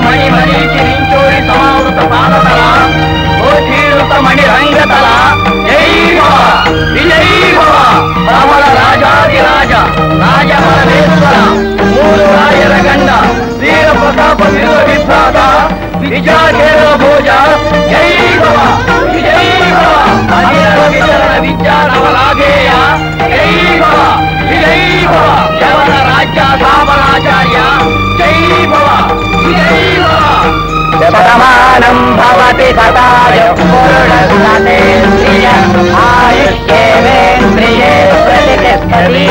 మణి మరీచి నించోడి సమావృత పాదతల ఓధీరుత మణి రంగతల జై భవ విజై భవ రమణ రాజాది రాజ రాజమరేశ్వర మూడు రాయల గండ వీర ప్రతాప వీర విభ్రాత విజాకేర భోజ జై భవ విజై భవ అనిల విచరణ విద్యానవలాగేయ జై భవ విజై భవ యవన రాజ్య స్థాపనాచార్య జై భవ విజై భవ శతమానం భవతి సదాయ పురుషేంద్రియ ఆయుష్యేంద్రియే ప్రతిష్టతి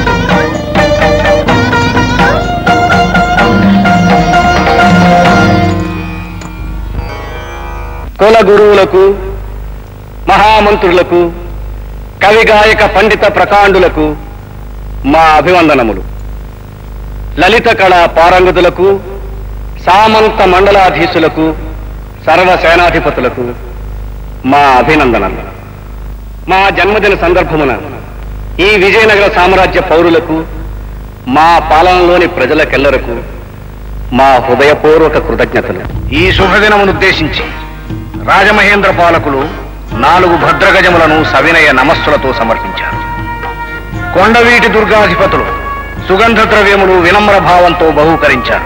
కుల గురువులకు మహామంత్రులకు కవి గాయక పండిత ప్రకాండులకు మా అభివందనములు లలిత కళా పారంగతులకు సామంత మండలాధీశులకు సర్వసేనాధిపతులకు మా అభినందనలు మా జన్మదిన సందర్భమున ఈ విజయనగర సామ్రాజ్య పౌరులకు మా పాలనలోని ప్రజలకెల్లరకు మా హృదయపూర్వక కృతజ్ఞతలు ఈ శుభదినమునుద్దేశించి రాజమహేంద్ర పాలకులు నాలుగు భద్రగజములను సవినయ నమస్సులతో సమర్పించారు కొండవీటి దుర్గాధిపతులు సుగంధ ద్రవ్యములు వినమ్ర భావంతో బహూకరించారు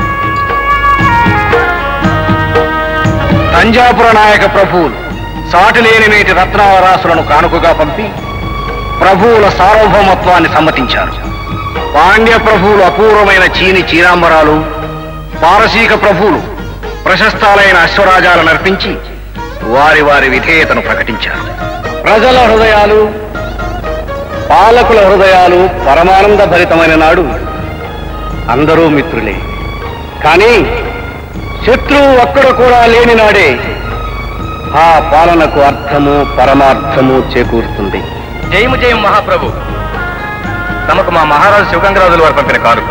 తంజాపుర నాయక ప్రభువులు సాటిలేని నేటి రత్నావరాసులను కానుకగా పంపి ప్రభువుల సార్వభౌమత్వాన్ని సమ్మతించారు పాండ్య ప్రభువులు అపూర్వమైన చీని చీరాంబరాలు పారసీక ప్రభువులు ప్రశస్తాలైన అశ్వరాజాలను అర్పించి వారి వారి విధేయతను ప్రకటించారు ప్రజల హృదయాలు పాలకుల హృదయాలు పరమానంద భరితమైన నాడు అందరూ మిత్రులే కానీ శత్రువు ఒక్కడు కూడా లేని నాడే ఆ పాలనకు అర్థము పరమార్థము చేకూరుతుంది జయము జయం మహాప్రభు తమకు మా మహారాజు శివగంగరాజుల వారు పంపిన కానుక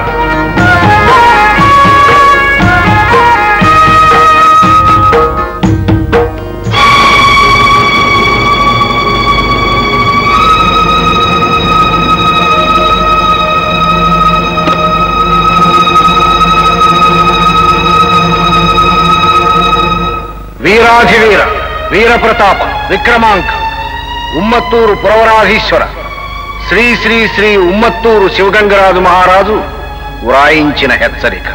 వీరాధివీర వీరప్రతాప విక్రమాంక ఉమ్మత్తూరు పురవరాధీశ్వర శ్రీ శ్రీ శ్రీ ఉమ్మత్తూరు శివగంగరాజు మహారాజు వ్రాయించిన హెచ్చరిక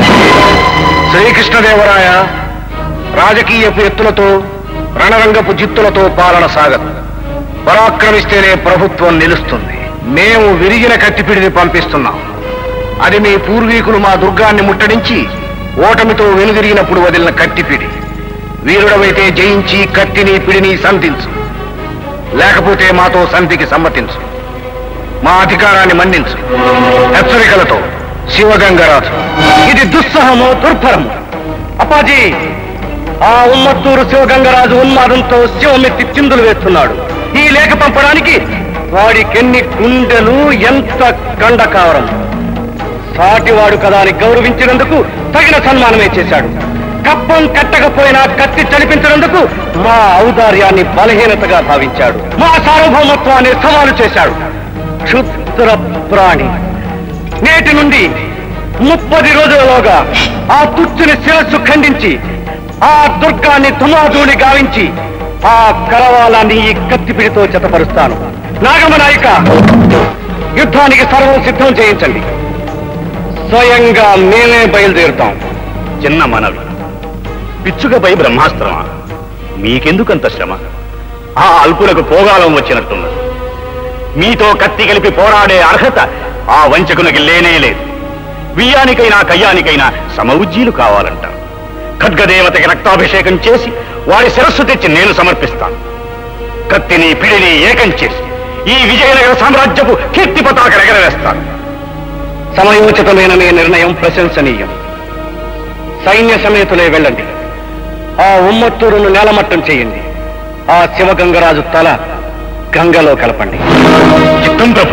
శ్రీకృష్ణదేవరాయ రాజకీయపు ఎత్తులతో రణరంగపు జిత్తులతో పాలన సాగదు పరాక్రమిస్తేనే ప్రభుత్వం నిలుస్తుంది మేము విరిగిన కత్తిపిడిని పంపిస్తున్నాం అది మీ పూర్వీకులు మా దుర్గాన్ని ముట్టడించి ఓటమితో వెనుదిరిగినప్పుడు వదిలిన కత్తిపిడి వీరుడవైతే జయించి కత్తిని పిడిని సంధించు లేకపోతే మాతో సంధికి సమ్మతించు మా అధికారాన్ని మన్నించు హెచ్చరికలతో శివగంగరాజు ఇది దుస్సహము దుర్భరము అప్పాజీ ఆ ఉమ్మత్తూరు శివగంగరాజు ఉన్మాదంతో శివమెత్తి చిందులు వేస్తున్నాడు ఈ లేఖ పంపడానికి వాడికెన్ని గుండెలు ఎంత కండకావరం సాటివాడు కదా అని గౌరవించినందుకు తగిన సన్మానమే చేశాడు కప్పం కట్టకపోయినా కత్తి చనిపించినందుకు మా ఔదార్యాన్ని బలహీనతగా భావించాడు మా సార్వభౌమత్వాన్ని సవాలు చేశాడు క్షుద్ర ప్రాణి నేటి నుండి ముప్పది రోజులలోగా ఆ తుచ్చుని శిరస్సు ఖండించి ఆ దుర్గాన్ని తుమాధూని గావించి ఆ కరవాలాన్ని ఈ కత్తిపిడితో జతపరుస్తాను నాగమ నాయక యుద్ధానికి సర్వం సిద్ధం చేయించండి స్వయంగా మేమే బయలుదేరుతాం చిన్న మనవి పిచ్చుకపై బ్రహ్మాస్త్రమా మీకెందుకంత శ్రమ ఆ అల్పులకు పోగాలం వచ్చినట్టున్నది మీతో కత్తి కలిపి పోరాడే అర్హత ఆ వంచకునికి లేనే లేదు వియ్యానికైనా కయ్యానికైనా సమవుజ్జీలు కావాలంట ఖడ్గదేవతకి రక్తాభిషేకం చేసి వారి శిరస్సు తెచ్చి నేను సమర్పిస్తాను కత్తిని పిడిని ఏకం చేసి ఈ విజయనగర సామ్రాజ్యపు కీర్తి పతాక ఎగరవేస్తాను సమయోచితమైన మీ నిర్ణయం ప్రశంసనీయం సైన్య సమేతులే వెళ్ళండి ఆ ఉమ్మత్తూరును నేలమట్టం చేయండి ఆ శివగంగరాజు తల గంగలో కలపండి చిత్తం ప్రభు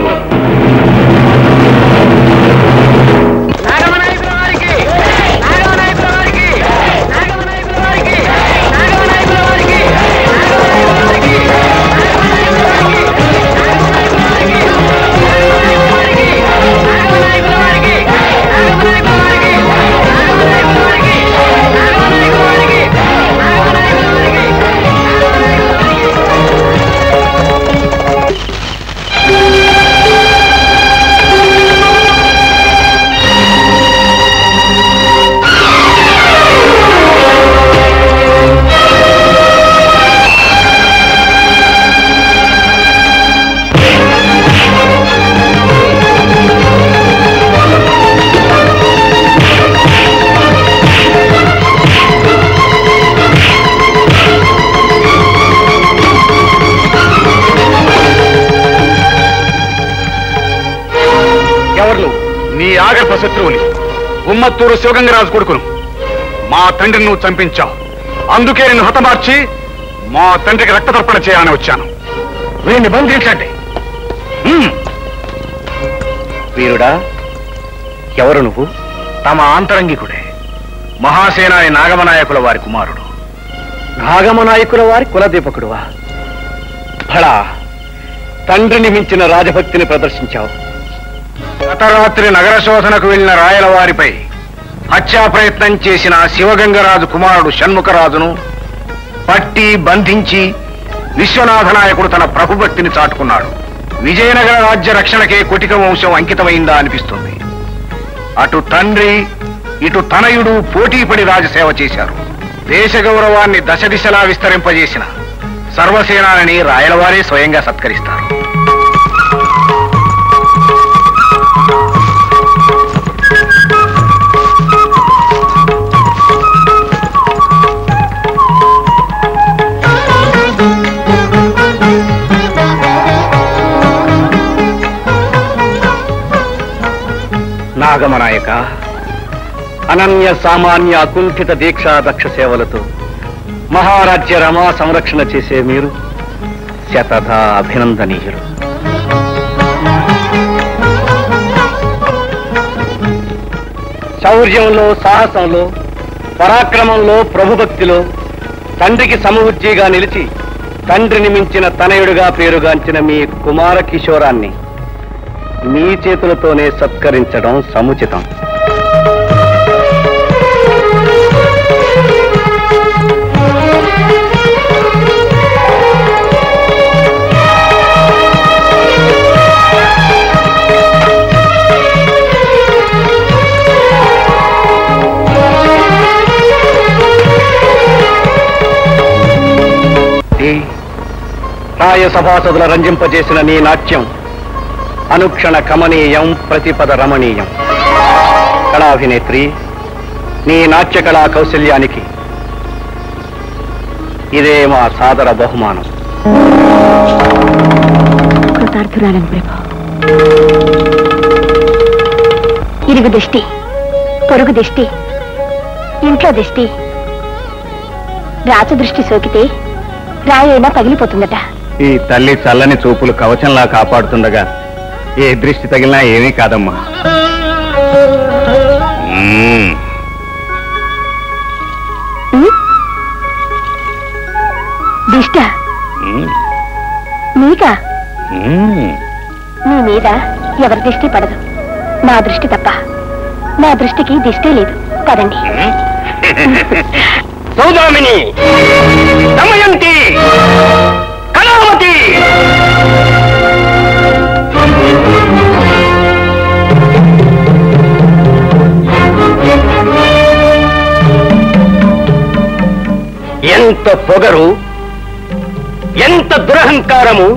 నాగమనాయకుల వారికి నాగమనాయకుల వారికి నాగమనాయకుల వారికి నాగమనాయకుల వారికి నాగమనాయకుల వారికి నాగమనాయకుల వారికి నాగమనాయకుల వారికి నాగమనాయకుల వారికి నాగమనాయకుల వారికి నాగమనాయకుల వారికి ఆగర్భ శత్రువుని ఉమ్మత్తూరు శివగంగరాజు కొడుకును మా తండ్రిని నువ్వు చంపించావు అందుకే నిన్ను హతమార్చి మా తండ్రికి రక్తతర్పణ చేయాలని వచ్చాను వీరిని బంధించండి హ్మ్. వీరుడా ఎవరు నువ్వు తమ ఆంతరంగికుడే మహాసేనాని నాగమనాయకుల వారి కుమారుడు నాగమ నాయకుల వారి కులదీపకుడువా ఫళా తండ్రిని మించిన రాజభక్తిని ప్రదర్శించావు గత రాత్రి నగర శోధనకు వెళ్లిన రాయల వారిపై హత్యా ప్రయత్నం చేసిన శివగంగరాజు కుమారుడు షణ్ముఖరాజును పట్టి బంధించి విశ్వనాథ నాయకుడు తన ప్రభుభక్తిని చాటుకున్నాడు విజయనగర రాజ్య రక్షణకే కుటిక వంశం అంకితమైందా అనిపిస్తుంది అటు తండ్రి ఇటు తనయుడు పోటీపడి రాజసేవ చేశారు దేశ గౌరవాన్ని దశ దిశలా విస్తరింపజేసిన సర్వసేనాని రాయలవారే స్వయంగా సత్కరిస్తారు నాగమనాయక అనన్య సామాన్య అకుంఠిత దీక్షా దక్ష సేవలతో మహారాజ్య రమా సంరక్షణ చేసే మీరు శతధ అభినందనీయులు శౌర్యంలో సాహసంలో పరాక్రమంలో ప్రభుభక్తిలో తండ్రికి సమవుజ్జిగా నిలిచి తండ్రిని మించిన తనయుడుగా పేరుగాంచిన మీ కుమార కిషోరాన్ని మీ చేతులతోనే సత్కరించడం సముచితం ఈ రాయ సభాసదుల రంజింపజేసిన నీ నాట్యం అనుక్షణ కమనీయం ప్రతిపద రమణీయం కళాభినేత్రి నీ నాట్య కళా కౌశల్యానికి ఇదే మా సాదర బహుమానం కృతార్థురాలను ప్రభు ఇరుగు దిష్టి పొరుగు దిష్టి ఇంట్లో దిష్టి రాచదృష్టి సోకితే రాయైనా పగిలిపోతుందట ఈ తల్లి చల్లని చూపులు కవచంలా కాపాడుతుండగా ఏ దృష్టి తగిలినా ఏమీ కాదమ్మా మ్మ్. ఉం? దిష్ట మ్మ్. నీకా మ్మ్. నీ మీద ఎవరి దృష్టి పడదు నా దృష్టి తప్ప నా దృష్టికి దిష్టే లేదు పదండి సౌదామిని దమయంతి కళావతి ఎంత పొగరు ఎంత దురహంకారము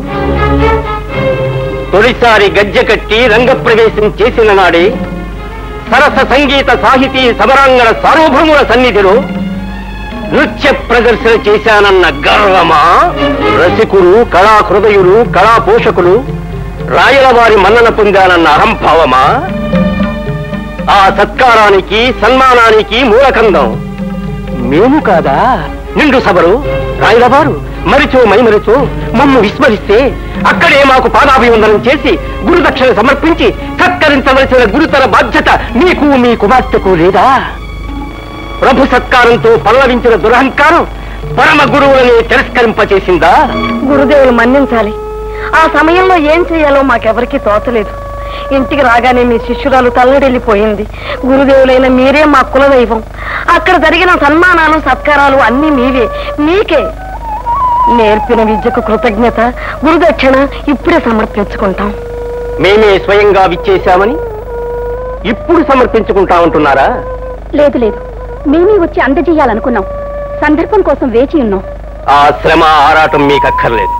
తొలిసారి గజ్జె కట్టి రంగప్రవేశం చేసిన నాడే సరస సంగీత సాహితీ సమరాంగణ సార్వభౌముల సన్నిధిలో నృత్య ప్రదర్శన చేశానన్న గర్వమా రసికులు కళా హృదయులు కళా పోషకులు రాయల వారి మన్నన పొందానన్న అహంభావమా ఆ సత్కారానికి సన్మానానికి మూలకందం మేము కాదా నిండు సభలు రాయలవారు మరిచో మైమరిచో మమ్ము విస్మరిస్తే అక్కడే మాకు పాదాభివందనం చేసి గురుదక్షిణ సమర్పించి సత్కరించవలసిన గురుతర బాధ్యత మీకు మీ కుమార్తెకు లేదా ప్రభు సత్కారంతో పల్లవించిన దురహంకారం పరమ గురువులని తిరస్కరింపచేసిందా గురుదేవులు మన్నించాలి ఆ సమయంలో ఏం చేయాలో మాకెవరికీ తోచలేదు ఇంటికి రాగానే మీ శిష్యురాలు తల్లడిల్లిపోయింది గురుదేవులైన మీరే మా కులదైవం అక్కడ జరిగిన సన్మానాలు సత్కారాలు అన్నీ మీవే మీకే నేర్పిన విద్యకు కృతజ్ఞత గురుదక్షిణ ఇప్పుడే సమర్పించుకుంటాం మేమే స్వయంగా విచ్చేశామని ఇప్పుడు సమర్పించుకుంటామంటున్నారా లేదు లేదు మేమే వచ్చి అందజేయాలనుకున్నాం సందర్భం కోసం వేచి ఉన్నాం ఆ శ్రమ ఆరాటం మీకక్కర్లేదు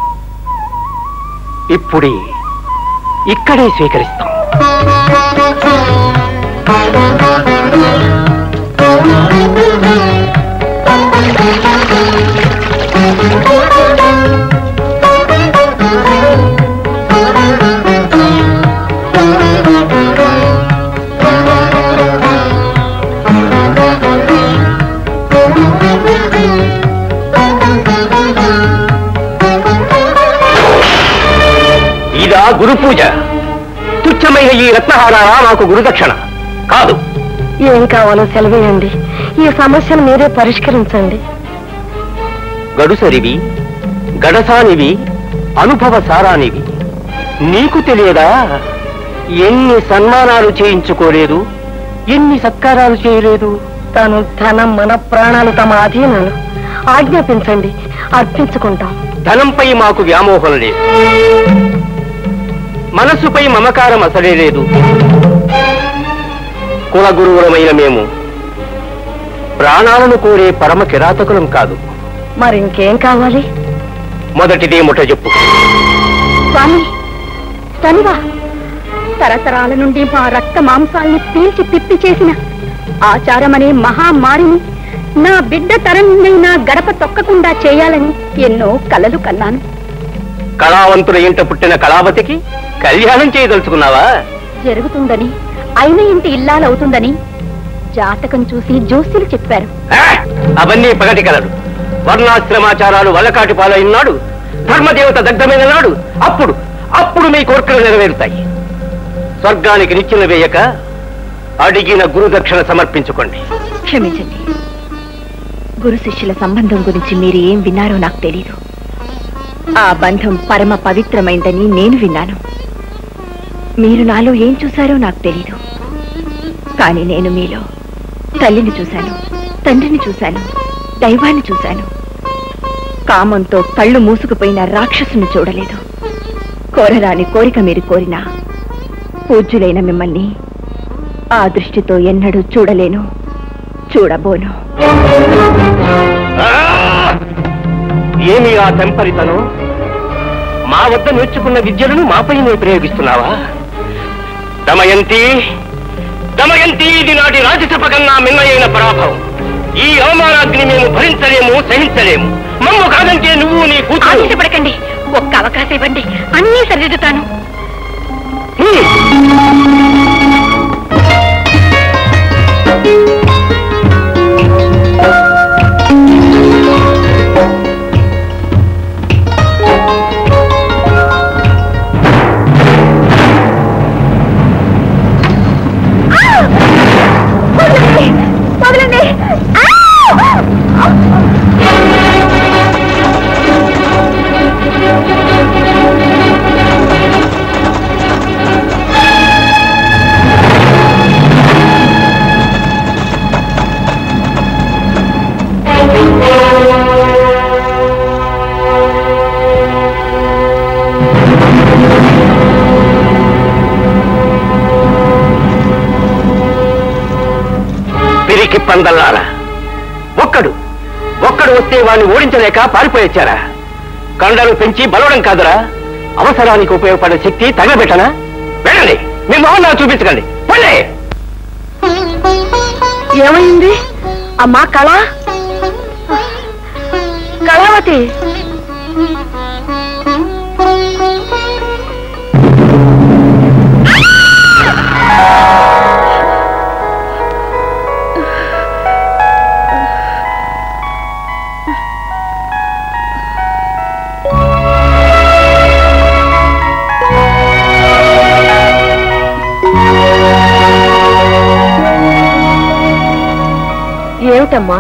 ఇప్పుడే ఇక్కడే స్వీకరిస్తాం ఇదా గురు పూజ తుచ్చమైన ఈ రత్నహారాలా నాకు గురుదక్షిణ కాదు ఏం కావాలో సెలవేయండి ఈ సమస్యను మీరే పరిష్కరించండి గడుసరివి గడసానివి అనుభవ సారానివి నీకు తెలియదా ఎన్ని సన్మానాలు చేయించుకోలేదు ఎన్ని సత్కారాలు చేయలేదు తను ధనం మన ప్రాణాలు తమ అధీనాలు ఆజ్ఞాపించండి అర్పించుకుంటాం ధనంపై మాకు వ్యామోహం లేదు మనసుపై మమకారం అసలే లేదు కుల గురువులమైన మేము ప్రాణాలను కోరే పరమ కిరాతకులం కాదు మరి ఇంకేం కావాలి మొదటిదే ముఠ చెప్పు స్వామి తనువా తరతరాల నుండి మా రక్త మాంసాల్ని పీల్చి పిప్పి చేసిన ఆచారమనే మహామారిని నా బిడ్డ తరంనైనా గడప తొక్కకుండా చేయాలని ఎన్నో కలలు కన్నాను కళావంతుల ఇంట పుట్టిన కళావతికి కళ్యాణం చేయదలుచుకున్నావా జరుగుతుందని అయిన ఇంటి ఇల్లాలవుతుందని జాతకం చూసి జోస్యులు చెప్పారు ఆ! అవన్నీ పగటి కలడు వర్ణాశ్రమాచారాలు వల్లకాటి పాలైనాడు ధర్మదేవత దగ్ధమైన నాడు అప్పుడు అప్పుడు మీ కోరికలు నెరవేరుతాయి స్వర్గానికి నిచ్చెన వేయక అడిగిన గురుదక్షిణ సమర్పించుకోండి క్షమించండి గురు శిష్యుల సంబంధం గురించి మీరు ఏం విన్నారో నాకు తెలీదు ఆ బంధం పరమ పవిత్రమైందని నేను విన్నాను మీరు నాలో ఏం చూశారో నాకు తెలీదు కానీ నేను మీలో తల్లిని చూశాను తండ్రిని చూశాను దైవాన్ని చూశాను కామంతో కళ్ళు మూసుకుపోయిన రాక్షసుని చూడలేదు కోరరాని కోరిక మీరు కోరినా పూజ్యులైన మిమ్మల్ని ఆ దృష్టితో ఎన్నడూ చూడలేను చూడబోను ఆ! ఏమి ఆ తెంపరితనం మా వద్ద నేర్చుకున్న విద్యలను మాపై నువ్వు ప్రయోగిస్తున్నావా దమయంతి దమయంతి ఇది నాటి రాజసభ కన్నా మిన్నయైన పరాభవం ఈ అవమానాగ్ని మేము భరించలేము సహించలేము మమ్ము కాదంటే నువ్వు నీ కూతురు ఆవేశపడకండి ఒక్క అవకాశం ఇవ్వండి అన్నీ సరిదిద్దుతాను హ్మ్. వదలండి పిరికి పందల్లారా ఒక్కడు ఒక్కడు వస్తే వాడిని ఓడించలేక పారిపోయొచ్చారా కండలు పెంచి బలవడం కాదురా అవసరానికి ఉపయోగపడే శక్తి తగలబెట్టనా వెళ్ళండి మీ మొహం నాకు చూపించకండి వెళ్ళే ఏమైంది అమ్మా కళ కళావతి ఏమిటమ్మా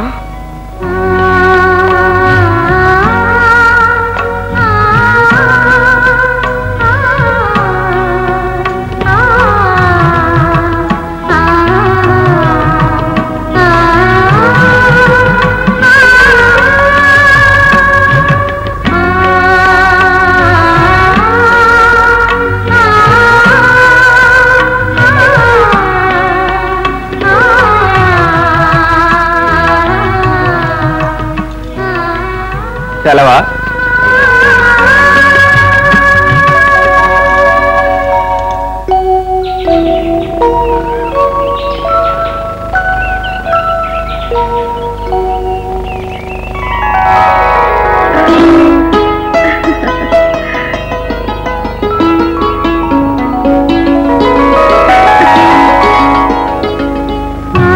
సెలవా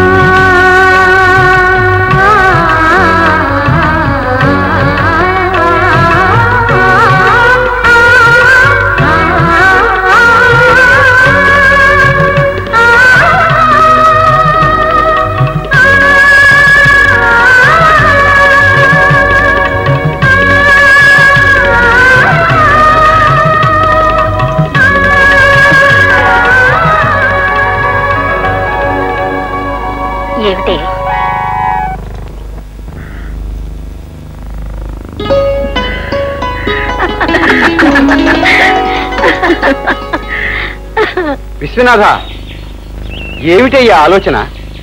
ఆ ఏమిటి విశ్వనాథ ఏమిటయ్యా ఆలోచన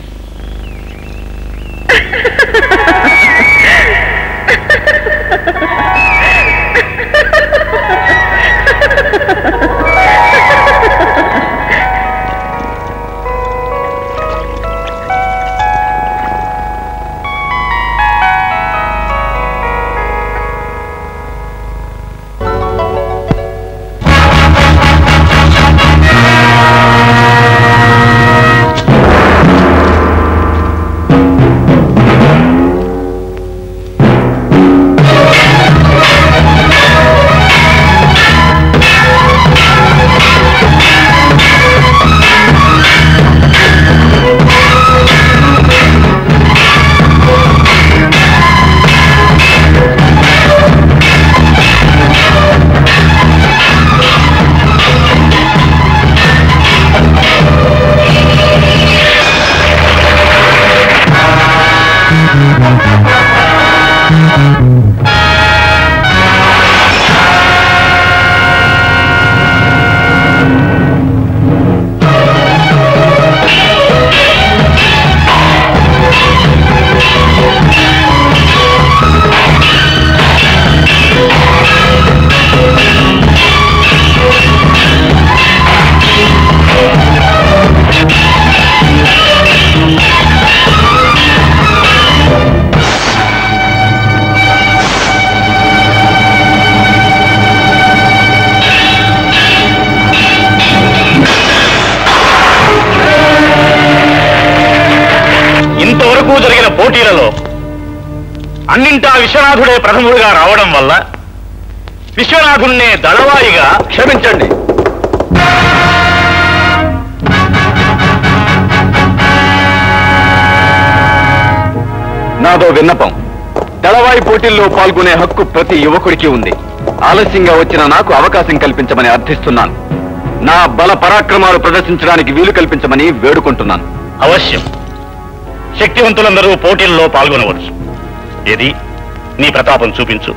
ఇంతవరకు జరిగిన పోటీలలో అన్నింటా విశ్వనాథుడే ప్రథముడుగా రావడం వల్ల విశ్వనాథుణ్ణే దళవాయిగా క్షమించండి నాదో విన్నపం దళవాయి పోటీల్లో పాల్గొనే హక్కు ప్రతి యువకుడికి ఉంది ఆలస్యంగా వచ్చిన నాకు అవకాశం కల్పించమని అర్థిస్తున్నాను నా బల పరాక్రమాలు ప్రదర్శించడానికి వీలు కల్పించమని వేడుకుంటున్నాను అవశ్యం శక్తివంతులందరూ పోటీల్లో పాల్గొనవచ్చు ఏది నీ ప్రతాపం చూపించు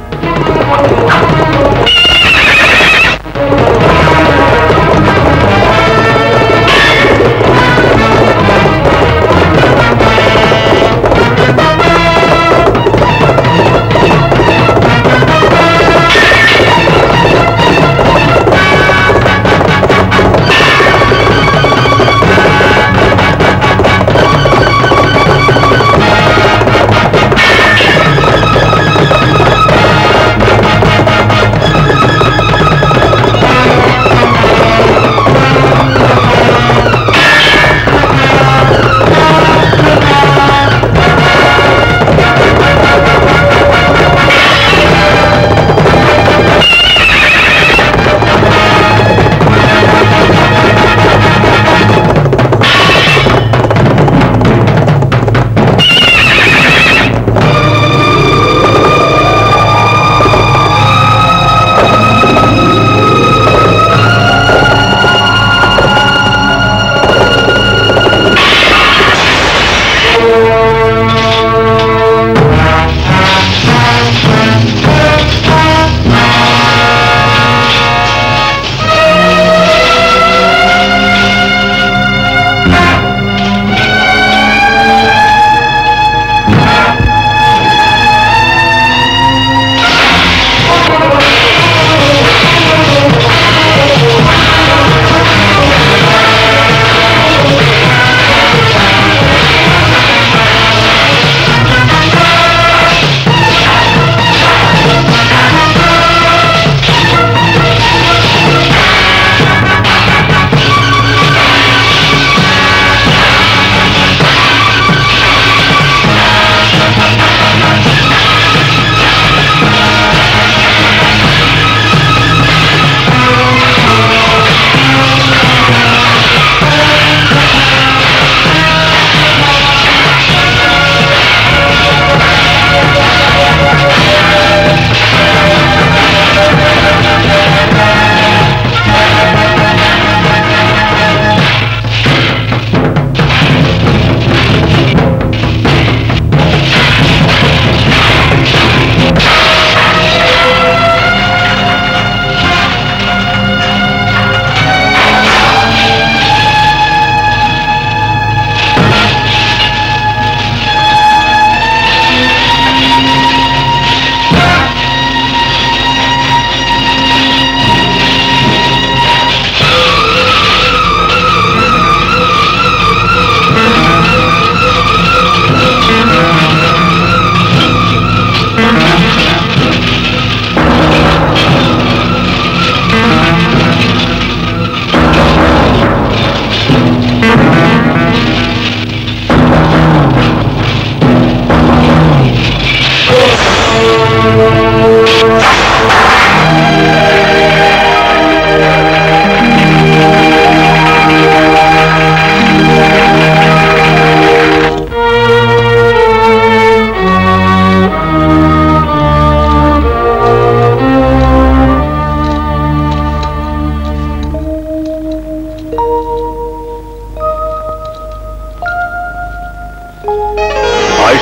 ఆ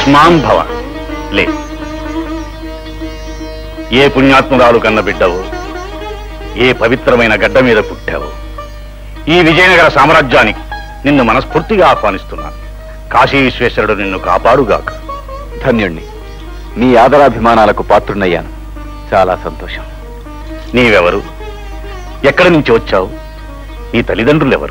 భస్మాం భవ లే ఏ పుణ్యాత్మురాలు కన్న బిడ్డవు ఏ పవిత్రమైన గడ్డ మీద పుట్టావు ఈ విజయనగర సామ్రాజ్యానికి నిన్ను మనస్ఫూర్తిగా ఆహ్వానిస్తున్నాను కాశీ విశ్వేశ్వరుడు నిన్ను కాపాడుగాక ధన్యుణ్ణి మీ ఆదరాభిమానాలకు పాత్రున్నయ్యాను చాలా సంతోషం నీవెవరు ఎక్కడి నుంచి వచ్చావు నీ తల్లిదండ్రులు ఎవరు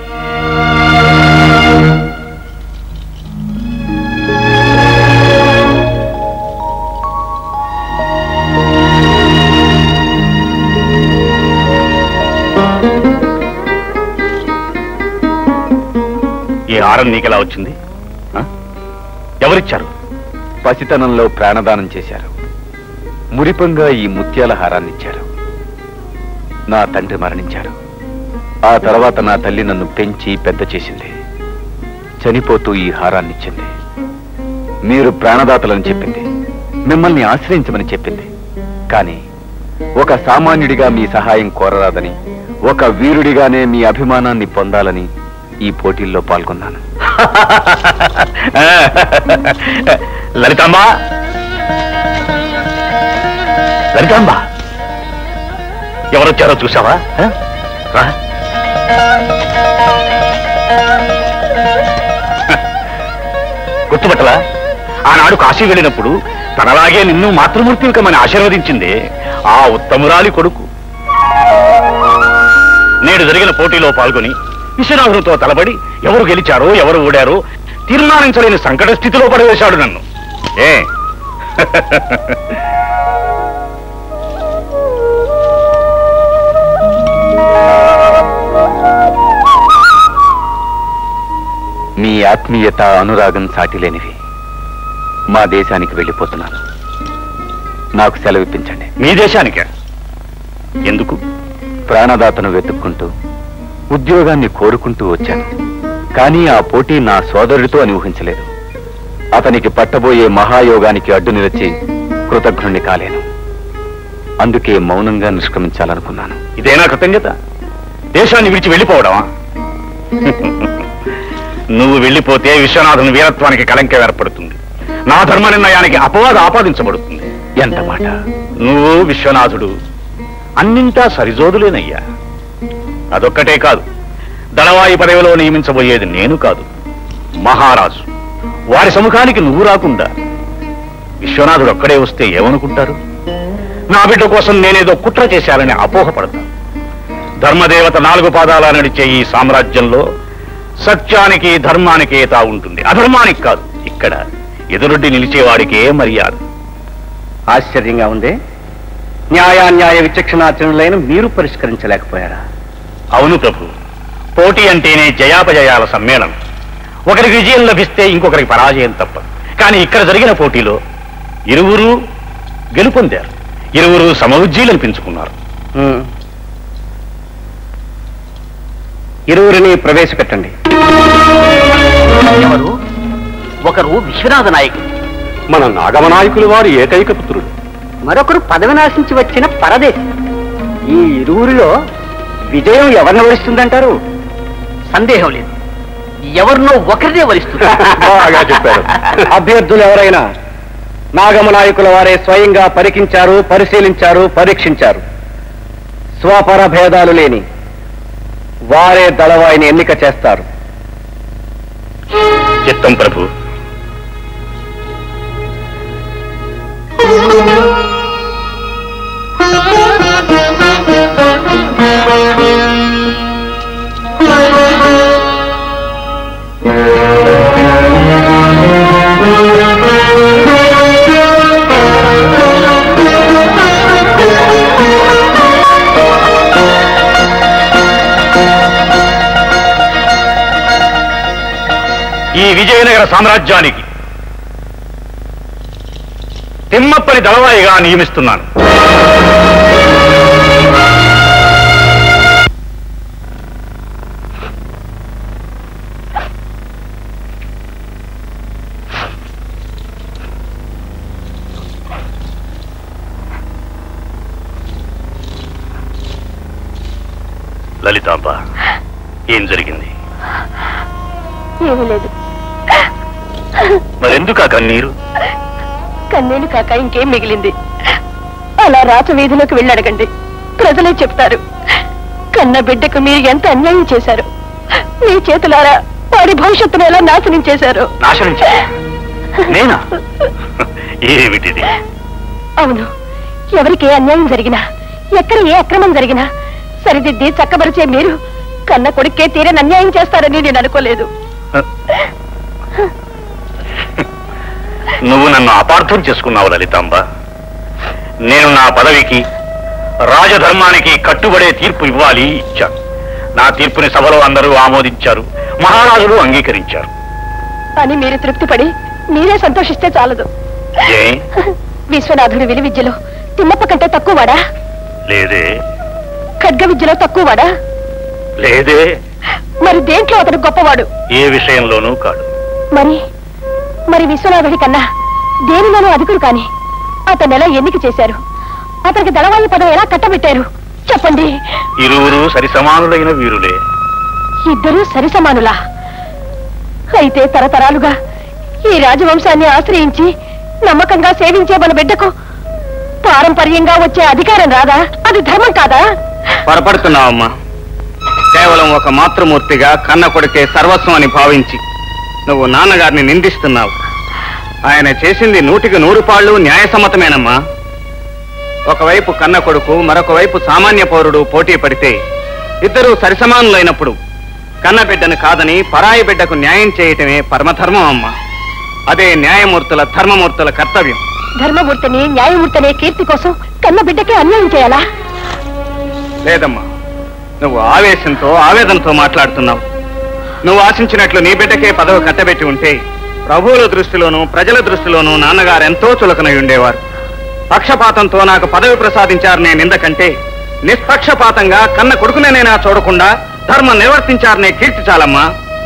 ఈ హారం నీకెలా వచ్చింది ఆ? ఎవరిచ్చారు పసితనంలో ప్రాణదానం చేశారు మురిపంగా ఈ ముత్యాల హారాన్నిచ్చారు నా తండ్రి మరణించారు ఆ తర్వాత నా తల్లి నన్ను పెంచి పెద్ద చేసింది చనిపోతూ ఈ హారాన్నిచ్చింది మీరు ప్రాణదాతలని చెప్పింది మిమ్మల్ని ఆశ్రయించమని చెప్పింది కానీ ఒక సామాన్యుడిగా మీ సహాయం కోరరాదని ఒక వీరుడిగానే మీ అభిమానాన్ని పొందాలని ఈ పోటీల్లో పాల్గొన్నాను లలితాంబ లలితాంబ ఎవరొచ్చారో చూసావా ఆ? రా. గుర్తుపట్టలా ఆనాడు కాశీ వెళ్ళినప్పుడు తనలాగే నిన్ను మాతృమూర్తివి కమని ఆశీర్వదించింది ఆ ఉత్తమురాలి కొడుకు నేడు జరిగిన పోటీలో పాల్గొని విశ్వనాథునితో తలబడి ఎవరు గెలిచారో ఎవరు ఓడారో తీర్మానించలేని సంకట స్థితిలో పడవేశాడు నన్ను ఏ మీ ఆత్మీయత అనురాగం సాటిలేనివి మా దేశానికి వెళ్ళిపోతున్నాను నాకు సెలవిప్పించండి మీ దేశానికే ఎందుకు ప్రాణదాతను వెతుక్కుంటూ ఉద్యోగాన్ని కోరుకుంటూ వచ్చాను కానీ ఆ పోటీ నా సోదరుడితో అని ఊహించలేదు అతనికి పట్టబోయే మహాయోగానికి అడ్డు నిలిచి కృతజ్ఞుణ్ణి కాలేను అందుకే మౌనంగా నిష్క్రమించాలనుకున్నాను ఇదేనా కృతజ్ఞత దేశాన్ని విడిచి వెళ్ళిపోవడమా నువ్వు వెళ్ళిపోతే విశ్వనాథుని వీరత్వానికి కలంకం ఏర్పడుతుంది నా ధర్మ నిర్ణయానికి అపవాద ఆపాదించబడుతుంది ఎంత మాట నువ్వు విశ్వనాథుడు అన్నింటా సరిజోదులేనయ్యా అదొక్కటే కాదు దళవాయి పదవిలో నియమించబోయేది నేను కాదు మహారాజు వారి సముఖానికి నువ్వు రాకుండా విశ్వనాథుడు ఒక్కడే వస్తే ఏమనుకుంటారు నా బిడ్డ కోసం నేనేదో కుట్ర చేశానని అపోహపడతా ధర్మదేవత నాలుగు పాదాల నడిచే ఈ సామ్రాజ్యంలో సత్యానికి ధర్మానికి తా ఉంటుంది అధర్మానికి కాదు ఇక్కడ ఎదురుడ్డి నిలిచేవాడికే మర్యాద ఆశ్చర్యంగా ఉంది న్యాయాన్యాయ విచక్షణాచరణలైన మీరు పరిష్కరించలేకపోయారా అవును ప్రభు పోటీ అంటేనే జయాపజయాల సమ్మేళనం ఒకరికి విజయం లభిస్తే ఇంకొకరికి పరాజయం తప్పదు కానీ ఇక్కడ జరిగిన పోటీలో ఇరువురు గెలుపొందారు ఇరువురు సమవుజ్జీలను పెంచుకున్నారు ఉమ్. ఇరువురిని ప్రవేశపెట్టండి ఎవరు ఒకరు విశ్వనాథ నాయకుడు మన నాగమనాయకులు వారు ఏకైక పుత్రుడు మరొకరు పదవి నాశించి వచ్చిన పరదేశి ఈ ఇరువురిలో విజయం ఎవరిని వరిస్తుందంటారు సందేహం లేదు ఎవరినో ఒకరినే వరిస్తుంది బాగా చెప్పారు. అభ్యర్థులు ఎవరైనా నాగమ నాయకుల వారే స్వయంగా పరికించారు పరిశీలించారు పరీక్షించారు స్వపర భేదాలు లేని వారే దళవాయిని ఎన్నిక చేస్తారు చిత్తం ప్రభు ఈ విజయనగర సామ్రాజ్యానికి తిమ్మప్పని దళవాయిగా నియమిస్తున్నాను లలితాంబ ఏం జరిగింది ఏమీ లేదు మరెందుకు ఆ కన్నీరు కన్నీళ్ళు కాక ఇంకేం మిగిలింది అలా రాచ వీధిలోకి వెళ్ళి అడగండి ప్రజలే చెప్తారు కన్న బిడ్డకు మీరు ఎంత అన్యాయం చేశారు మీ చేతులారా వాడి భవిష్యత్తును ఎలా నాశనం చేశారు నాశనం చేయ నేనా ఏమిటిది అవును ఎవరికి ఏ అన్యాయం జరిగినా ఎక్కడ ఏ అక్రమం జరిగినా సరిదిద్ది చక్కబరిచే మీరు కన్న కొడుకే తీరని అన్యాయం చేస్తారని నేను అనుకోలేదు నువ్వు నన్ను అపార్థం చేసుకున్నావు లలితాంబ నేను నా పదవికి రాజధర్మానికి కట్టుబడే తీర్పు ఇవ్వాలి ఇచ్చాను నా తీర్పుని సభలో అందరూ ఆమోదించారు మహారాజులు అంగీకరించారు అని మీరు తృప్తిపడి మీరే సంతోషిస్తే చాలదు ఏ విశ్వనాథుడి విలు విద్యలో తిమ్మప్ప కంటే తక్కువవాడా లేదే ఖడ్గ విద్యలో తక్కువవాడా లేదే మరి దేంట్లో అతడు గొప్పవాడు ఏ విషయంలోనూ కాడు మరి మరి విశ్వనాథుడి కన్నా దేనిలోనూ అధికుడు కాని అతను ఎలా ఎన్నిక చేశారు అతనికి దళవాయి పదం ఎలా కట్టబెట్టారు చెప్పండి ఇరువురు సరిసమానులైన వీరులే ఇద్దరూ సరిసమానులా అయితే తరతరాలుగా ఈ రాజవంశాన్ని ఆశ్రయించి నమ్మకంగా సేవించే మన బిడ్డకు పారంపర్యంగా వచ్చే అధికారం రాదా అది ధర్మం కాదా పొరపడుతున్నావమ్మా కేవలం ఒక మాతృమూర్తిగా కన్న కొడుకే సర్వస్వం అని భావించి నువ్వు నాన్నగారిని నిందిస్తున్నావు ఆయన చేసింది నూటికి నూరు పాళ్ళు న్యాయసమ్మతమేనమ్మా ఒకవైపు కన్న కొడుకు మరొక వైపు సామాన్య పౌరుడు పోటీ పడితే ఇద్దరూ సరిసమానులైనప్పుడు కన్న బిడ్డను కాదని పరాయి బిడ్డకు న్యాయం చేయటమే పరమధర్మం అమ్మా అదే న్యాయమూర్తుల ధర్మమూర్తుల కర్తవ్యం ధర్మమూర్తిని న్యాయమూర్తిని కీర్తి కోసం కన్న బిడ్డకే అన్యాయం చేయాలా లేదమ్మా నువ్వు ఆవేశంతో ఆవేదనతో మాట్లాడుతున్నావు నువ్వు ఆశించినట్లు నీ బిడ్డకే పదవి కట్టబెట్టి ఉంటే ప్రభువుల దృష్టిలోనూ ప్రజల దృష్టిలోనూ నాన్నగారు ఎంతో చులకనై ఉండేవారు పక్షపాతంతో నాకు పదవి ప్రసాదించారనే నింద కంటే నిష్పక్షపాతంగా కన్న కొడుకునేనైనా చూడకుండా ధర్మం నిర్వర్తించారనే కీర్తి చాలమ్మా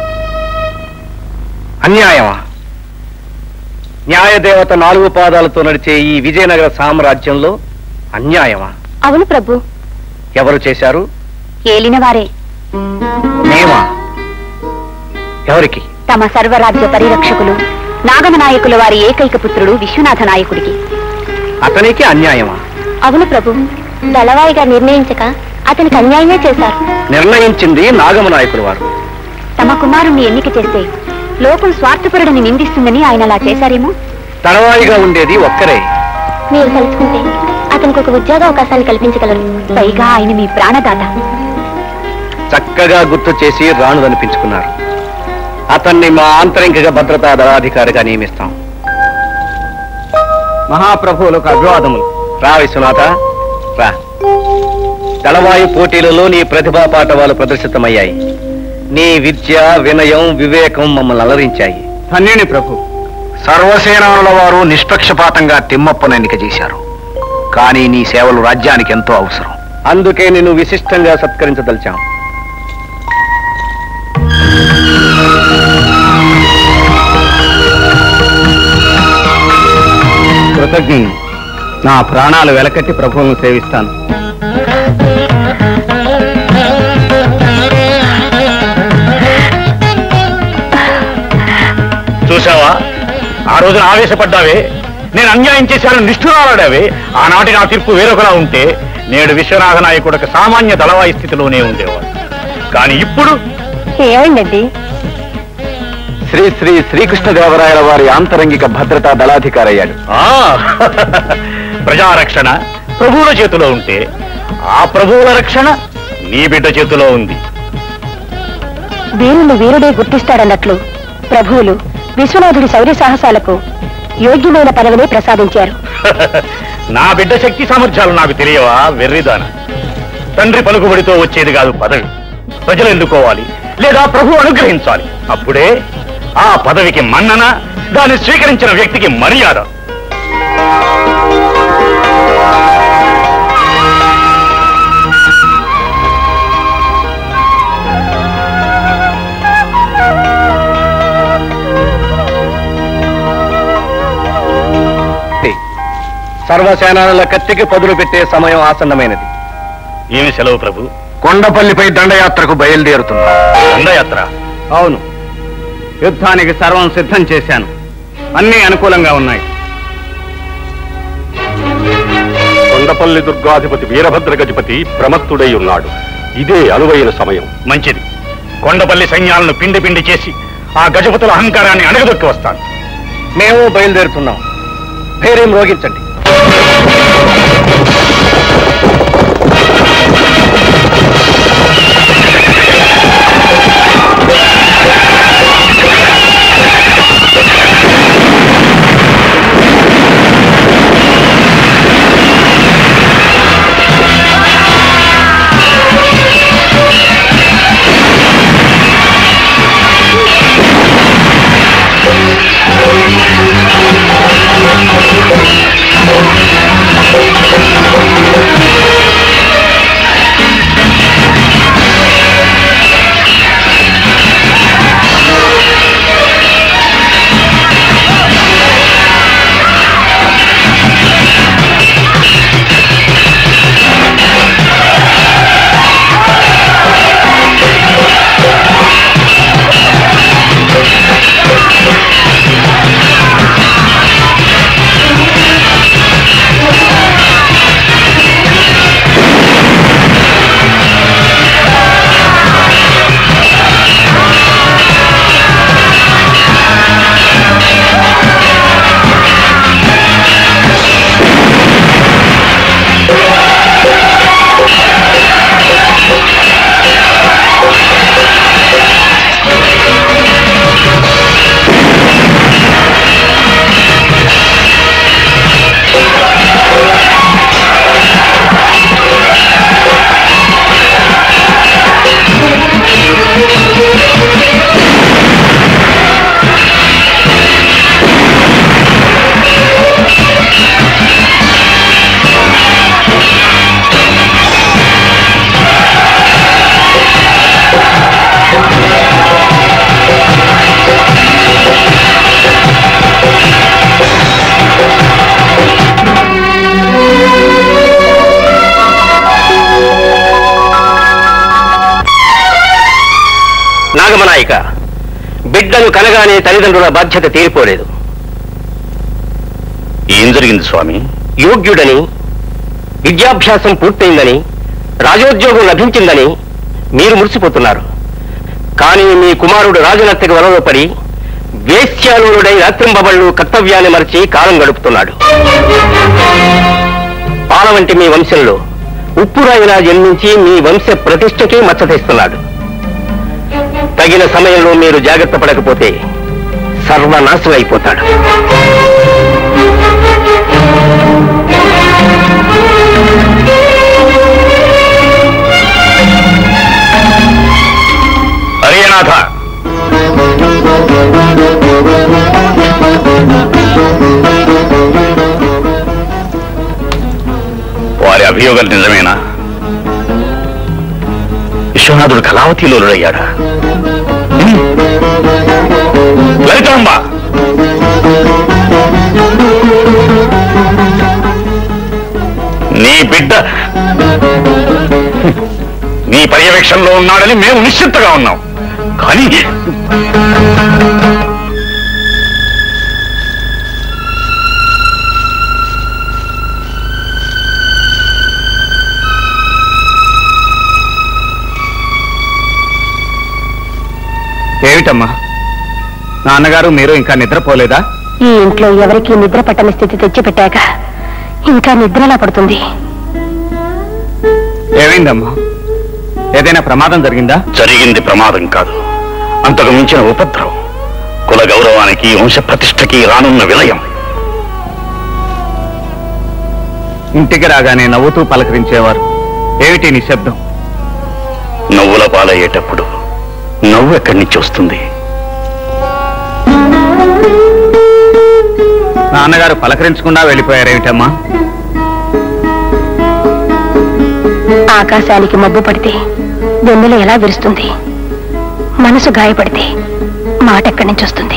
అన్యాయమా న్యాయదేవత నాలుగు పాదాలతో నడిచే ఈ విజయనగర సామ్రాజ్యంలో అన్యాయమా అవును ప్రభు ఎవరు చేశారు ఏలిన వారే మేమా ఎవరికి తమ సర్వరాజ్య పరిరక్షకులు నాగమ నాయకుల వారి ఏకైక పుత్రుడు విశ్వనాథ నాయకుడికి అతనికి అన్యాయమా అవును ప్రభు దళవాయిగా నిర్ణయించక అతనికి అన్యాయమే చేశారు నిర్ణయించింది నాగమ నాయకులు వారు తమ కుమారుణ్ణి ఎన్నిక చేస్తే లోకం స్వార్థపరుడిని నిందిస్తుందని ఆయన అలా చేశారేమో తడవాయిగా ఉండేది ఒక్కరే మీరు కలుసుకుంటే అతనికి ఒక ఉద్యోగ అవకాశాలు కల్పించగలరు పైగా ఆయన మీ ప్రాణదాత చక్కగా గుర్తు చేసి రాణుదనిపించుకున్నారు అతన్ని మా ఆంతరింకిక భద్రతా దళాధికారిగా నియమిస్తాం మహాప్రభువులకు అభివాదములు రా విశ్వనాథ రా దళవాయు పోటీలలో నీ ప్రతిభా పాఠవాలు ప్రదర్శితమయ్యాయి నీ విద్య వినయం వివేకం మమ్మల్ని అలరించాయి ధన్యుని ప్రభు సర్వసేనానుల వారు నిష్పక్షపాతంగా తిమ్మప్పను ఎన్నిక చేశారు కానీ నీ సేవలు రాజ్యానికి ఎంతో అవసరం అందుకే నిన్ను విశిష్టంగా సత్కరించదలిచాం కృతజ్ఞ నా ప్రాణాలు వెలకట్టి ప్రభువును సేవిస్తాను చూసావా ఆ రోజున ఆవేశపడ్డావే నేను అన్యాయం చేశాను నిష్ఠురాలాడావే ఆనాటి నా తీర్పు వేరొకలా ఉంటే నేడు విశ్వనాథ నాయకుడికి సామాన్య దళవాయి స్థితిలోనే ఉండేవాడు కానీ ఇప్పుడు ఏమైందండి శ్రీ శ్రీ శ్రీకృష్ణదేవరాయల వారి ఆంతరంగిక భద్రతా దళాధికారి అయ్యాడు ఆ ప్రజారక్షణ ప్రభువుల చేతిలో ఉంటే ఆ ప్రభువుల రక్షణ నీ బిడ్డ చేతిలో ఉంది వీరుని వీరుడే గుర్తిస్తాడన్నట్లు ప్రభువులు విశ్వనాథుడి శౌర్య సాహసాలకు యోగ్యమైన పదవిని ప్రసాదించారు నా బిడ్డ శక్తి సామర్థ్యాలు నాకు తెలియవా వెర్రిదాన తండ్రి పలుకుబడితో వచ్చేది కాదు పదవి ప్రజలు ఎన్నుకోవాలి లేదా ప్రభు అనుగ్రహించాలి అప్పుడే ఆ పదవికి మన్నన దాన్ని స్వీకరించిన వ్యక్తికి మర్యాద సర్వసేనాల కత్తికి పదులు పెట్టే సమయం ఆసన్నమైనది ఏమి సెలవు ప్రభు కొండపల్లిపై దండయాత్రకు బయలుదేరుతున్నా దండయాత్ర అవును యుద్ధానికి సర్వం సిద్ధం చేశాను అన్నీ అనుకూలంగా ఉన్నాయి కొండపల్లి దుర్గాధిపతి వీరభద్ర గజపతి ప్రమత్తుడై ఉన్నాడు ఇదే అనువైన సమయం మంచిది కొండపల్లి సైన్యాలను పిండి పిండి చేసి ఆ గజపతుల అహంకారాన్ని అణగదొక్కి వస్తాను మేము బయలుదేరుతున్నాం ధైర్యం రోగించండి నాగమనాయిక బిడ్డను కనగానే తల్లిదండ్రుల బాధ్యత తీరిపోలేదు ఏం జరిగింది స్వామి యోగ్యుడని విద్యాభ్యాసం పూర్తయిందని రాజోద్యోగం లభించిందని మీరు మురిసిపోతున్నారు కానీ మీ కుమారుడు రాజనర్తకి వలలో పడి వేశ్యాలోనుడై రాత్రింబబళ్ళు కర్తవ్యాన్ని మరిచి కాలం గడుపుతున్నాడు పాల వంటి మీ వంశంలో ఉప్పురాయిలా జన్మించి మీ వంశ ప్రతిష్టకి మచ్చ తెస్తున్నాడు తగిన సమయంలో మీరు జాగ్రత్త పడకపోతే సర్వనాశనం అయిపోతాడు హరియనాథ వారి అభియోగాలు నిజమేనా విశ్వనాథుడు కళావతిలోనుడయ్యాడా ఉమ్. లలితాంబ నీ బిడ్డ నీ పర్యవేక్షణలో ఉన్నాడని మేము నిశ్చింతగా ఉన్నాం కానీ ఏమిటమ్మా నాన్నగారు మీరు ఇంకా నిద్రపోలేదా ఈ ఇంట్లో ఎవరికీ నిద్ర పట్టని స్థితి తెచ్చిపెట్టాక ఇంకా నిద్రలా పడుతుంది ఏమైందమ్మా ఏదైనా ప్రమాదం జరిగిందా జరిగింది ప్రమాదం కాదు అంతకు మించిన ఉపద్రవం కుల గౌరవానికి వంశ ప్రతిష్టకి రానున్న విలయం ఇంటికి రాగానే నవ్వుతూ పలకరించేవారు ఏమిటి నిశ్శబ్దం నవ్వుల పాలయ్యేటప్పుడు నవ్వు ఎక్కడి నుంచి వస్తుంది నాన్నగారు పలకరించకుండా వెళ్ళిపోయారేమిటమ్మా ఆకాశానికి మబ్బు పడితే వెన్నెల ఎలా విరుస్తుంది మనసు గాయపడితే మాట ఎక్కడి నుంచి వస్తుంది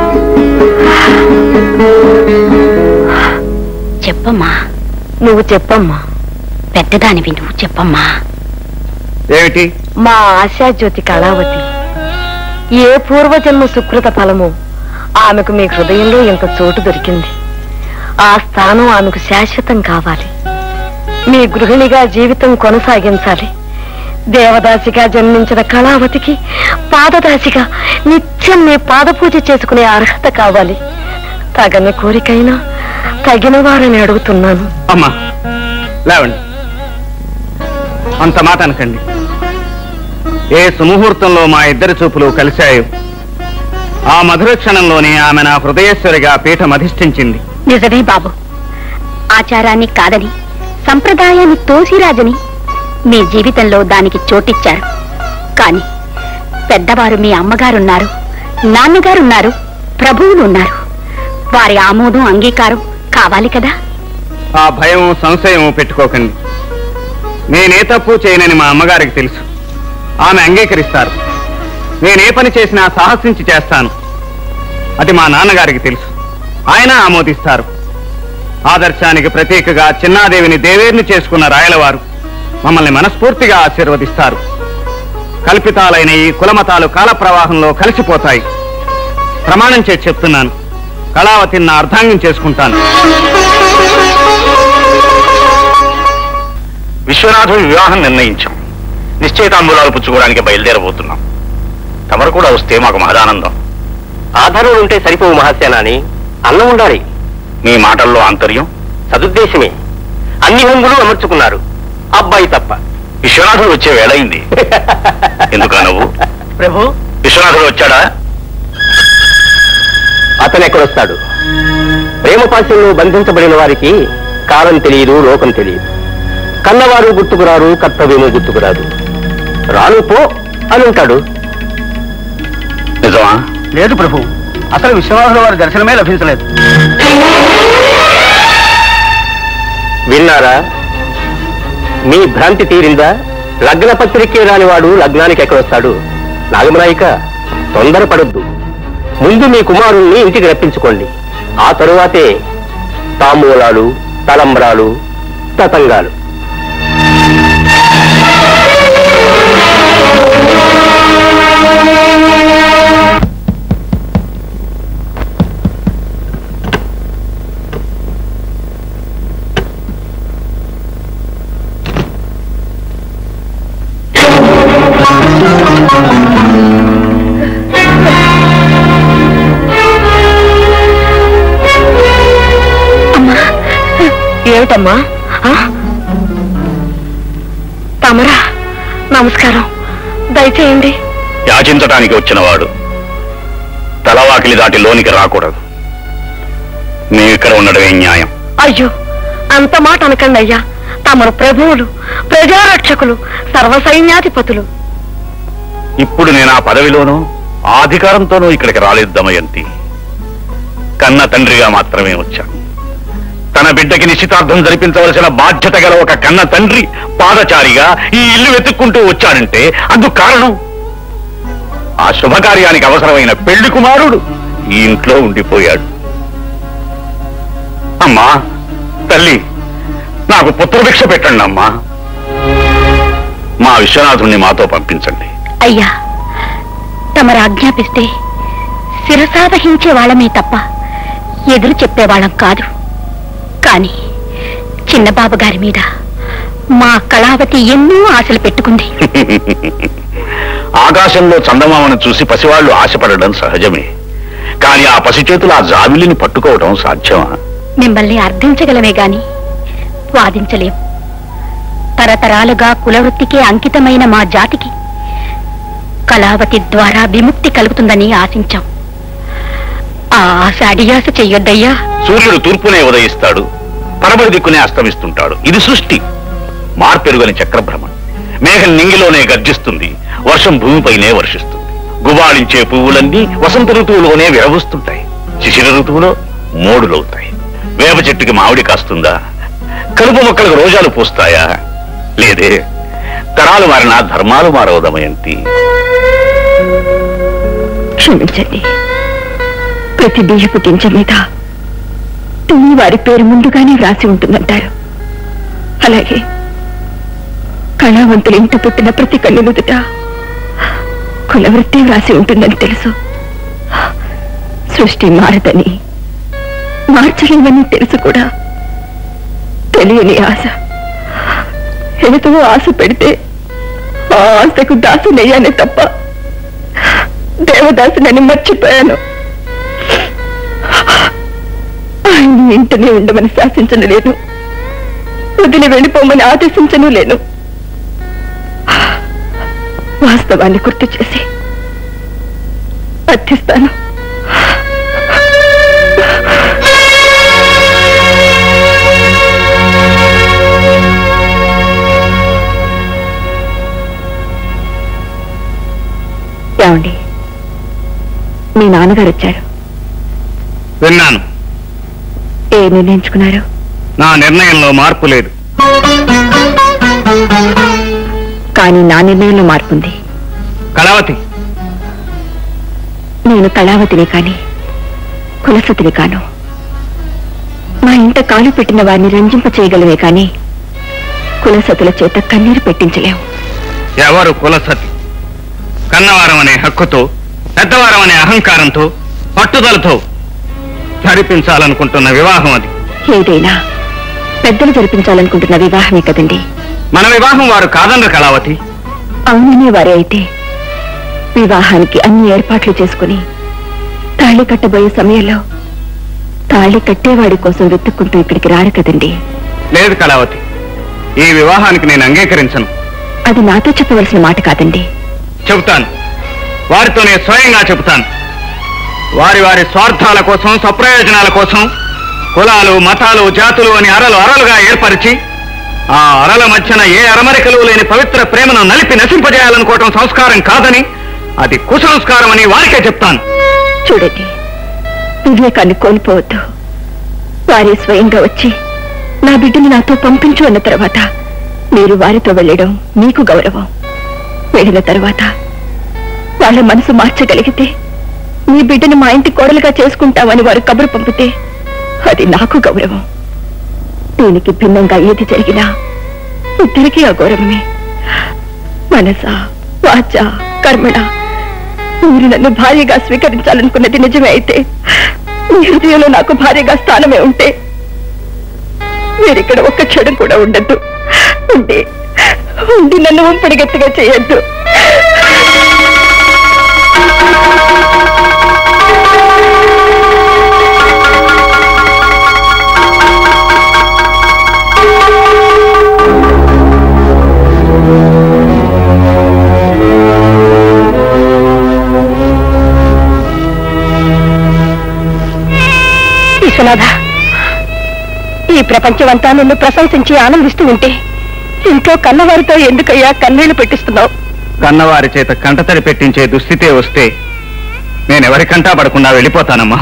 చెప్పమ్మా నువ్వు చెప్పమ్మా పెద్దదానివి నువ్వు చెప్పమ్మా ఏమిటి మా ఆశాజ్యోతి కళావతి ఏ పూర్వజన్మ సుకృత ఫలము ఆమెకు మీ హృదయంలో ఇంత చోటు దొరికింది ఆ స్థానం ఆమెకు శాశ్వతం కావాలి మీ గృహిణిగా జీవితం కొనసాగించాలి దేవదాసిగా జన్మించిన కళావతికి పాదదాసిగా నిత్యం మీ పాదపూజ చేసుకునే అర్హత కావాలి తగని కోరికైనా తగిన వారని అడుగుతున్నాను అమ్మా లేవండి అంత మాట అనకండి ఏ సుముహూర్తంలో మా ఇద్దరి చూపులు కలిశాయో ఆ మధుర క్షణంలోనే ఆమె నా హృదయేశ్వరిగా పీఠం అధిష్ఠించింది నిజమే బాబు ఆచారాన్ని కాదని సంప్రదాయాన్ని తోసిరాజని మీ జీవితంలో దానికి చోటిచ్చారు కాని పెద్దవారు మీ అమ్మగారున్నారు నాన్నగారున్నారు ప్రభువులు ఉన్నారు వారి ఆమోదం అంగీకారం కావాలి కదా ఆ భయం సంశయం పెట్టుకోకండి నేనే తప్పు చేయనని మా అమ్మగారికి తెలుసు ఆమె అంగీకరిస్తారు నేనే పని చేసినా సాహసించి చేస్తాను అది మా నాన్నగారికి తెలుసు ఆయన ఆమోదిస్తారు ఆదర్శానికి ప్రతీకగా చిన్నాదేవిని దేవేర్ని చేసుకున్న రాయలవారు మమ్మల్ని మనస్ఫూర్తిగా ఆశీర్వదిస్తారు కల్పితాలైన ఈ కులమతాలు కాల ప్రవాహంలో కలిసిపోతాయి ప్రమాణం చేసి చెప్తున్నాను కళావతిని నా అర్ధాంగం చేసుకుంటాను విశ్వనాథుడి వివాహం నిర్ణయించాం నిశ్చయితాంబూలాలు పుచ్చుకోవడానికి బయలుదేరబోతున్నాం తమరు కూడా వస్తే మాకు మహదానందం ఆధారం ఉంటే సరిపోవు మహాసేనాని అన్నం ఉండాలి మీ మాటల్లో ఆంతర్యం సదుద్దేశమే అన్ని హంగులు అమర్చుకున్నారు అబ్బాయి తప్ప విశ్వనాథుడు వచ్చే వేళయింది ఎందుకా నువ్వు ప్రభు విశ్వనాథుడు వచ్చాడా అతను ఎక్కడొస్తాడు ప్రేమ పాశంలో బంధించబడిన వారికి కాలం తెలియదు లోకం తెలియదు కన్నవారు గుర్తుకురారు కర్తవ్యము గుర్తుకురాదు రాను పో అని ఉంటాడు నిజమా లేదు ప్రభు అసలు విశ్వనాథుల వారి దర్శనమే లభించలేదు విన్నారా మీ భ్రాంతి తీరిందా లగ్న పత్రికే రానివాడు లగ్నానికి ఎక్కడొస్తాడు నాగమనాయిక తొందరపడొద్దు ముందు మీ కుమారుణ్ణి ఇంటికి రప్పించుకోండి ఆ తరువాతే తాంబూలాలు తలంబ్రాలు తతంగాలు ఏమిటమ్మా ఆ? తమరా నమస్కారం దయచేయండి యాచించటానికి వచ్చినవాడు తలవాకిలి దాటి లోనికి రాకూడదు మేము ఇక్కడ ఉండడమే న్యాయం అయ్యో అంత మాట అనకండి అయ్యా తమరు ప్రభువులు ప్రజారక్షకులు సర్వసైన్యాధిపతులు ఇప్పుడు నేను ఆ పదవిలోనూ ఆ అధికారంతోనూ ఇక్కడికి రాలేదు దమయంతి కన్న తండ్రిగా మాత్రమే వచ్చాను తన బిడ్డకి నిశ్చితార్థం జరిపించవలసిన బాధ్యత గల ఒక కన్న తండ్రి పాదచారిగా ఈ ఇల్లు వెతుక్కుంటూ వచ్చాడంటే అందుకు కారణం ఆ శుభకార్యానికి అవసరమైన పెళ్లి కుమారుడు ఈ ఇంట్లో ఉండిపోయాడు అమ్మా తల్లి నాకు పుత్రభిక్ష పెట్టండి అమ్మా మా విశ్వనాథుణ్ణి మాతో పంపించండి అయ్యా తమరు ఆజ్ఞాపిస్తే శిరసావహించే వాళ్ళమే తప్ప ఎదురు చెప్పేవాళ్ళం కాదు కాని చిన్నబాబు గారి మీద మా కళావతి ఎన్నో ఆశలు పెట్టుకుంది ఆకాశంలో చందమామను చూసి పసివాళ్లు ఆశపడడం సహజమే కానీ ఆ పసి చేతులు ఆ జాబిలిని పట్టుకోవడం సాధ్యమా మిమ్మల్ని అర్థించగలమే గాని వాదించలేం తరతరాలుగా కులవృత్తికే అంకితమైన మా జాతికి కళావతి ద్వారా విముక్తి కలుగుతుందని ఆశించాం ఆ ఆశ అడియాస చెయ్యొద్దయ్యా సూర్యుడు తూర్పునే ఉదయిస్తాడు పరబడి దిక్కునే అస్తమిస్తుంటాడు ఇది సృష్టి మార్పెరుగని చక్రభ్రమ మేఘం నింగిలోనే గర్జిస్తుంది వర్షం భూమిపైనే వర్షిస్తుంది గుబాళించే పువ్వులన్నీ వసంత ఋతువులోనే విరవస్తుంటాయి శిశిర ఋతువులో మోడులవుతాయి వేప చెట్టుకి మామిడి కాస్తుందా కలుపు మొక్కలకు రోజాలు పూస్తాయా లేదే తరాలు మారినా ధర్మాలు మారవు దమయంతి క్షమించండి ప్రతి బియ్యపు గింజ మీద తుని వారి పేరు ముందుగానే వ్రాసి ఉంటుందంటారు అలాగే కళావంతులు ఇంట పుట్టిన ప్రతి కన్ను నుదుట కులవృత్తి వ్రాసి ఉంటుందని తెలుసు సృష్టి మారదని మార్చలేమని తెలుసు కూడా తెలియని ఆశ ఏదో ఆశ పెడితే ఆ ఆశకు దాసునయ్యానే తప్ప దేవదాసునని మర్చిపోయాను ఆయన ఇంటనే ఉండమని శాసించను లేను వదిలి వెళ్ళిపోమని ఆదేశించను లేను వాస్తవాన్ని గుర్తు చేసి అర్థిస్తాను ఏమండి మీ నాన్నగారు వచ్చారు విన్నాను ఏ నిర్ణయించుకున్నారు నా నిర్ణయంలో మార్పు లేదు కానీ నా నిర్ణయంలో మార్పుంది కళావతి నేను కళావతిని కాని కులసతిని కాను మా ఇంట కాలు పెట్టిన వారిని రంజింప చేయగలమే కాని కులసతుల చేత కన్నీరు పెట్టించలేం ఎవరు కులసతి కన్నవారం అనే హక్కుతో పెద్దవారం అనే అహంకారంతో పట్టుదలతో జరిపించాలనుకుంటున్న వివాహం అది ఏదైనా పెద్దలు జరిపించాలనుకుంటున్న వివాహమే కదండి మన వివాహం వారు కాదన్న కళావతి అవుననే వారే అయితే వివాహానికి అన్ని ఏర్పాట్లు చేసుకుని తాళి కట్టబోయే సమయంలో తాళి కట్టేవాడి కోసం వెతుక్కుంటూ ఇక్కడికి రారు కదండి లేదు కళావతి ఈ వివాహానికి నేను అంగీకరించను అది నాతో చెప్పవలసిన మాట కాదండి చెబుతాను వారితోనే స్వయంగా చెబుతాను వారి వారి స్వార్థాల కోసం స్వప్రయోజనాల కోసం కులాలు మతాలు జాతులు అని అరలు అరలుగా ఏర్పరిచి ఆ అరల మధ్యన ఏ అరమరికలు లేని పవిత్ర ప్రేమను నలిపి నశింపజేయాలనుకోవటం సంస్కారం కాదని అది కుసంస్కారం అని వారికే చెప్తాను చూడండి వివేకాన్ని కోల్పోవద్దు వారే స్వయంగా వచ్చి నా బిడ్డను నాతో పంపించు అన్న తర్వాత మీరు వారితో వెళ్ళడం మీకు గౌరవం వెళ్ళిన తర్వాత వాళ్ళ మనసు మార్చగలిగితే మీ బిడ్డను మా ఇంటి కోడలుగా చేసుకుంటామని వారు కబురు పంపితే అది నాకు గౌరవం దీనికి భిన్నంగా ఏది జరిగినా ఇద్దరికీ అగౌరవమే మనస వాచ కర్మణ మీరు నన్ను భార్యగా స్వీకరించాలనుకున్నది నిజమే అయితే మీ హృదయంలో నాకు భార్యగా స్థానమే ఉంటే మీరిక్కడ ఒక్క క్షణం కూడా ఉండద్దు ఉండి ఉండి నన్ను ఉంపడిగట్టుగా చేయొద్దు విశ్వనాథ ఈ ప్రపంచమంతా నిన్ను ప్రశంసించి ఆనందిస్తూ ఉంటే ఇంట్లో కన్నవారితో ఎందుకయ్యా కన్నీళ్లు పెట్టిస్తున్నావు కన్నవారి చేత కంటతడి పెట్టించే దుస్థితే వస్తే నేనెవరి కంటా పడకుండా వెళ్ళిపోతానమ్మా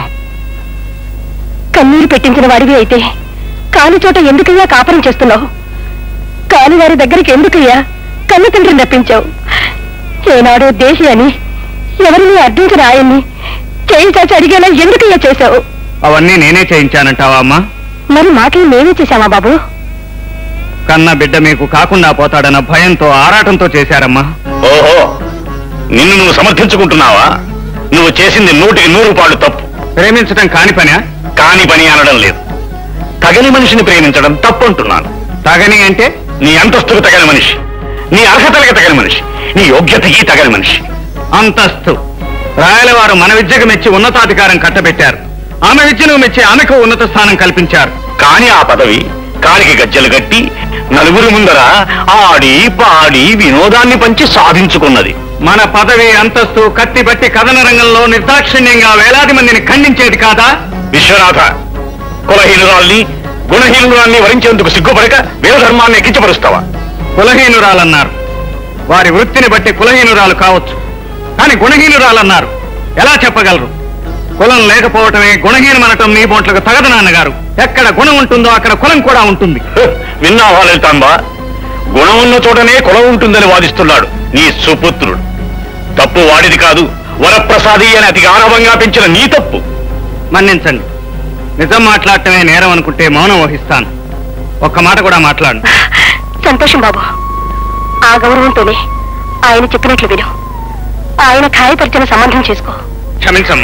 కన్నీరు పెట్టించిన వాడివి అయితే కాని చోట ఎందుకయ్యా కాపురం చేస్తున్నావు కాని వారి దగ్గరికి ఎందుకయ్యా కన్న తండ్రిని రప్పించావు ఏనాడు దేశి అని ఎవరిని అర్థించిన ఆయన్ని చేయి చాచి అడిగేలా ఎందుకయ్యా చేశావు అవన్నీ నేనే చేయించానంటావా అమ్మా మరి మాటలు మేమే చేశామా బాబు కన్న బిడ్డ మీకు కాకుండా పోతాడన్న భయంతో ఆరాటంతో చేశారమ్మా ఓహో నిన్ను నువ్వు సమర్థించుకుంటున్నావా నువ్వు చేసింది నూటికి నూరు పాళ్ళు తప్పు ప్రేమించటం కాని పనా కాని పని అనడం లేదు తగని మనిషిని ప్రేమించడం తప్పు అంటున్నాను తగని అంటే నీ అంతస్తుకు తగని మనిషి నీ అర్హతలకి తగని మనిషి నీ యోగ్యతకి తగని మనిషి అంతస్తు రాయల వారు మన విద్యకు మెచ్చి ఉన్నతాధికారం కట్టబెట్టారు ఆమె విద్యను మెచ్చి ఆమెకు ఉన్నత స్థానం కల్పించారు కాని ఆ పదవి కాలికి గజ్జలు కట్టి నలుగురి ముందర ఆడి పాడి వినోదాన్ని పంచి సాధించుకున్నది మన పదవి అంతస్తు కత్తి బట్టి కథన రంగంలో నిర్దాక్షిణ్యంగా వేలాది మందిని ఖండించేది కాదా విశ్వనాథ కులహీనురాల్ని గుణహీనురాల్ని వరించేందుకు సిగ్గుపడక వీరధర్మాన్ని ఎక్కించపరుస్తావా కులహీనురాలన్నారు వారి వృత్తిని బట్టి కులహీనురాలు కావచ్చు కానీ గుణహీనురాలన్నారు ఎలా చెప్పగలరు కులం లేకపోవటమే గుణహీనమనటం నీ బోట్లకు తగదు నాన్నగారు ఎక్కడ గుణం ఉంటుందో అక్కడ కులం కూడా ఉంటుంది హ్, విన్నావా లలితాంబా గుణం ఉన్న చోటనే కులం ఉంటుందని వాదిస్తున్నాడు నీ సుపుత్రుడు తప్పు వాడిది కాదు వరప్రసాది అని అతి ఆరవంగా పెంచిన నీ తప్పు మన్నించండి నిజం మాట్లాడటమే నేరం అనుకుంటే మౌనం వహిస్తాను ఒక్క మాట కూడా మాట్లాడు సంతోషం బాబు ఆ గౌరవంతోనే ఆయన చెప్పినట్లు విను ఆయన ఖాయపరిచిన సంబంధం చేసుకో క్షమించమ్మా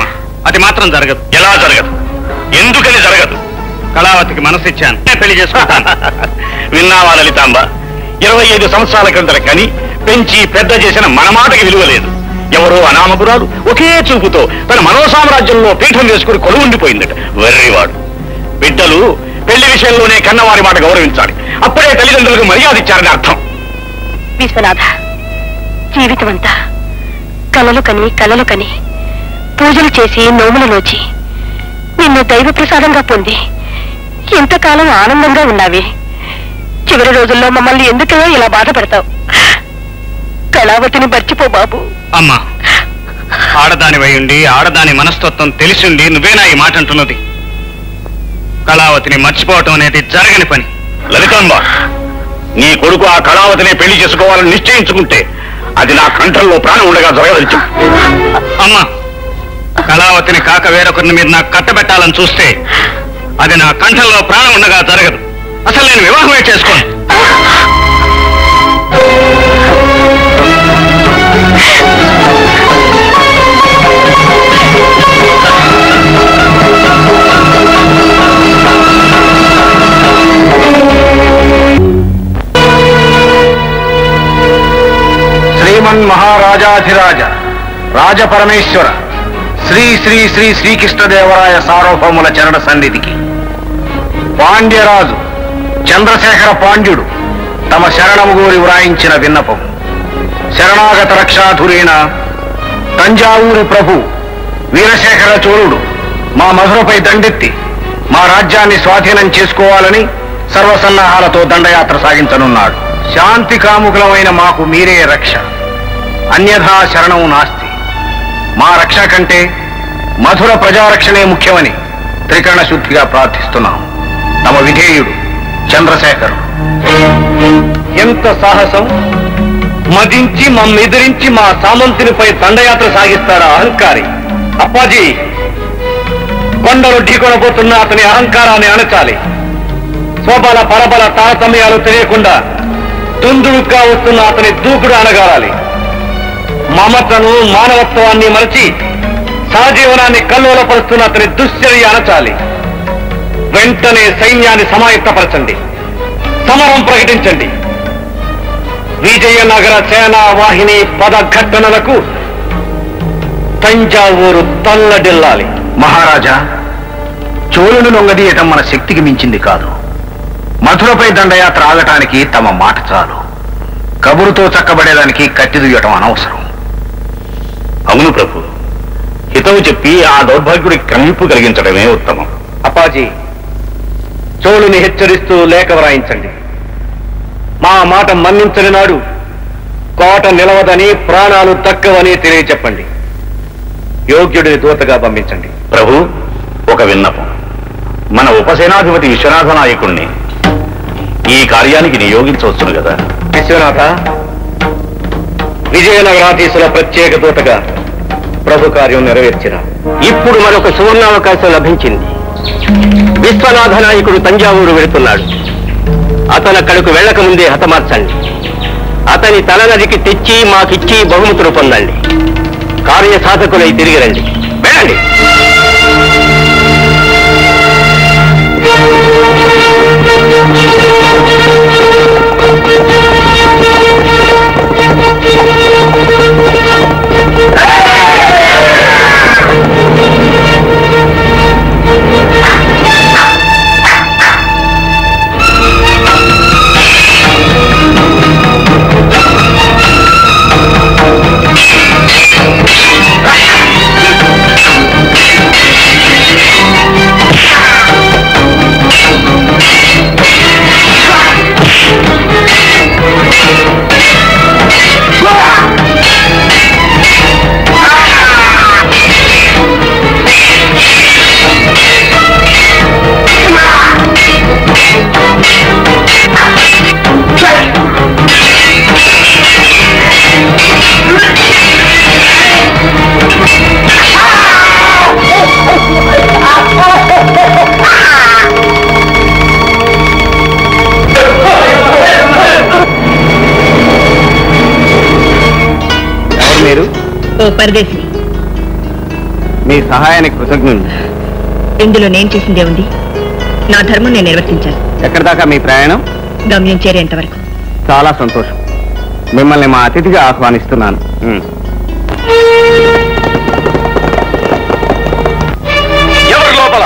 అది మాత్రం జరగదు ఎలా జరగదు ఎందుకని జరగదు కళావతికి మనసిచ్చాను నేను పెళ్లి చేసుకుంటాను విన్నావా లలితాంబ ఇరవై ఐదు సంవత్సరాల క్రిందట కని పెంచి పెద్ద చేసిన మన మాటకి విలువ లేదు ఎవరో అనామకురాలు ఒకే చూపుతో తన మనోసామ్రాజ్యంలో పీఠం వేసుకుని కొలు ఉండిపోయిందట వెర్రివాడు బిడ్డలు పెళ్లి విషయంలోనే కన్నవారి మాట గౌరవించాలి అప్పుడే తల్లిదండ్రులకు మర్యాద ఇచ్చారని అర్థం విశ్వనాథ జీవితమంతా కలలు కని కలలు కని పూజలు చేసి నోములు నోచి నిన్ను దైవ ప్రసాదంగా పొంది ఎంతకాలం ఆనందంగా ఉన్నావి చివరి రోజుల్లో మమ్మల్ని ఎందుకయ్యా ఇలా బాధ పెడతావు కళావతిని మర్చిపో బాబు అమ్మా ఆడదాని ఉండి ఆడదాని మనస్తత్వం తెలిసిండి నువ్వేనా ఈ మాట అంటున్నది కళావతిని మర్చిపోవటం అనేది జరగని పని లలితాంబ నీ కొడుకు ఆ కళావతినే పెళ్లి చేసుకోవాలని నిశ్చయించుకుంటే అది నా కంఠంలో ప్రాణం ఉండగా జరగదచ్చు అమ్మా కళావతిని కాక వేరొకరిని మీరు నాకు కట్టబెట్టాలని చూస్తే అది నా కంఠంలో ప్రాణం ఉండగా జరగదు అసలు నేను వివాహమే చేసుకోను శ్రీమన్ మహారాజాధిరాజ రాజపరమేశ్వర శ్రీ శ్రీ శ్రీ శ్రీకృష్ణదేవరాయ సార్వభౌముల చరణ సన్నిధికి పాండ్యరాజు చంద్రశేఖర పాండ్యుడు తమ శరణము గోరి వ్రాయించిన విన్నపం శరణాగత రక్షాధురైన తంజావూరి ప్రభు వీరశేఖర చోళుడు మా మధురపై దండెత్తి మా రాజ్యాన్ని స్వాధీనం చేసుకోవాలని సర్వసన్నాహాలతో దండయాత్ర సాగించనున్నాడు శాంతి కాముకులమైన మాకు మీరే రక్ష అన్యథా శరణం నాస్తి మా రక్ష కంటే మధుర ప్రజారక్షణే ముఖ్యమని త్రికరణ శుద్ధిగా ప్రార్థిస్తున్నాం తమ విధేయుడు చంద్రశేఖర్ ఎంత సాహసం మదించి మమ్మెదిరించి మా సామంతునిపై దండయాత్ర సాగిస్తారా అహంకారి అప్పాజీ కొండలు ఢీకొనబోతున్న అతని అహంకారాన్ని అణచాలి స్వబల పరబల తారతమ్యాలు తెలియకుండా తుందుడుగా వస్తున్న అతని దూకుడు అనగారాలి మమతను మానవత్వాన్ని మరచి సహజీవనాన్ని కల్లోలపరుస్తున్న అతని దుశ్చర్య అనచాలి వెంటనే సైన్యాన్ని సమాయత్తపరచండి సమరం ప్రకటించండి విజయనగర సేనా వాహిని పదఘట్టనలకు తంజావూరు తల్లడిల్లాలి మహారాజా చోళును లొంగదీయటం మన శక్తికి మించింది కాదు మధురపై దండయాత్ర ఆగటానికి తమ మాట చాలు కబురుతో చక్కబడేదానికి కత్తి దుయ్యటం అనవసరం అవును ప్రభు హితవు చెప్పి ఆ దౌర్భాగ్యుడి కమింపు కలిగించడమే ఉత్తమం అప్పాజీ చోళుని హెచ్చరిస్తూ లేఖ వ్రాయించండి మా మాట మన్నించని నాడు కోట నిలవదని ప్రాణాలు దక్కవని తెలియచెప్పండి యోగ్యుడిని దూతగా పంపించండి ప్రభు ఒక విన్నపం మన ఉపసేనాధిపతి విశ్వనాథ నాయకుణ్ణి ఈ కార్యానికి నియోగించవచ్చును కదా విశ్వనాథ విజయనగరాధీశుల ప్రత్యేక దూతగా ప్రభు కార్యం నెరవేర్చిన ఇప్పుడు మరొక సువర్ణావకాశం లభించింది విశ్వనాథ నాయకుడు తంజావూరు వెళుతున్నాడు అతను అక్కడకు వెళ్ళక ముందే హతమార్చండి అతని తలనదికి తెచ్చి మాకిచ్చి బహుమతులు పొందండి కార్యసాధకులై తిరిగి రండి వెళ్ళండి ఎవరు మీరు ఓ పరదేశిని మీ సహాయానికి కృతజ్ఞుడు ఇందులో నేను చేసిందే ఉంది నా ధర్మం నేను నిర్వర్తించాను ఎక్కడి దాకా మీ ప్రయాణం గమ్యం చేరేంత వరకు చాలా సంతోషం మిమ్మల్ని మా అతిథిగా ఆహ్వానిస్తున్నాను ఉమ్. ఎవరు లోపల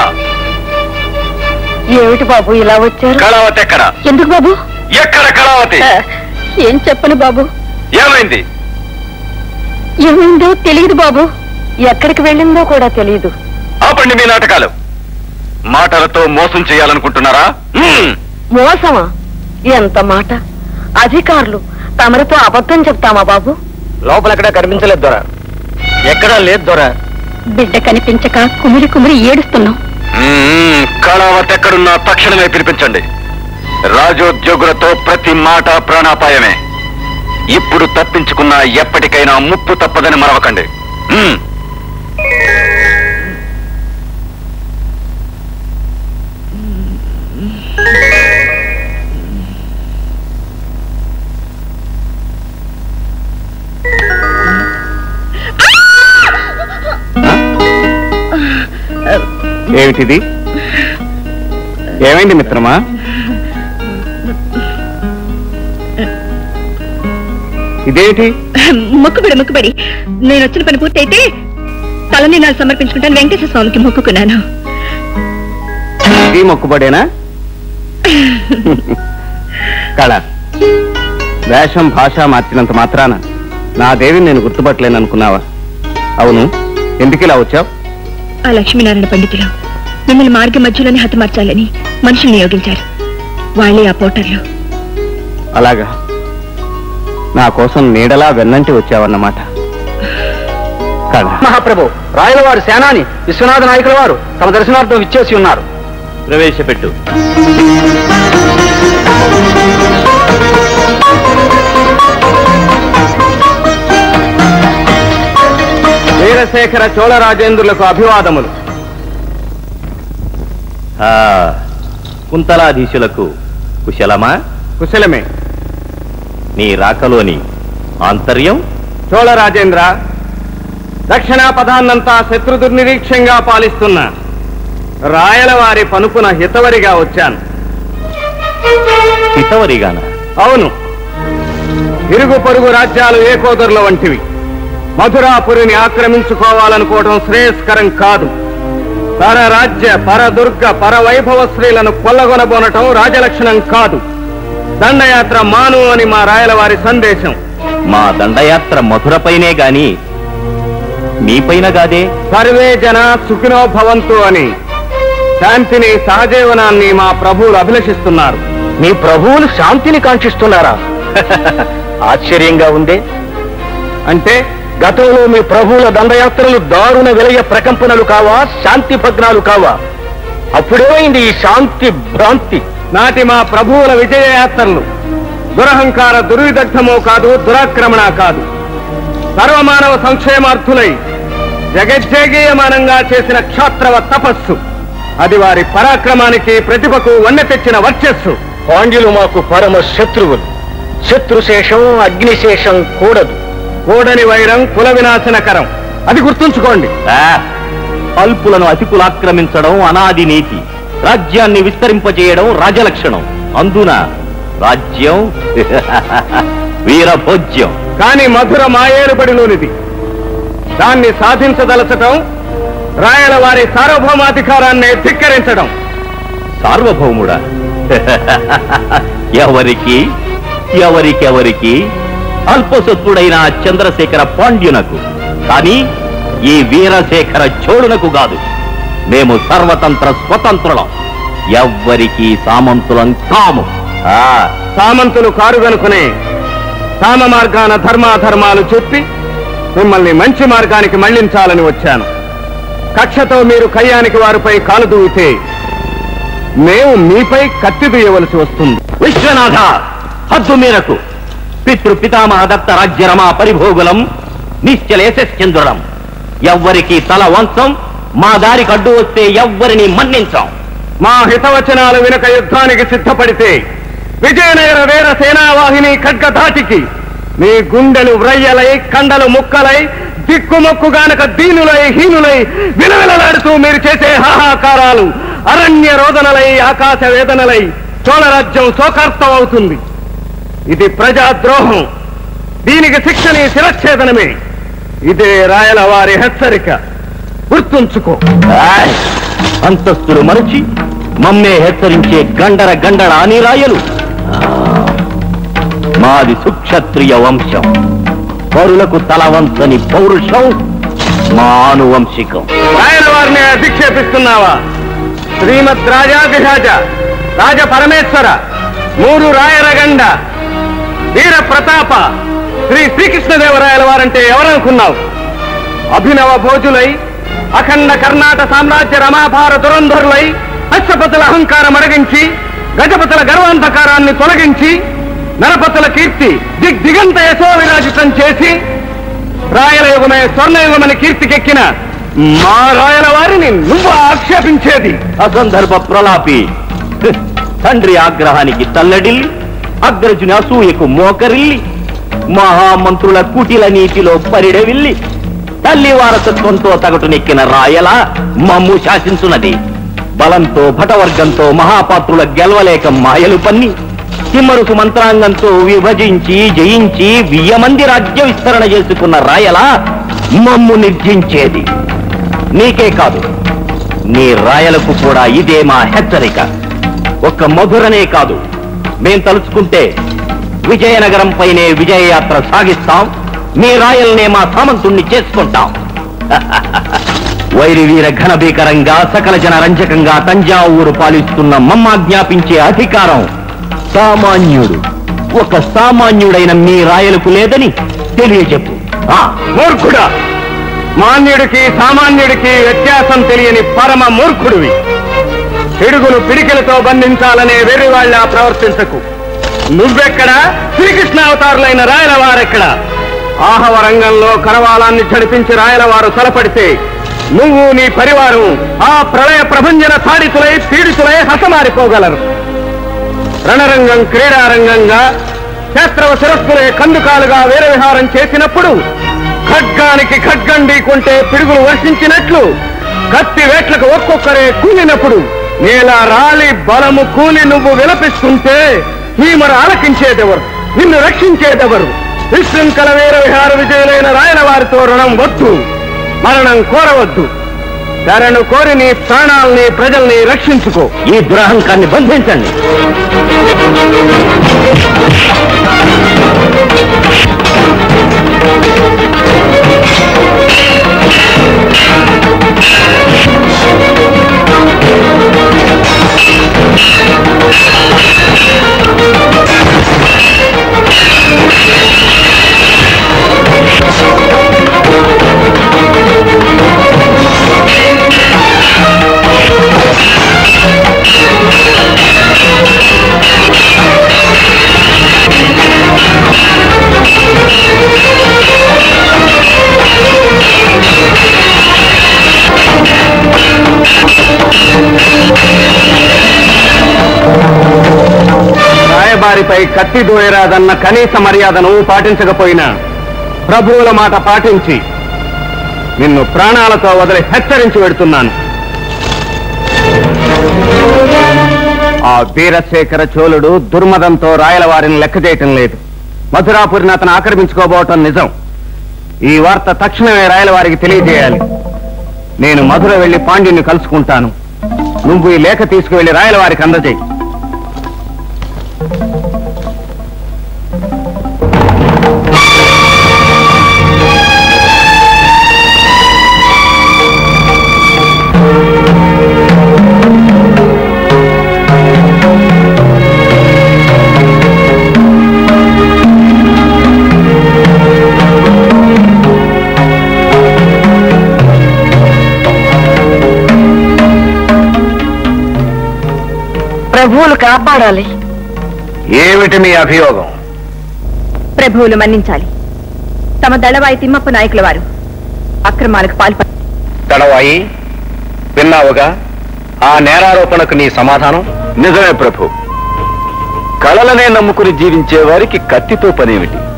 ఏమిటి బాబు ఇలా వచ్చారు కళావతి ఎక్కడ ఎందుకు బాబు ఎక్కడ కళావతి ఆ, ఏం చెప్పను బాబు ఏమైంది ఏమైందో తెలియదు బాబు ఎక్కడికి వెళ్ళిందో కూడా తెలియదు ఆపండి మీ నాటకాలు మాటలతో మోసం చేయాలనుకుంటున్నారా మ్మ్. మోసమా ఎంత మాట అధికారులు తమరితో అబద్ధం చెప్తామా బాబు లోపల ఎక్కడా కనిపించలేదు దొర ఎక్కడా లేదు దొర బిడ్డ కనిపించక కుమిరి కుమిరి ఏడుస్తున్నాం మ్మ్. కళావతి ఎక్కడున్నా తక్షణమే పిలిపించండి రాజోద్యోగులతో ప్రతి మాట ప్రాణాపాయమే ఇప్పుడు తప్పించుకున్న ఎప్పటికైనా ముప్పు తప్పదని మరవకండి మ్మ్. ఏమిటిది ఏమైంది మిత్రమా ఇదేమిటి మొక్కుబడి మొక్కుబడి నేను వచ్చిన పని పూర్తయితే తలనీనాలు సమర్పించుకుంటాను వెంకటేశ్వర స్వామికి మొక్కుకున్నాను ఇది మొక్కుబడేనా కళ వేషం భాష మార్చినంత మాత్రాన నా దేవిని నేను గుర్తుపట్టలేను అనుకున్నావా అవును ఎందుకు ఇలా వచ్చావు ఆ లక్ష్మీనారాయణ పండితులు మిమ్మల్ని మార్గ మధ్యలోనే హతమార్చాలని మనుషుల్ని నియోగించారు వాళ్ళే ఆ పోటర్లు అలాగా నా కోసం నీడలా వెన్నంటి వచ్చావన్నమాట కళ మహాప్రభు రాయలవారి సేనాని విశ్వనాథ నాయకుల వారు తమ దర్శనార్థం ఇచ్చేసి ఉన్నారు ప్రవేశపెట్టు వీరశేఖర చోళరాజేంద్రులకు అభివాదములు కుంతలాధీశులకు కుశలమా కుశలమే నీ రాకలోని ఆంతర్యం చోళరాజేంద్ర దక్షిణా పదాన్నంతా శత్రు దుర్నిరీక్షంగా పాలిస్తున్న రాయలవారి పనుపున హితవరిగా వచ్చాను హితవరిగాన అవును ఇరుగు పొరుగు రాజ్యాలు ఏకోదరుల వంటివి మధురాపురిని ఆక్రమించుకోవాలనుకోవడం శ్రేయస్కరం కాదు పర రాజ్య పర దుర్గ పర వైభవ స్త్రీలను కొల్లగొనబోనటం రాజలక్షణం కాదు దండయాత్ర మాను అని మా రాయలవారి సందేశం మా దండయాత్ర మధురపైనే గాని మీపైన గాదే సర్వే జన సుఖినో భవంతు అని శాంతిని సహజీవనాన్ని మా ప్రభువులు అభిలషిస్తున్నారు మీ ప్రభువులు శాంతిని కాంక్షిస్తున్నారా ఆశ్చర్యంగా ఉందే అంటే గతంలో మీ ప్రభువుల దండయాత్రలు దారుణ విలయ ప్రకంపనలు కావా శాంతి భగ్నాలు కావా అప్పుడేమైంది ఈ శాంతి భ్రాంతి నాటి మా ప్రభువుల విజయయాత్రలు దురహంకార దుర్విదగ్ధమో కాదు దురాక్రమణ కాదు సర్వమానవ సంక్షేమార్థులై జగజ్జేగీయమానంగా చేసిన క్షాత్రవ తపస్సు అది వారి పరాక్రమానికి ప్రతిభకు వన్నె తెచ్చిన వర్చస్సు పాండ్యులు మాకు పరమ శత్రువులు శత్రుశేషం అగ్నిశేషం కూడదు కూడని వైరం కుల వినాశనకరం అది గుర్తుంచుకోండి ఆ, అల్పులను అతికులాక్రమించడం అనాది నీతి రాజ్యాన్ని విస్తరింపజేయడం రాజలక్షణం అందున రాజ్యం వీరభోజ్యం కాని మధుర మాయేలుబడిలోనిది దాన్ని సాధించదలచటం రాయల వారి సార్వభౌమాధికారాన్ని ధిక్కరించడం సార్వభౌముడా ఎవరికి ఎవరికెవరికి అల్పసత్తుడైన ఆ చంద్రశేఖర పాండ్యునకు కానీ ఈ వీరశేఖర చోడునకు కాదు మేము సర్వతంత్ర స్వతంత్రులం ఎవ్వరికి సామంతులం కాము ఆ సామంతులు కారుగనుకునే సామ మార్గాన ధర్మాధర్మాలు చెప్పి మిమ్మల్ని మంచి మార్గానికి మళ్లించాలని వచ్చాను కక్షతో మీరు కయ్యానికి వారిపై కాలు దూవితే మేము మీపై కత్తి దూయవలసి వస్తుంది విశ్వనాథ హద్దు మేరకు పితృ పితామహ దత్త రాజ్యరమా పరిభోగులం నిశ్చల యశస్చంద్రులం ఎవ్వరికి తల వంచం మా దారికి అడ్డు వస్తే ఎవ్వరిని మన్నించాం మా హితవచనాలు వినక యుద్ధానికి సిద్ధపడితే విజయనగర వీర సేనావాహిని ఖడ్గ ధాటికి మీ గుండెలు వ్రయ్యలై కండలు ముక్కలై దిక్కుమొక్కు గానక దీనులై హీనులై విలవిలలాడుతూ మీరు చేసే హాహాకారాలు అరణ్య రోదనలై ఆకాశ వేదనలై చోళరాజ్యం శోకార్థం అవుతుంది ఇది ప్రజాద్రోహం దీనికి శిక్షని శిరచ్ఛేదనమే ఇదే రాయల వారి హెచ్చరిక గుర్తుంచుకో ఆయ్! అంతస్తులు మరచి మమ్మే హెచ్చరించే గండర గండర అని రాయలు ఆ, మాది సుక్షత్రియ వంశం పరులకు తలవంచని పౌరుషం మా ఆనువంశికం రాయల వారిని అధిక్షేపిస్తున్నావా శ్రీమద్ రాజాభిరాజ రాజ పరమేశ్వర మూడు రాయరగండ వీర ప్రతాప శ్రీ శ్రీకృష్ణదేవరాయల వారంటే ఎవరనుకున్నావు అభినవ భోజులై అఖండ కర్ణాట సామ్రాజ్య రమాభార దురంధరులై అశ్వపతుల అహంకారం అడగించి గజపతుల గర్వాంధకారాన్ని తొలగించి నరపతుల కీర్తి దిగ్దిగంత యశో విరాజితం చేసి రాయలయుగమే స్వర్ణయుగమని కీర్తికెక్కిన మా రాయల వారిని నువ్వు ఆక్షేపించేది అసందర్భ ప్రలాపి హ్! తండ్రి ఆగ్రహానికి తల్లడిల్లి అగ్రజుని అసూయకు మోకరిల్లి మహామంత్రుల కుటిల నీటిలో పరిడవిల్లి తల్లి వారసత్వంతో తగటునెక్కిన రాయల మమ్ము శాసించున్నది బలంతో భటవర్గంతో మహాపాత్రుల గెలవలేక మాయలు పన్ని తిమ్మరుసు మంత్రాంగంతో విభజించి జయించి వియ్యమంది రాజ్య విస్తరణ చేసుకున్న రాయల మమ్ము నిర్జించేది నీకే కాదు నీ రాయలకు కూడా ఇదే మా హెచ్చరిక ఒక్క మధురనే కాదు మేం తలుచుకుంటే విజయనగరం పైనే విజయయాత్ర సాగిస్తాం మీ రాయల్నే మా సామంతుణ్ణి చేసుకుంటాం వైరి వీర ఘనభీకరంగా సకల జన రంజకంగా తంజావూరు పాలిస్తున్న మమ్మాజ్ఞాపించే అధికారం సామాన్యుడు ఒక సామాన్యుడైన మీ రాయలకు లేదని తెలియజెప్పు ఆ, మూర్ఖుడా మాన్యుడికి సామాన్యుడికి వ్యత్యాసం తెలియని పరమ మూర్ఖుడివి పిడుగును పిడికిలతో బంధించాలనే వెర్రివాళ్ళ ప్రవర్తించకు నువ్వెక్కడ శ్రీకృష్ణ అవతారులైన రాయల వారెక్కడ ఆహవ రంగంలో కరవాలాన్ని చడిపించి రాయల వారు తలపడితే నువ్వు నీ పరివారం ఆ ప్రళయ ప్రభంజన తాడితులై పీడితులై హతమారిపోగలరు రణరంగం క్రీడారంగంగా శాస్త్రవ శిరస్సులే కందుకాలుగా వీరవిహారం చేసినప్పుడు ఖడ్గానికి ఖడ్గం ఢీకొంటే పిడుగులు వర్షించినట్లు కత్తి వేట్లకు ఒక్కొక్కరే కూలినప్పుడు నేల రాలి బలము కూలి నువ్వు విలపిస్తుంటే భీమను ఆలకించేదెవరు నిన్ను రక్షించేదెవరు విశృంఖల వీర విహార విజయులైన రాయల వారితో రుణం వద్దు మరణం కోరవద్దు శరణు కోరి నీ ప్రాణాల్ని ప్రజల్ని రక్షించుకో ఈ దురహంకాన్ని బంధించండి రాయబారిపై కత్తి దూయరాదన్న కనీస మర్యాదను పాటించకపోయినా ప్రభువుల మాట పాటించి నిన్ను ప్రాణాలతో వదిలి హెచ్చరించి పెడుతున్నాను ఆ వీరశేఖర చోళుడు దుర్మదంతో రాయల వారిని లెక్క చేయటం లేదు మధురాపురిని అతను ఆక్రమించుకోబోవటం నిజం ఈ వార్త తక్షణమే రాయల వారికి తెలియజేయాలి నేను మధుర వెళ్లి పాండ్యుని కలుసుకుంటాను నువ్వు ఈ లేఖ తీసుకువెళ్లి రాయల వారికి అందజేయి ప్రభువులు కాపాడాలి ఏమిటి మీ అభియోగం ప్రభువులు మన్నించాలి తమ దళవాయి తిమ్మప్ప నాయకుల వారు అక్రమాలకు పాల్ప తడవాయి విన్నావుగా ఆ నేరారోపణకు నీ సమాధానం నిజమే ప్రభు కళలనే నమ్ముకుని జీవించే వారికి కత్తితో పనేమిటి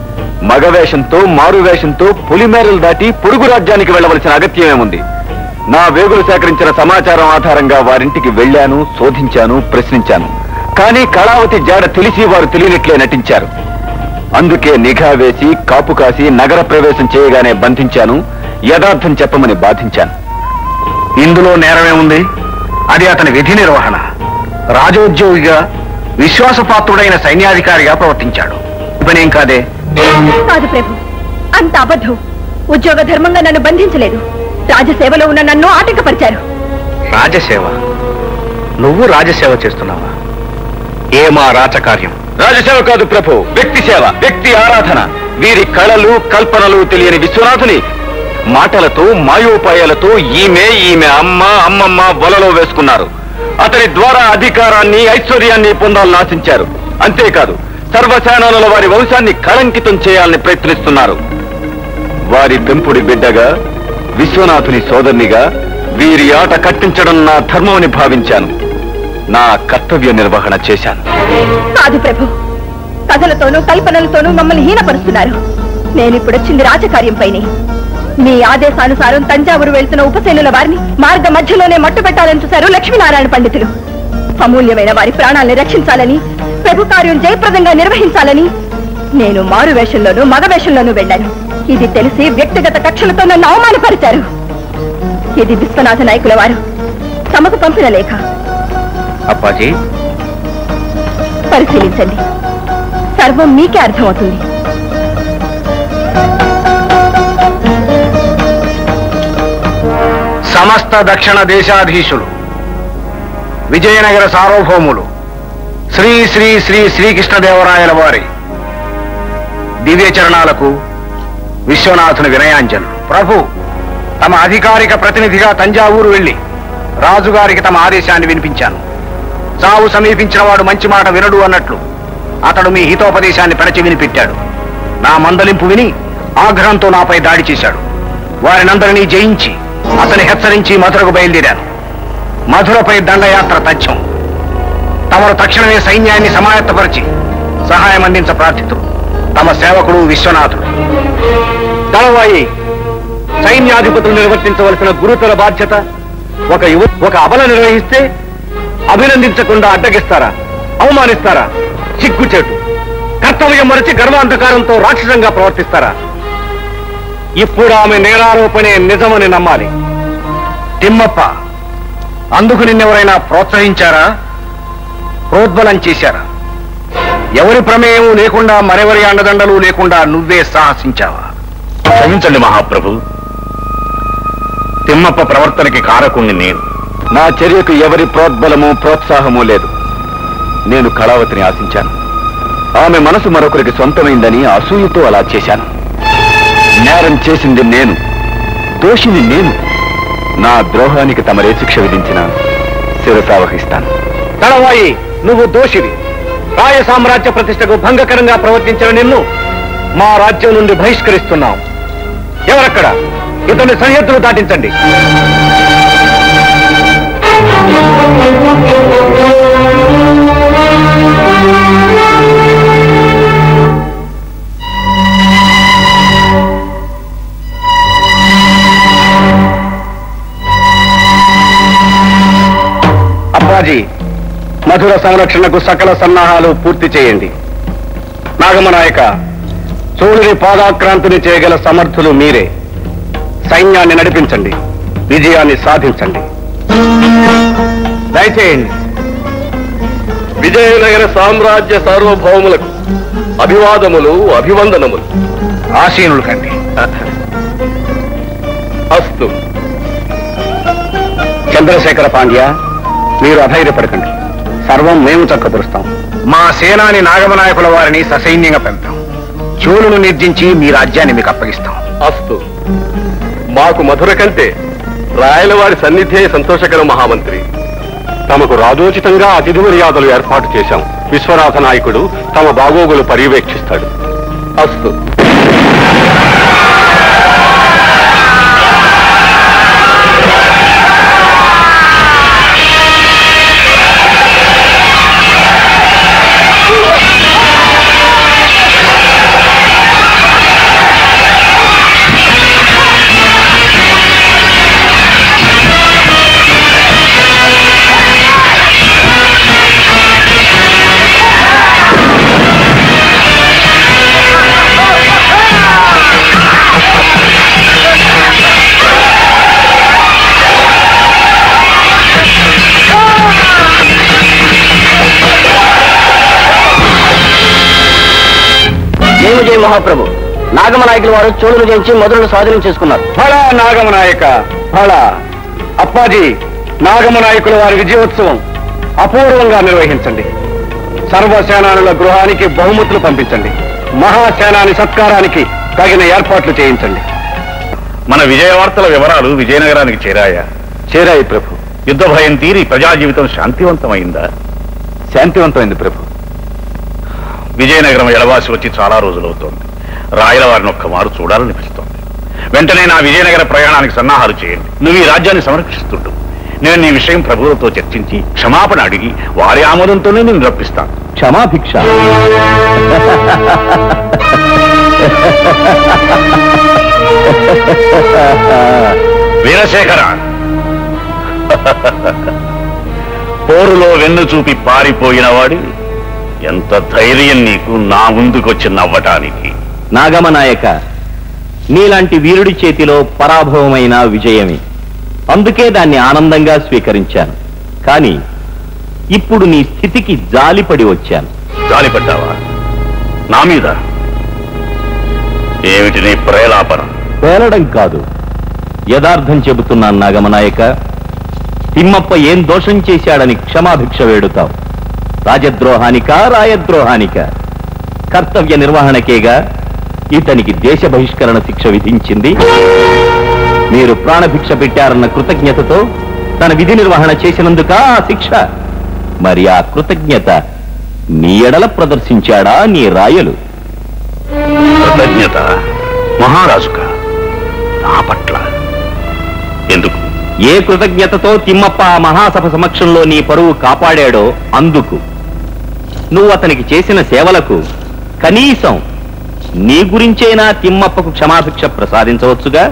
మగవేషంతో మారువేషంతో పులిమేరలు దాటి పొరుగు రాజ్యానికి వెళ్ళవలసిన అగత్యమేముంది నా వేగులు సేకరించిన సమాచారం ఆధారంగా వారింటికి వెళ్ళాను శోధించాను ప్రశ్నించాను కానీ కళావతి జాడ తెలిసి వారు తెలియనట్లే నటించారు అందుకే నిఘా వేసి కాపు కాసి నగర ప్రవేశం చేయగానే బంధించాను యథార్థం చెప్పమని బాధించాను ఇందులో నేరమే ఉంది అది అతని విధి నిర్వహణ రాజోద్యోగిగా విశ్వాసపాత్రుడైన సైన్యాధికారిగా ప్రవర్తించాడు ఇవనేం కాదే కాదు ప్రభు అంత అబద్ధం ఉద్యోగ ధర్మంగా నన్ను బంధించలేదు రాజసేవలో ఉన్న నన్ను ఆటంకపరిచారు రాజసేవ నువ్వు రాజసేవ చేస్తున్నావా ఏమా రాచకార్యం రాజసేవ కాదు ప్రభు వ్యక్తి సేవ వ్యక్తి ఆరాధన వీరి కళలు కల్పనలు తెలియని విశ్వనాథుని మాటలతో మాయోపాయాలతో ఈమె ఈమె అమ్మ అమ్మమ్మ వలలో వేసుకున్నారు అతని ద్వారా అధికారాన్ని ఐశ్వర్యాన్ని పొందాలని ఆశించారు అంతేకాదు సర్వసేనానుల వారి వంశాన్ని కళంకితం చేయాలని ప్రయత్నిస్తున్నారు వారి పెంపుడి బిడ్డగా విశ్వనాథుని సోదరునిగా వీరి ఆట కట్టించడం నా ధర్మమని భావించాను నా కర్తవ్య నిర్వహణ చేశాను కాదు ప్రభు కథలతోనూ కల్పనలతోనూ మమ్మల్ని హీనపరుస్తున్నారు నేనిప్పుడు వచ్చింది రాజకార్యంపైనే మీ ఆదేశానుసారం తంజావూరు వెళ్తున్న ఉపసేనుల వారిని మార్గ మధ్యలోనే మట్టు పెట్టాలని చూశారు లక్ష్మీనారాయణ పండితులు అమూల్యమైన వారి ప్రాణాల్ని రక్షించాలని ప్రభు కార్యం జయప్రదంగా నిర్వహించాలని నేను మారు వేషంలోనూ మగ వేషంలోనూ వెళ్ళాను ఇది తెలిసి వ్యక్తిగత కక్షలతో నన్ను అవమానపరిచారు ఇది విశ్వనాథ నాయకుల వారు తమకు పంపిన లేఖ అప్పాజీ పరిశీలించండి సర్వం మీకే అర్థమవుతుంది సమస్త దక్షిణ దేశాధీశులు విజయనగర సార్వభౌములు శ్రీ శ్రీ శ్రీ శ్రీకృష్ణదేవరాయల వారి దివ్య చరణాలకు విశ్వనాథుని వినయాంజలు ప్రభు తమ అధికారిక ప్రతినిధిగా తంజావూరు వెళ్లి రాజుగారికి తమ ఆదేశాన్ని వినిపించాను చావు సమీపించిన వాడు మంచి మాట వినడు అన్నట్లు అతడు మీ హితోపదేశాన్ని పెరచి వినిపెట్టాడు నా మందలింపు విని ఆగ్రహంతో నాపై దాడి చేశాడు వారినందరినీ జయించి అతని హెచ్చరించి మధురకు బయలుదేరాను మధురపై దండయాత్ర తథ్యం తమరు తక్షణమే సైన్యాన్ని సమాయత్తపరిచి సహాయం అందించ ప్రార్థితుడు తమ సేవకుడు విశ్వనాథుడు దళవాయి సైన్యాధిపతులు నిర్వర్తించవలసిన గురుతర బాధ్యత ఒక యువ ఒక అబల నిర్వహిస్తే అభినందించకుండా అడ్డగిస్తారా అవమానిస్తారా సిగ్గుచేటు కర్తవ్యం మరచి గర్వాంధకారంతో రాక్షసంగా ప్రవర్తిస్తారా ఇప్పుడు ఆమె నేరారోపణే నిజమని నమ్మాలి తిమ్మప్ప అందుకు నిన్నెవరైనా ప్రోత్సహించారా ప్రోద్బలం చేశారా ఎవరి ప్రమేయం లేకుండా మరెవరి అండదండలు లేకుండా నువ్వే సాహసించావా క్షమించండి మహాప్రభు తిమ్మప్ప ప్రవర్తనకి కారకుణ్ణి నేను నా చర్యకు ఎవరి ప్రోద్బలము ప్రోత్సాహము లేదు నేను కళావతిని ఆశించాను ఆమె మనసు మరొకరికి సొంతమైందని అసూయతో అలా చేశాను నేరం చేసింది నేను దోషిని నేను నా ద్రోహానికి తమరే శిక్ష విధించిన శిరసావహిస్తాను తడవాయి నువ్వు దోషివి రాయ సామ్రాజ్య ప్రతిష్టకు భంగకరంగా ప్రవర్తించిన నిన్ను మా రాజ్యం నుండి బహిష్కరిస్తున్నాం ఎవరక్కడ ఇతని సరిహద్దులు దాటించండి అప్పాజీ మధుర సంరక్షణకు సకల సన్నాహాలు పూర్తి చేయండి నాగమనాయక చోళుని పాదాక్రాంతిని చేయగల సమర్థులు మీరే సైన్యాన్ని నడిపించండి విజయాన్ని సాధించండి దయచేయండి విజయనగర సామ్రాజ్య సార్వభౌములకు అభివాదములు అభివందనములు ఆసీనులు కండి అస్తు చంద్రశేఖర పాండ్య మీరు అధైర్యపడకండి సర్వం మేము చక్కపరుస్తాం మా సేనాని నాగమనాయకుల వారిని ససైన్యంగా పెంపాం చోళును నిర్జించి మీ రాజ్యాన్ని మీకు అప్పగిస్తాం అస్తు మాకు మధుర కంటే రాయలవారి సన్నిధే సంతోషకర మహామంత్రి తమకు రాజోచితంగా అతిథి మర్యాదలు ఏర్పాటు చేశాం విశ్వనాథ నాయకుడు తమ బాగోగులు పర్యవేక్షిస్తాడు అస్తు జయ మహాప్రభు నాగమనాయకుల వారు చోళులు జయించి మధురను స్వాధీనం చేసుకున్నారు ఫళ నాగమ నాయక ఫళ అప్పాజీ నాగమ నాయకుల వారి విజయోత్సవం అపూర్వంగా నిర్వహించండి సర్వసేనానుల గృహానికి బహుమతులు పంపించండి మహాసేనాని సత్కారానికి తగిన ఏర్పాట్లు చేయించండి మన విజయ వార్తల వివరాలు విజయనగరానికి చేరాయా చేరాయి ప్రభు యుద్ధ భయం తీరి ప్రజా జీవితం శాంతివంతమైందా శాంతివంతమైంది ప్రభు విజయనగరం ఎడవాసి వచ్చి చాలా రోజులవుతోంది రాయల వారిని ఒక్క మారు చూడాలనిపిస్తోంది వెంటనే నా విజయనగర ప్రయాణానికి సన్నాహాలు చేయండి నువ్వు ఈ రాజ్యాన్ని సంరక్షిస్తుండు నేను నీ విషయం ప్రభువులతో చర్చించి క్షమాపణ అడిగి వారి ఆమోదంతోనే నేను రప్పిస్తాను క్షమాభిక్ష వీరశేఖర పోరులో వెన్ను చూపి పారిపోయిన వాడి ఎంత ధైర్యం నీకు నా ముందుకొచ్చి నవ్వటానికి నాగమనాయక నీలాంటి వీరుడి చేతిలో పరాభవమైన విజయమే అందుకే దాన్ని ఆనందంగా స్వీకరించాను కానీ ఇప్పుడు నీ స్థితికి జాలిపడి వచ్చాను జాలిపడ్డావా నా మీద ఏమిటి నీ ప్రేలాపన పేలడం కాదు యథార్థం చెబుతున్నాను నాగమనాయక తిమ్మప్ప ఏం దోషం చేశాడని క్షమాభిక్ష వేడుతావు రాజద్రోహానిక రాయద్రోహానిక కర్తవ్య నిర్వహణకేగా ఇతనికి దేశ బహిష్కరణ శిక్ష విధించింది మీరు ప్రాణభిక్ష పెట్టారన్న కృతజ్ఞతతో తన విధి నిర్వహణ చేసినందుక ఆ శిక్ష మరి ఆ కృతజ్ఞత నీ ఎడల ప్రదర్శించాడా నీ రాయలు కృతజ్ఞత మహారాజుగా నా పట్ల ఎందుకు ఏ కృతజ్ఞతతో తిమ్మప్ప ఆ మహాసభ సమక్షంలో నీ పరువు కాపాడాడో అందుకు నువ్వు అతనికి చేసిన సేవలకు కనీసం నీ గురించైనా తిమ్మప్పకు క్షమాభిక్ష ప్రసాదించవచ్చుగా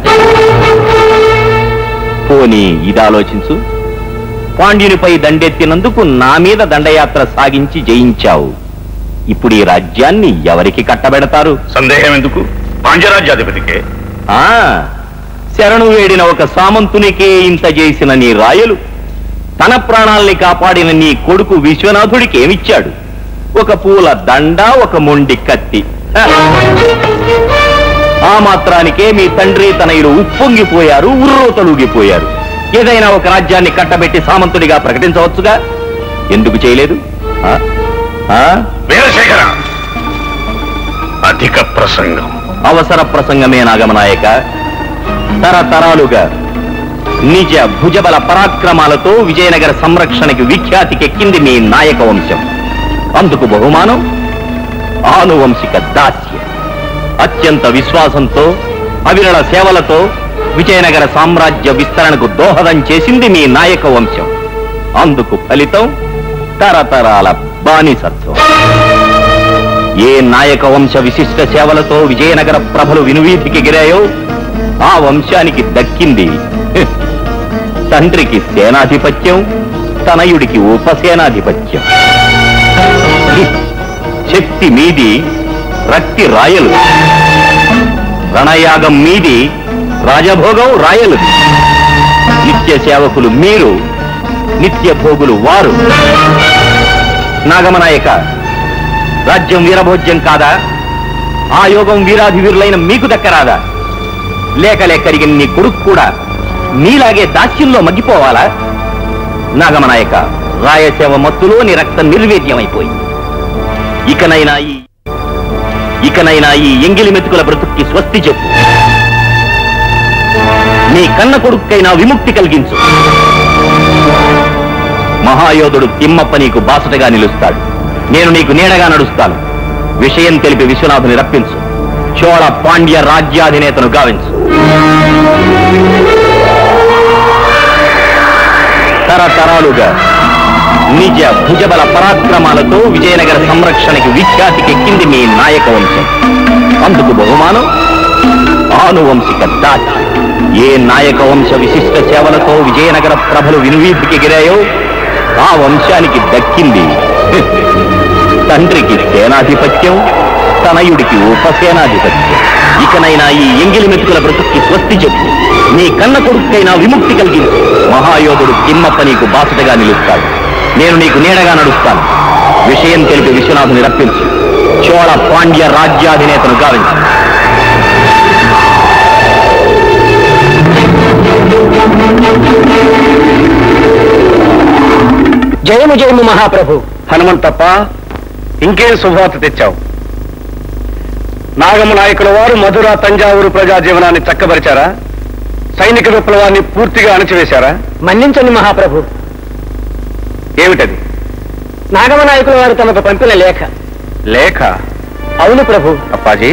పోనీ ఇది ఆలోచించు పాండ్యునిపై దండెత్తినందుకు నా మీద దండయాత్ర సాగించి జయించావు ఇప్పుడు ఈ రాజ్యాన్ని ఎవరికి కట్టబెడతారు సందేహం ఎందుకు పాండ్యరాజ్యాధిపతికే ఆ శరణు వేడిన ఒక సామంతునికే ఇంత చేసిన నీ రాయలు తన ప్రాణాల్ని కాపాడిన నీ కొడుకు విశ్వనాథుడికి ఏమిచ్చాడు ఒక పూల దండ ఒక మొండి కత్తి హ! ఆ మాత్రానికే మీ తండ్రి తనయులు ఉప్పొంగిపోయారు ఉర్రోతలుగిపోయారు ఏదైనా ఒక రాజ్యాన్ని కట్టబెట్టి సామంతుడిగా ప్రకటించవచ్చుగా ఎందుకు చేయలేదు ఆ? ఆ? వీరశేఖర అధిక ప్రసంగం అవసర ప్రసంగమే నాగమనాయక తరతరాలుగా నిజ భుజబల పరాక్రమాలతో విజయనగర సంరక్షణకి విఖ్యాతికెక్కింది మీ నాయక వంశం అందుకు బహుమానం ఆనువంశిక దాస్యం అత్యంత విశ్వాసంతో అవిరళ సేవలతో విజయనగర సామ్రాజ్య విస్తరణకు దోహదం చేసింది మీ నాయక వంశం అందుకు ఫలితం తరతరాల బానిసత్వం ఏ నాయక వంశ విశిష్ట సేవలతో విజయనగర ప్రభలు వినువీధికి గిరాయో ఆ వంశానికి దక్కింది హ్, తండ్రికి సేనాధిపత్యం తనయుడికి ఉపసేనాధిపత్యం హ్, శక్తి మీది రక్తి రాయలు రణయాగం మీది రాజభోగం రాయలు నిత్య సేవకులు మీరు నిత్య భోగులు వారు నాగమనాయక రాజ్యం వీరభోజ్యం కాదా ఆ యోగం వీరాధివీరులైన మీకు దక్కరాదా లేక లేక కరిగిన నీ కొడుకు కూడా నీలాగే దాస్యంలో మగ్గిపోవాలా నాగమనాయక రాయసేవ మత్తులో నీ రక్తం నిర్వేద్యమైపోయింది ఇకనైనా ఈ ఇకనైనా ఈ ఎంగిలి మెతుకుల బ్రతుక్కి స్వస్తి చెప్పు నీ కన్న కొడుక్కైనా విముక్తి కలిగించు మహాయోధుడు తిమ్మప్ప నీకు బాసటగా నిలుస్తాడు నేను నీకు నీడగా నడుస్తాను విషయం తెలిపి విశ్వనాథుని రప్పించు చోళ పాండ్య రాజ్యాధినేతను గావించు తరతరాలుగా నిజ భుజబల పరాక్రమాలతో విజయనగర సంరక్షణకి విఖ్యాతికెక్కింది మీ నాయక వంశం అందుకు బహుమానం ఆనువంశిక దాచి ఏ నాయక వంశ విశిష్ట సేవలతో విజయనగర ప్రభలు వినువీధికి గిరాయో ఆ వంశానికి దక్కింది హ్, తండ్రికి సేనాధిపత్యం తనయుడికి ఉపసేనాధిపత్యం ఇకనైనా ఈ ఎంగిలి మెతుకుల బ్రతుక్కి స్వస్తి చెప్పు నీ కన్న కొడుకైనా విముక్తి కలిగించు మహాయోధుడు తిమ్మప్ప నీకు బాసటగా నిలుస్తాడు నేను నీకు నీడగా నడుస్తాను విషయం తెలిపి విశ్వనాథుని రప్పించు చోళ పాండ్య రాజ్యాధినేతను గావించు జయము జయము మహాప్రభు హనుమంతప్ప ఇంకేం శుభవార్త తెచ్చావు నాగమ నాయకుల వారు మధుర తంజావూరు ప్రజా జీవనాన్ని చక్కబరిచారా సైనిక విప్లవాన్ని పూర్తిగా అణచివేశారా మన్నించండి మహాప్రభు ఏమిటది నాగమ నాయకుల వారు తమకు పంపిన లేఖ లేఖ అవును ప్రభు అప్పాజీ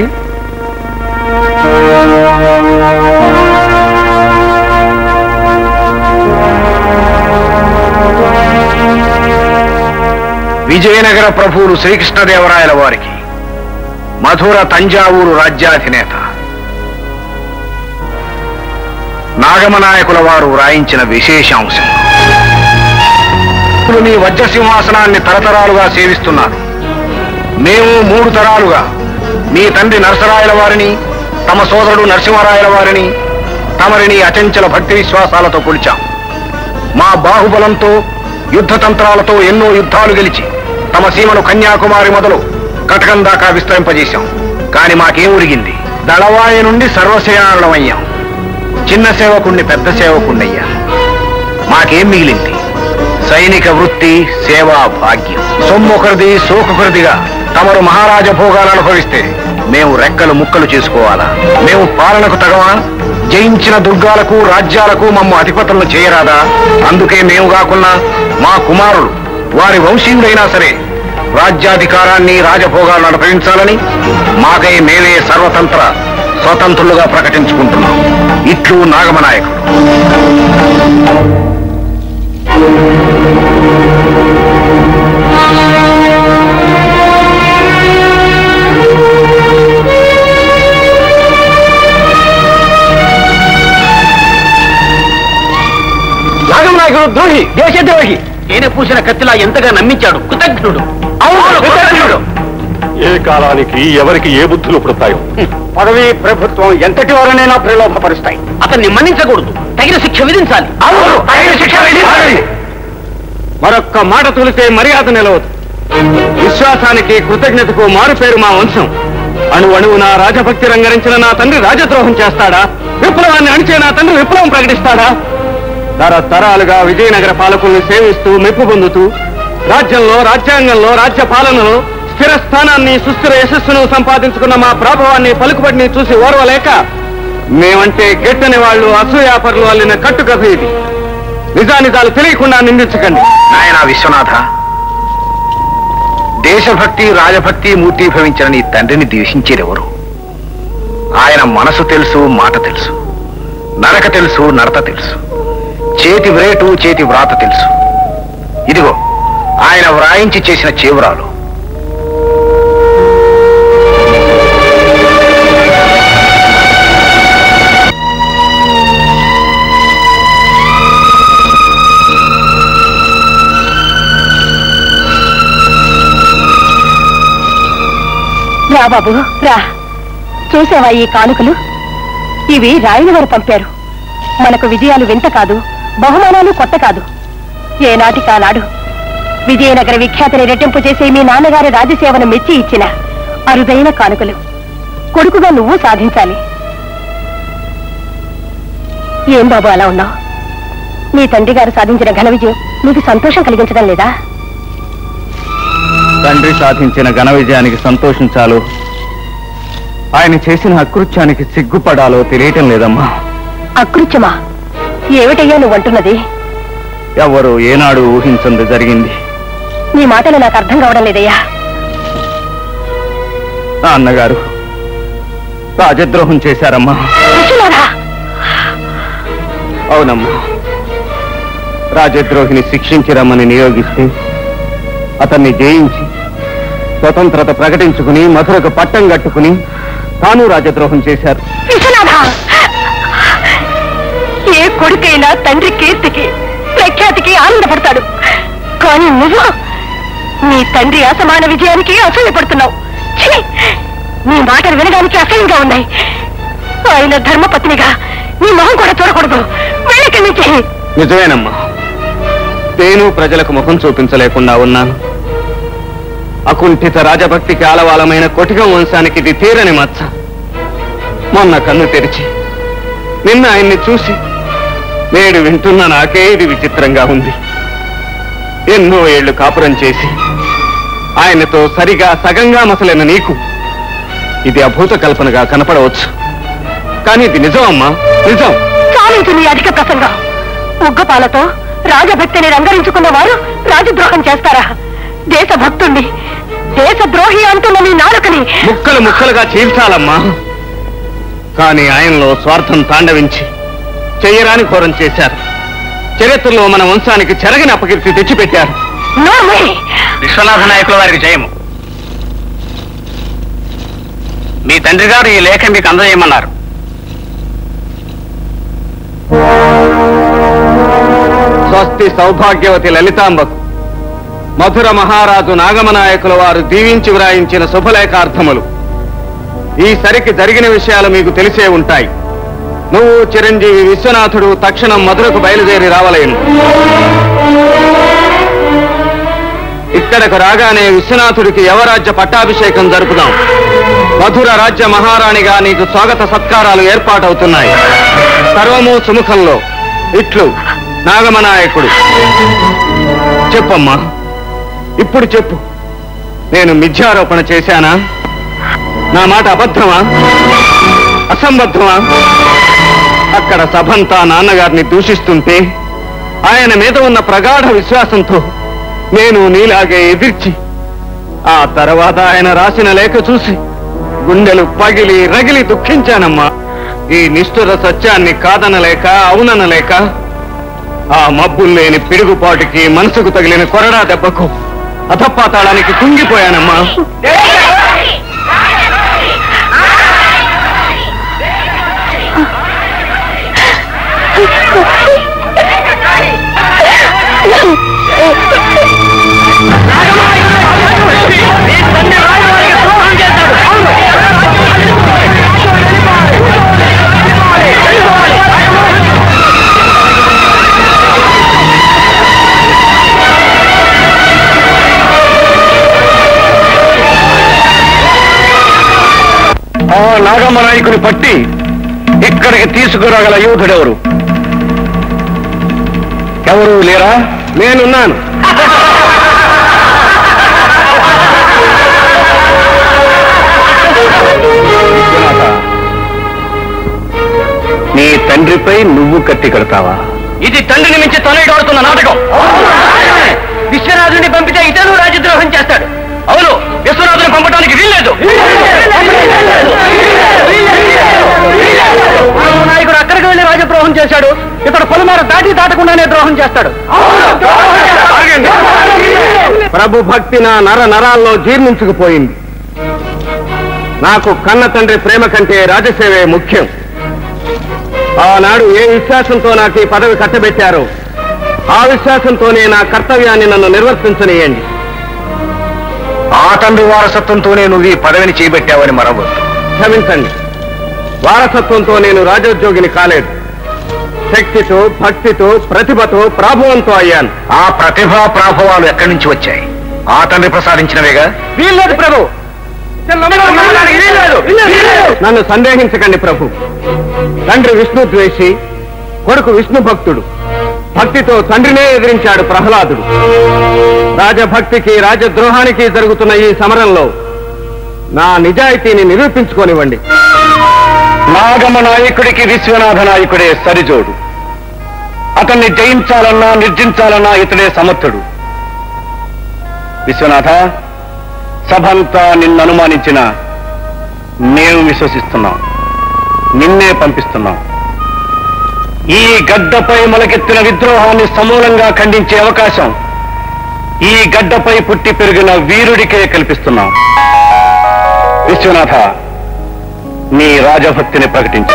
విజయనగర ప్రభువులు శ్రీకృష్ణదేవరాయల వారికి మధుర తంజావూరు రాజ్యాధినేత నాగమనాయకుల వారు వ్రాయించిన విశేషాంశం ఇప్పుడు మీ వజ్ర సింహాసనాన్ని తరతరాలుగా సేవిస్తున్నారు మేము మూడు తరాలుగా మీ తండ్రి నరసరాయల వారిని తమ సోదరుడు నరసింహరాయల వారిని తమరిని అచంచల భక్తి విశ్వాసాలతో కొలిచాం మా బాహుబలంతో యుద్ధ తంత్రాలతో ఎన్నో యుద్ధాలు గెలిచి తమ సీమను కన్యాకుమారి మొదలు కటకం దాకా విస్తరింపజేశాం కాని మాకేం ఉరిగింది దళవాయి నుండి సర్వసేనారులమయ్యాం చిన్న సేవకుణ్ణి పెద్ద సేవకుణ్ణయ్యా మాకేం మిగిలింది సైనిక వృత్తి సేవా భాగ్యం సొమ్మొకరిది సోకొకరిదిగా తమరు మహారాజ భోగాలు అనుభవిస్తే మేము రెక్కలు ముక్కలు చేసుకోవాలా మేము పాలనకు తగవా జయించిన దుర్గాలకు రాజ్యాలకు మమ్మ అధిపతులను చేయరాదా అందుకే మేము కాకున్నా మా కుమారులు వారి వంశీయుడైనా సరే రాజ్యాధికారాన్ని రాజభోగాలను అనుభవించాలని మాకై మేమే సర్వతంత్ర స్వతంత్రులుగా ప్రకటించుకుంటున్నాం ఇట్లు నాగమనాయకుడు నాగమనాయకుడు ద్రోహి దేశద్రోహి తేనె పూసిన కత్తిలా ఎంతగా నమ్మించాడు కృతజ్ఞుడు అవును కృతజ్ఞుడు ఏ కాలానికి ఎవరికి ఏ బుద్ధులు పుడతాయో పదవి ప్రభుత్వం ఎంతటి వారనైనా ప్రలోభపరుస్తాయి అతన్ని మన్నించకూడదు తగిన శిక్ష విధించాలి అవును తగిన శిక్ష విధించాలి మరొక్క మాట తొలితే మర్యాద నిలవదు విశ్వాసానికి కృతజ్ఞతకు మారుపేరు మా వంశం అణు అణువున రాజభక్తి రంగరించిన నా తండ్రి రాజద్రోహం చేస్తాడా విప్లవాన్ని అణిచే నా తండ్రి విప్లవం ప్రకటిస్తాడా తరతరాలుగా విజయనగర పాలకుల్ని సేవిస్తూ మెప్పు పొందుతూ రాజ్యంలో రాజ్యాంగంలో రాజ్య పాలనలో స్థిర స్థానాన్ని సుస్థిర యశస్సును సంపాదించుకున్న మా ప్రభావాన్ని పలుకుబడిని చూసి ఓర్వలేక మేమంటే గెట్టని వాళ్ళు అసూయాపరులు అల్లిన కట్టుకథ ఇది నిజానిజాలు తెలియకుండా నిందించకండి నాయనా విశ్వనాథ దేశభక్తి రాజభక్తి మూర్తీభవించిన నీ తండ్రిని ద్వేషించేదెవరు ఆయన మనసు తెలుసు మాట తెలుసు నడక తెలుసు నడత తెలుసు చేతి వ్రేటు చేతి వ్రాత తెలుసు ఇదిగో ఆయన వ్రాయించి చేసిన చేవురాలు రా బాబు రా చూసావా ఈ కానుకలు ఇవి రాయని వారు పంపారు మనకు విజయాలు వింత కాదు బహుమానాలు కొత్త కాదు ఏనాటి కానాడు విజయనగర విఖ్యాతిని రెట్టింపు చేసే మీ నాన్నగారి రాజసేవను మెచ్చి ఇచ్చిన అరుదైన కానుకలు కొడుకుగా నువ్వు సాధించాలి ఏం బాబు అలా ఉన్నావు నీ తండ్రి గారు సాధించిన ఘన విజయం నీకు సంతోషం కలిగించడం లేదా తండ్రి సాధించిన ఘన విజయానికి సంతోషించాలో ఆయన చేసిన అకృత్యానికి సిగ్గుపడాలో తెలియటం లేదమ్మా అకృత్యమా ఏమిటయ్యా నువ్వు అంటున్నది ఎవరు ఏనాడు ఊహించింది జరిగింది నీ మాటలు నాకు అర్థం కావడం లేదయ్యా నా అన్నగారు రాజద్రోహం చేశారమ్మా విశ్వనాథా! అవునమ్మా రాజద్రోహిని శిక్షించి రమ్మని నియోగిస్తే అతన్ని జయించి స్వతంత్రత ప్రకటించుకుని మధురకు పట్టం కట్టుకుని తాను రాజద్రోహం చేశారు విశ్వనాథా! ఏ కొడుకైనా తండ్రి కీర్తికి ప్రఖ్యాతికి ఆనందపడతాడు కానీ నువ్వు నీ తండ్రి అసమాన విజయానికి అసూయపడుతున్నావు ఛీ! నీ మాటలు వినడానికి అసహ్యంగా ఉన్నాయి ఆయన ధర్మపత్నిగా నీ మొహం కూడా చూడకూడదు వెళ్ళకి నుంచి నిజమేనమ్మా నేను ప్రజలకు ముఖం చూపించలేకుండా ఉన్నాను అకుంఠిత రాజభక్తికి ఆలవాలమైన కొటికం వంశానికి ఇది తీరని మచ్చ మొన్న కన్ను తెరిచి నిన్న ఆయన్ని చూసి నేడు వింటున్న నాకే ఇది విచిత్రంగా ఉంది ఎన్నో ఏళ్లు కాపురం చేసి ఆయనతో సరిగా సగంగా మసలైన నీకు ఇది అభూత కల్పనగా కనపడవచ్చు కానీ ఇది నిజం అమ్మా నిజం చాలించు నీ అధిక ప్రసంగం ఉగ్గపాలతో రాజభక్తిని రంగరించుకున్న వారు రాజద్రోహం చేస్తారా దేశభక్తుణ్ణి దేశద్రోహి అంటున్న నీ నాలుకని ముక్కలు ముక్కలుగా చీల్చాలమ్మా కానీ ఆయనలో స్వార్థం తాండవించి చెయ్యరాని ఘోరం చేశారు చరిత్రలో మన వంశానికి చెరగని అపకీర్తి తెచ్చిపెట్టారు నోర్మై విశ్వనాథ నాయకుల వారికి జయము మీ తండ్రి గారు ఈ లేఖ మీకు అందజేయమన్నారు స్వస్తి సౌభాగ్యవతి లలితాంబకు మధుర మహారాజు నాగమనాయకుల వారు దీవించి వ్రాయించిన శుభలేఖార్థములు ఈ సరికి జరిగిన విషయాలు మీకు తెలిసే ఉంటాయి నువ్వు చిరంజీవి విశ్వనాథుడు తక్షణం మధురకు బయలుదేరి రావలేను ఇక్కడకు రాగానే విశ్వనాథుడికి యవరాజ్య పట్టాభిషేకం జరుపుదాం మధుర రాజ్య మహారాణిగా నీకు స్వాగత సత్కారాలు ఏర్పాటవుతున్నాయి సర్వము సుముఖంలో ఇట్లు నాగమనాయకుడు చెప్పమ్మా ఇప్పుడు చెప్పు నేను మిథ్యారోపణ చేశానా నా మాట అబద్ధమా అసంబద్ధమా అక్కడ సభంతా నాన్నగారిని దూషిస్తుంటే ఆయన మీద ఉన్న ప్రగాఢ విశ్వాసంతో నేను నీలాగే ఎదిర్చి ఆ తర్వాత ఆయన రాసిన లేఖ చూసి గుండెలు పగిలి రగిలి దుఃఖించానమ్మా ఈ నిష్ఠుర సత్యాన్ని కాదనలేక అవుననలేక ఆ మబ్బులు లేని పిడుగుపాటుకి మనసుకు తగిలిన కొరడా దెబ్బకు అధపాతాళానికి కుంగిపోయానమ్మా ఆ నాగమ్మ నాయకుని పట్టి ఇక్కడికి తీసుకురాగల యోధుడెవరు ఎవరు లేరా నేనున్నాను విశ్వనాథ, నీ తండ్రిపై నువ్వు కత్తి కడతావా ఇది తండ్రిని మించి తనయుడాడుతున్న నాటకం విశ్వనాథుని పంపితే ఇతను రాజద్రోహం చేస్తాడు అవును విశ్వనాథుని పంపడానికి వీల్లేదు నాయకుడు అక్కడికి వెళ్ళి రాజద్రోహం చేశాడు ఇక్కడ పొలమార దాటి దాటకుండానే ద్రోహం చేస్తాడు ప్రభు భక్తి నా నర నరాల్లో జీర్ణించుకుపోయింది నాకు కన్న తండ్రి ప్రేమ కంటే రాజసేవే ముఖ్యం ఆనాడు ఏ విశ్వాసంతో నాకు ఈ పదవి కట్టబెట్టారో ఆ విశ్వాసంతోనే నా కర్తవ్యాన్ని నన్ను నిర్వర్తించనియండి ఆ తండ్రి వారసత్వంతోనే నువ్వు ఈ పదవిని చేపట్టావని మరవద్దు క్షమించండి వారసత్వంతో నేను రాజోద్యోగిని కాలేదు శక్తితో భక్తితో ప్రతిభతో ప్రాభవంతో అయ్యాను ఆ ప్రతిభా ప్రాభవాలు ఎక్కడి నుంచి వచ్చాయి ఆ తండ్రి ప్రసాదించినవేగా వీల్లేదు ప్రభు నన్ను సందేహించకండి ప్రభు తండ్రి విష్ణు ద్వేషి కొడుకు విష్ణు భక్తుడు భక్తితో తండ్రినే ఎదిరించాడు ప్రహ్లాదుడు రాజభక్తికి రాజద్రోహానికి జరుగుతున్న ఈ సమరంలో నా నిజాయితీని నిరూపించుకోనివ్వండి నాగమ నాయకుడికి విశ్వనాథ నాయకుడే సరిజోడు అతన్ని జయించాలన్నా నిర్జించాలన్నా ఇతడే సమర్థుడు విశ్వనాథ సభంతా నిన్ను అనుమానించిన మేము విశ్వసిస్తున్నాం నిన్నే పంపిస్తున్నాం ఈ గడ్డపై మొలకెత్తిన విద్రోహాన్ని సమూలంగా ఖండించే అవకాశం ఈ గడ్డపై పుట్టి పెరిగిన వీరుడికే కల్పిస్తున్నాం విశ్వనాథ నీ రాజభక్తిని ప్రకటించు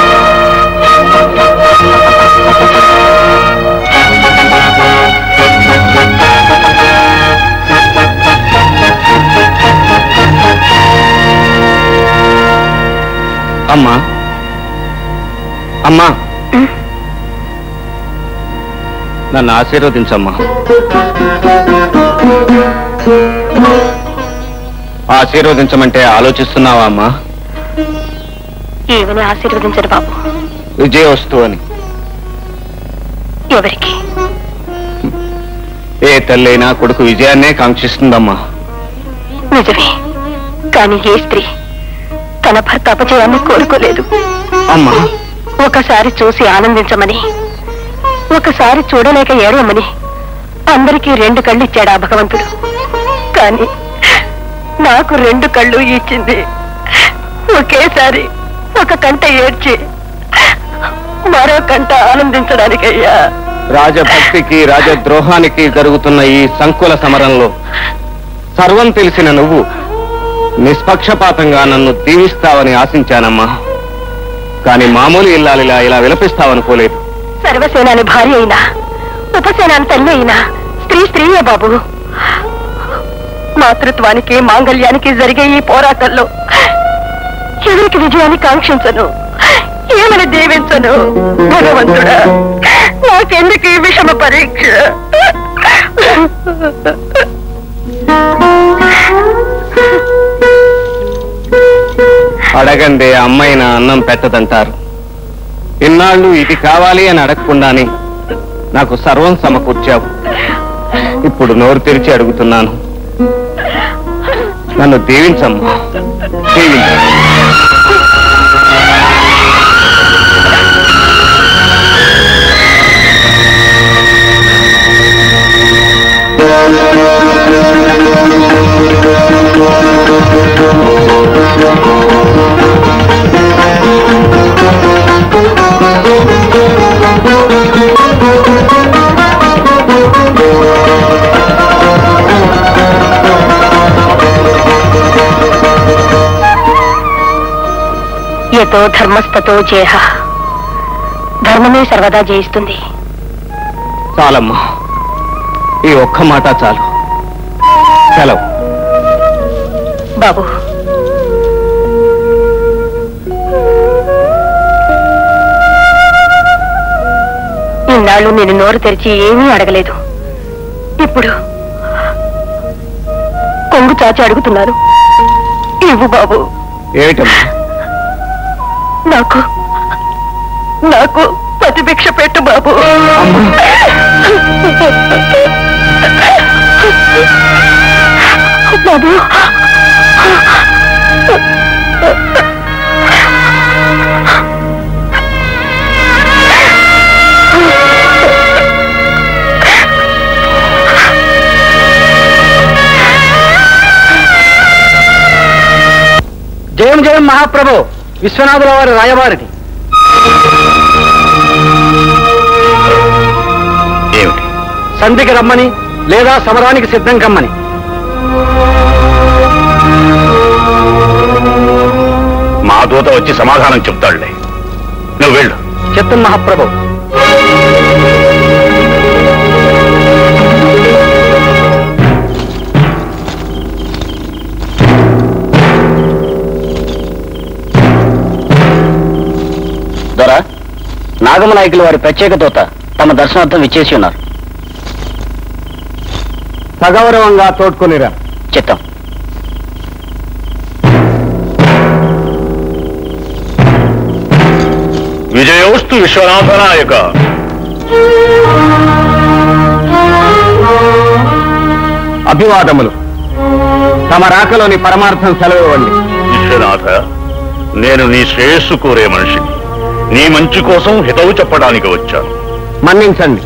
అమ్మా అమ్మా నన్ను ఆశీర్వదించమ్మా ఆశీర్వదించమంటే ఆలోచిస్తున్నావా అమ్మా ఏమని ఆశీర్వదించరు బాబు విజయవస్తు అని ఎవరికి ఏ తల్లైనా కొడుకు విజయాన్నే కాంక్షిస్తుందమ్మా నిజమే కానీ ఏ స్త్రీ తన భర్త అపజయాన్ని కోరుకోలేదు అమ్మా ఒకసారి చూసి ఆనందించమని ఒకసారి చూడలేక ఏడవమని అందరికీ రెండు కళ్ళు ఇచ్చాడు ఆ భగవంతుడు కానీ నాకు రెండు కళ్ళు ఇచ్చింది ఒకేసారి ఒక కంట ఏడ్చి మరో కంట ఆనందించడానికయ్యా రాజభక్తికి రాజద్రోహానికి జరుగుతున్న ఈ సంకుల సమరంలో సర్వం తెలిసిన నువ్వు నిష్పక్షపాతంగా నన్ను దీవిస్తావని ఆశించానమ్మా కానీ మామూలు ఇల్లాలిలా ఇలా విలపిస్తావనుకోలేదు సర్వసేనాని భార్య అయినా ఉపసేనాని తల్లి అయినా స్త్రీ స్త్రీయే బాబు మాతృత్వానికి మాంగళ్యానికి జరిగే ఈ పోరాటంలో ఎవరికి విజయాన్ని కాంక్షించను ఏమని దీవించను భగవంతుడా నాకెందుకు ఈ విషమ పరీక్ష అడగందే అమ్మాయిన అన్నం పెట్టదంటారు ఇన్నాళ్ళు ఇది కావాలి అని అడగకుండానే నాకు సర్వం సమకూర్చావు ఇప్పుడు నోరు తెరిచి అడుగుతున్నాను నన్ను దీవించమ్మా దీవించు యతో ధర్మస్థతో జేహ ధర్మమే సర్వదా జయిస్తుంది చాలమ్మా ఈ ఒక్క మాట చాలు సెలవు బాబు ఇన్నాళ్ళు నేను నోరు తెరిచి ఏమీ అడగలేదు ఇప్పుడు కొంగు చాచి అడుగుతున్నాను ఇవ్వు బాబు ఏమిటమ్మా నాకు నాకు ప్రతిభిక్ష పెట్టు బాబు బాబు జయం జయం మహాప్రభు విశ్వనాథుల వారి రాయవారిని ఏమిటి సంధికి రమ్మని లేదా సమరానికి సిద్ధం కమ్మని మా దూత వచ్చి సమాధానం చెప్తాడులే నువ్వు వెళ్ళు చెప్తున్న మహాప్రభు దొర నాగమనాయకుల వారి ప్రత్యేక దూత తమ దర్శనార్థం విచ్చేసి ఉన్నారు సగౌరవంగా తోడ్కొనిరా చిత్తం విజయోస్తు విశ్వనాథ నాయక అభివాదములు తమ రాకలోని పరమార్థం సెలవు ఇవ్వండి విశ్వనాథ నేను నీ శ్రేయస్సు కోరే మనిషిని నీ మంచి కోసం హితవు చెప్పడానికి వచ్చాను మన్నించండి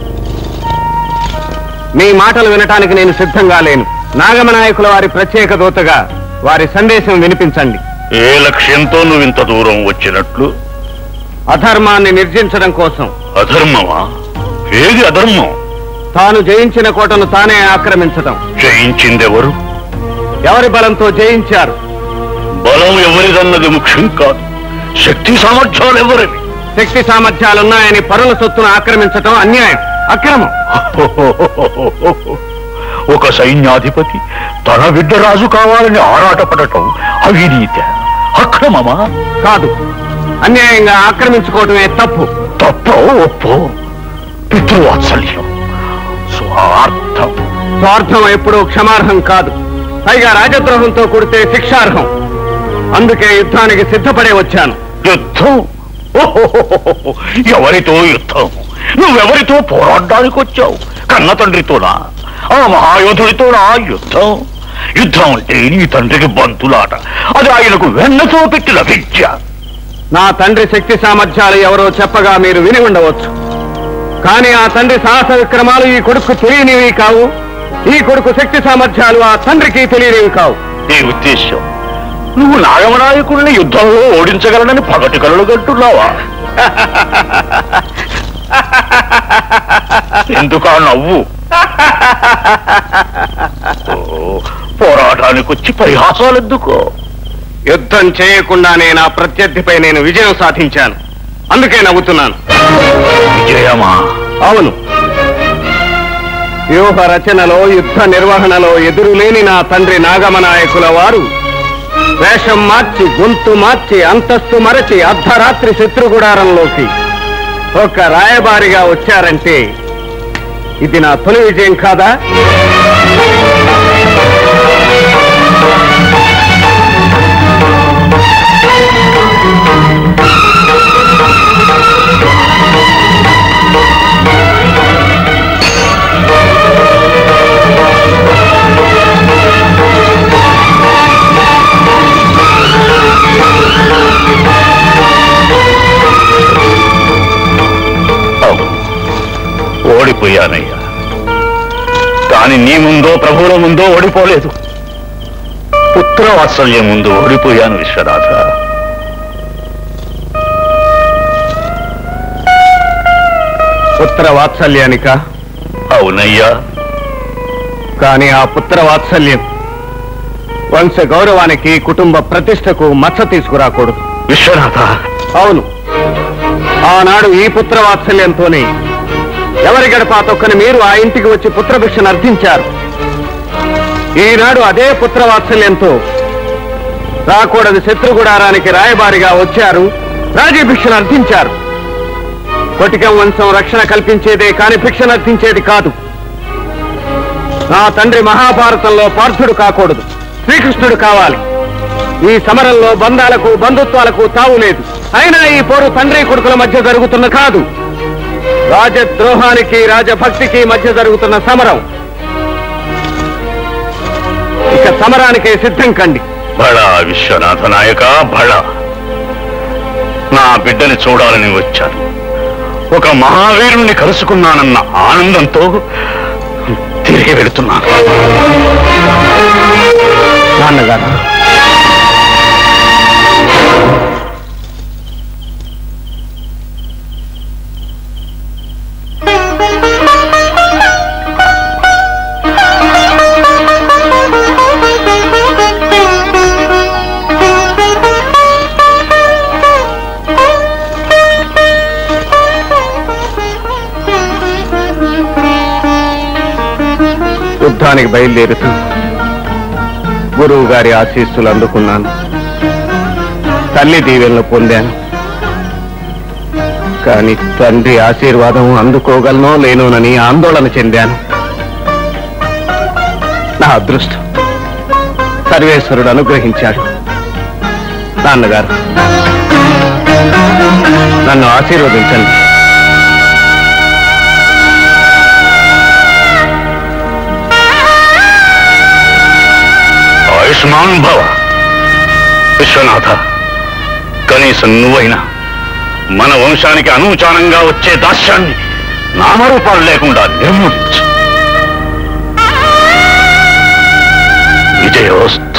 మీ మాటలు వినటానికి నేను సిద్ధంగా లేను నాగమనాయకుల వారి ప్రత్యేక దూతగా వారి సందేశం వినిపించండి ఏ లక్ష్యంతో నువ్వు ఇంత దూరం వచ్చినట్లు అధర్మాన్ని నిర్జించడం కోసం అధర్మమా ఏది అధర్మం తాను జయించిన కోటను తానే ఆక్రమించటం జయించిందెవరు ఎవరి బలంతో జయించారు బలం ఎవరిదన్నది ముఖ్యం కాదు శక్తి సామర్థ్యాలు ఎవరివి శక్తి సామర్థ్యాలున్నాయని పరుల సొత్తును ఆక్రమించటం అన్యాయం అక్రమం ఒక సైన్యాధిపతి తన బిడ్డ రాజు కావాలని ఆరాటపడటం అవినీత అక్రమమా కాదు అన్యాయంగా ఆక్రమించుకోవటమే తప్పు తప్పో ఒప్పో పితృవాత్సల్యం స్వార్థం స్వార్థం ఎప్పుడూ క్షమార్హం కాదు పైగా రాజద్రోహంతో కూడితే శిక్షార్హం అందుకే యుద్ధానికి సిద్ధపడే వచ్చాను యుద్ధం ఓహోహోహోహో. ఎవరితో యుద్ధం నువ్వెవరితో పోరాడడానికి వచ్చావు కన్న తండ్రితోనా ఆ మహాయోధుడితోనా యుద్ధం యుద్ధం అంటే నీ తండ్రికి బంతులాట అది ఆయనకు వెన్నతో పెట్టిన విద్య నా తండ్రి శక్తి సామర్థ్యాలు ఎవరో చెప్పగా మీరు విని ఉండవచ్చు కానీ ఆ తండ్రి సాహస విక్రమాలు ఈ కొడుకు తెలియనివి కావు ఈ కొడుకు శక్తి సామర్థ్యాలు ఆ తండ్రికి తెలియనివి కావు నీ ఉద్దేశం నువ్వు నాగమనాయకుల్ని యుద్ధంలో ఓడించగలనని పగటి కలలు గంటున్నావా ఎందుకా నవ్వు ఓ, పోరాటానికి వచ్చి పరిహాసాలు ఎందుకో యుద్ధం చేయకుండానే నా ప్రత్యర్థిపై నేను విజయం సాధించాను అందుకే నవ్వుతున్నాను విజయమా అవును వ్యూహ రచనలో యుద్ధ నిర్వహణలో ఎదురులేని నా తండ్రి నాగమనాయకుల వారు వేషం మార్చి గొంతు మార్చి అంతస్తు మరచి అర్ధరాత్రి శత్రుగుడారంలోకి ఒక రాయబారిగా వచ్చారంటే ఇది నా తొలి విజయం కాదా అవును ఓడిపోయానయ్యా కానీ నీ ముందో ప్రభువుల ముందో ఓడిపోలేదు పుత్ర వాత్సల్యం ముందు ఓడిపోయాను విశ్వనాథ పుత్ర వాత్సల్యానిక అవునయ్యా కానీ ఆ పుత్ర వాత్సల్యం వంశ గౌరవానికి కుటుంబ ప్రతిష్టకు మచ్చ తీసుకురాకూడదు విశ్వనాథ అవును ఆనాడు ఈ పుత్ర వాత్సల్యంతోనే ఎవరి గడప తొక్కని మీరు ఆ ఇంటికి వచ్చి పుత్రభిక్షను అర్థించారు ఈనాడు అదే పుత్ర వాత్సల్యంతో రాకూడదు శత్రుగుడారానికి రాయబారిగా వచ్చారు రాజభిక్షను అర్థించారు కొటికం వంశం రక్షణ కల్పించేదే కాని భిక్షను అర్థించేది కాదు నా తండ్రి మహాభారతంలో పార్థుడు కాకూడదు శ్రీకృష్ణుడు కావాలి ఈ సమరంలో బంధాలకు బంధుత్వాలకు తావు లేదు అయినా ఈ పోరు తండ్రి కొడుకుల మధ్య జరుగుతున్న కాదు రాజద్రోహానికి రాజభక్తికి మధ్య జరుగుతున్న సమరం ఇక సమరానికే సిద్ధం కండి బళ విశ్వనాథ నాయక బళ నా బిడ్డని చూడాలని వచ్చాను ఒక మహావీరుణ్ణి కలుసుకున్నానన్న ఆనందంతో తిరిగి వెళుతున్నాను నాన్నగారు యుద్ధానికి బయలుదేరుతూ గురువు గారి ఆశీస్సులు అందుకున్నాను తల్లి దీవెనలు పొందాను కానీ తండ్రి ఆశీర్వాదం అందుకోగలనో లేనోనని ఆందోళన చెందాను నా అదృష్టం సర్వేశ్వరుడు అనుగ్రహించాడు నాన్నగారు నన్ను ఆశీర్వదించండి ఆయుష్మాన్ భవ విశ్వనాథ కనీసం నువ్వైనా మన వంశానికి అనూచానంగా వచ్చే దాస్యాన్ని నామరూపాలు లేకుండా నిర్మూలించు విజయోస్తు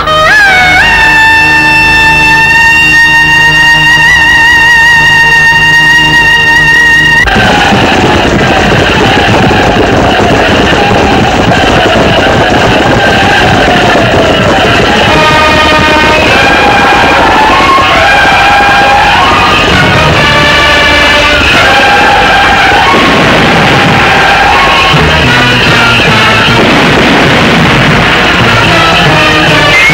ఆ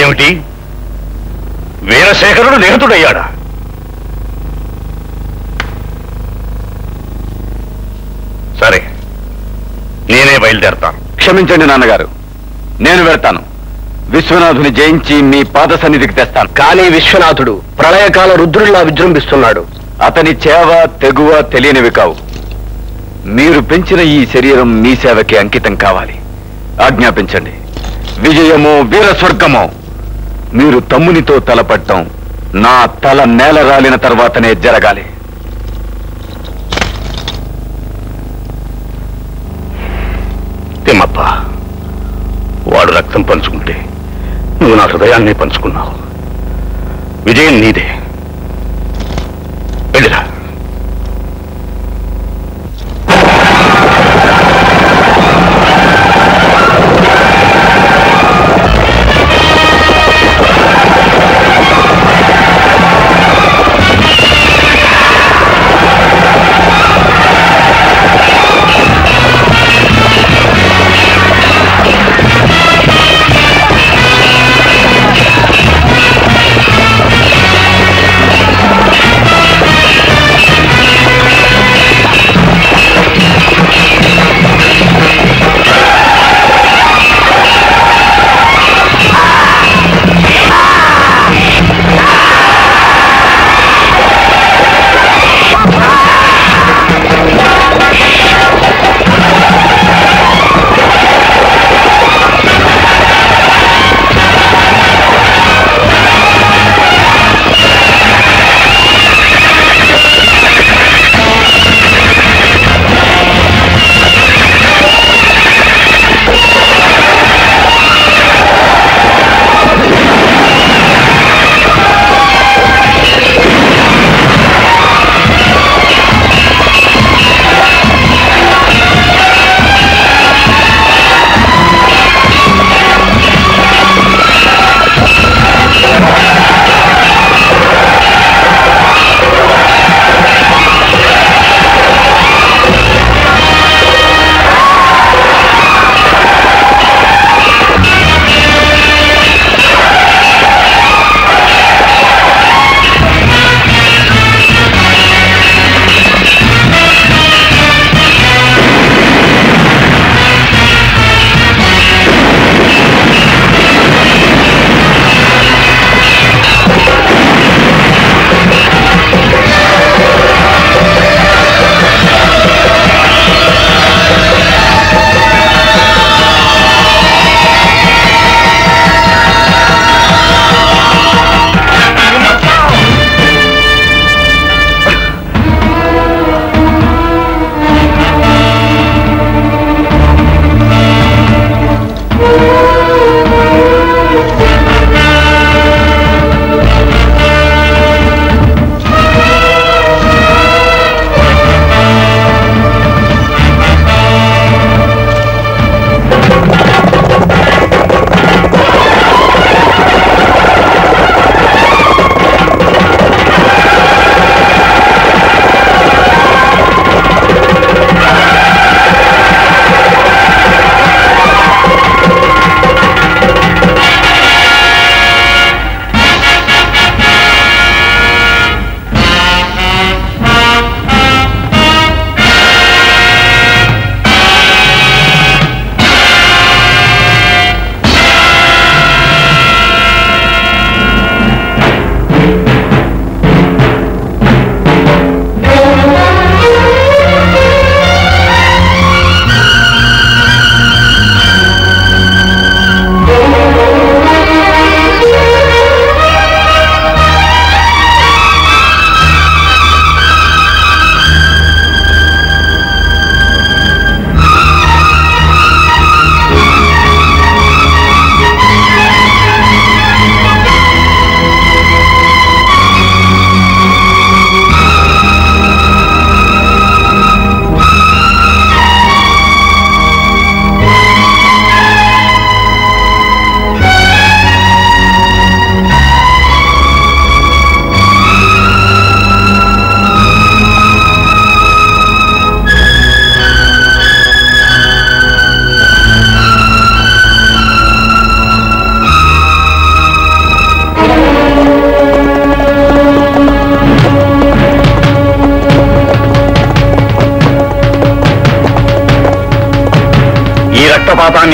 ఏమిటి వీరశేఖరుడు నిహతుడయ్యాడా సరే నేనే బయలుదేరతాను క్షమించండి నాన్నగారు నేను వెళ్తాను విశ్వనాథుని జయించి మీ పాద సన్నిధికి తెస్తాను కానీ విశ్వనాథుడు ప్రళయకాల రుద్రుడిలా విజృంభిస్తున్నాడు అతని చేవ తెగువ తెలియనివి కావు మీరు పెంచిన ఈ శరీరం మీ సేవకి అంకితం కావాలి ఆజ్ఞాపించండి విజయమో వీర స్వర్గమో మీరు తమ్మునితో తలపట్టం నా తల నేల రాలిన తర్వాతనే జరగాలి తిమ్మప్ప వాడు రక్తం పంచుకుంటే నువ్వు నా హృదయాన్ని పంచుకున్నావు విజయం నీదే వెళ్ళిరా ఆ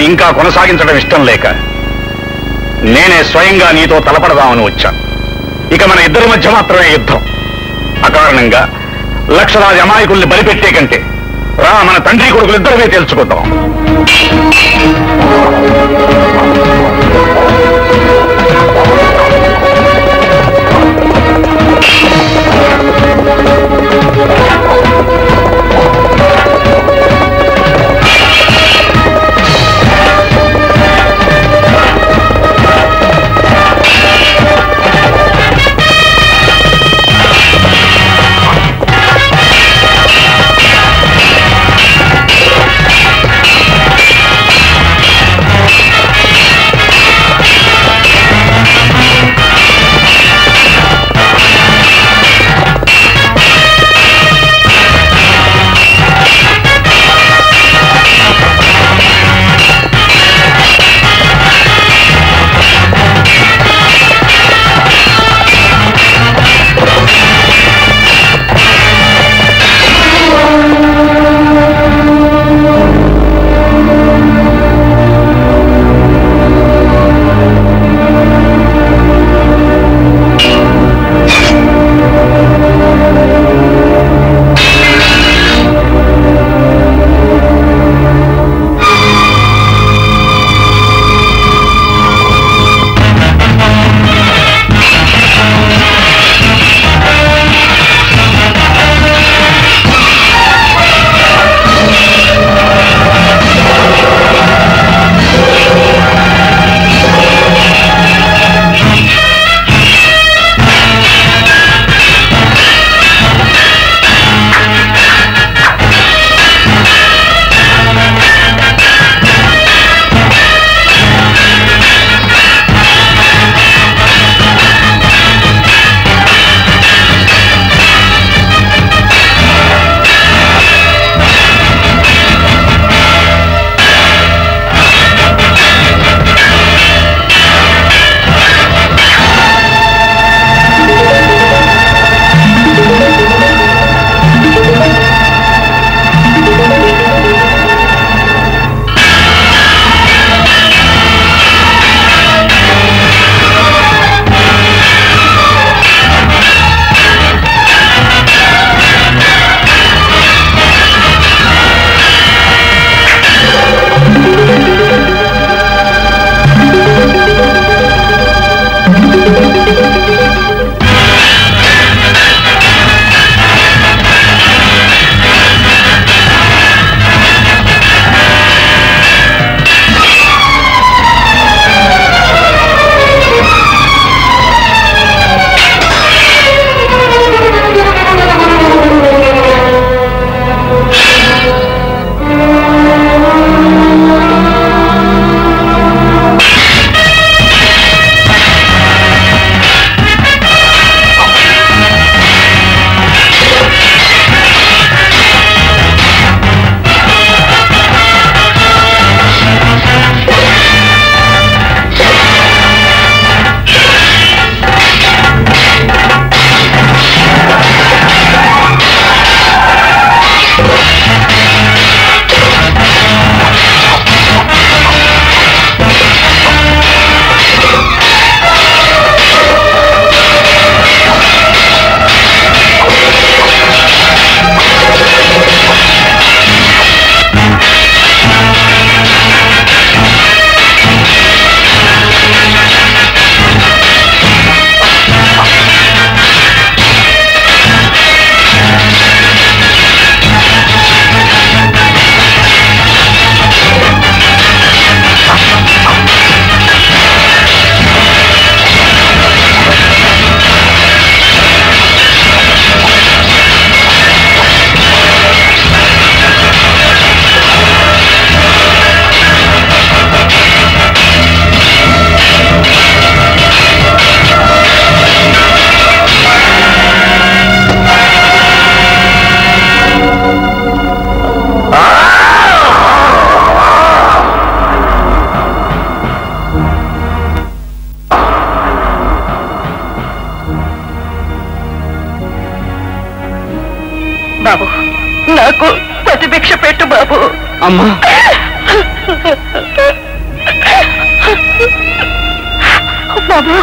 సంబంధాన్ని ఇంకా కొనసాగించడం ఇష్టం లేక నేనే స్వయంగా నీతో తలపడదామని వచ్చాను ఇక మన ఇద్దరి మధ్య మాత్రమే యుద్ధం అకారణంగా లక్షలాది అమాయకుల్ని బలిపెట్టే కంటే రా మన తండ్రి కొడుకులు ఇద్దరమే తెలుసుకుందాం బాబు నాకు ప్రతిభిక్ష పెట్టు బాబు అమ్మా బాబు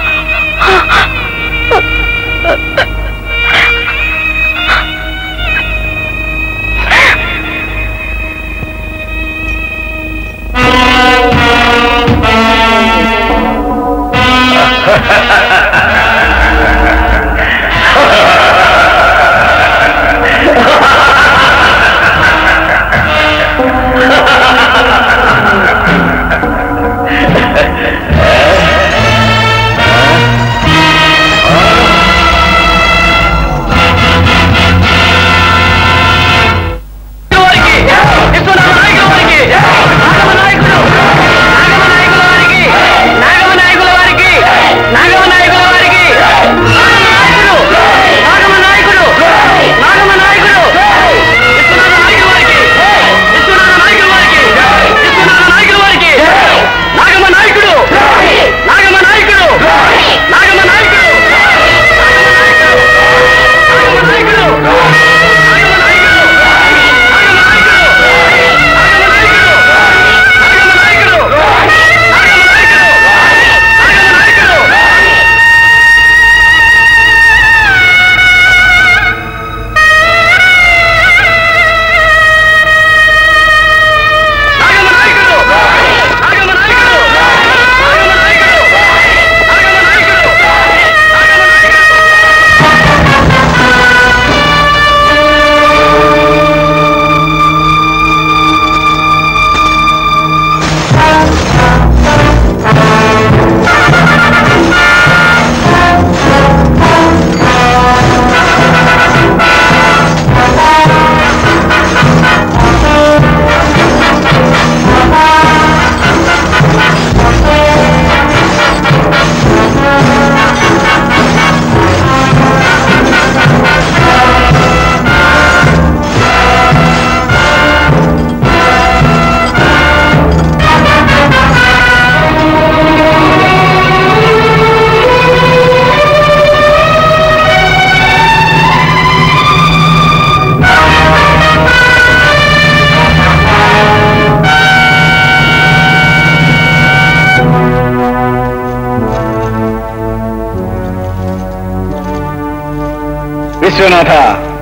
విశ్వనాథ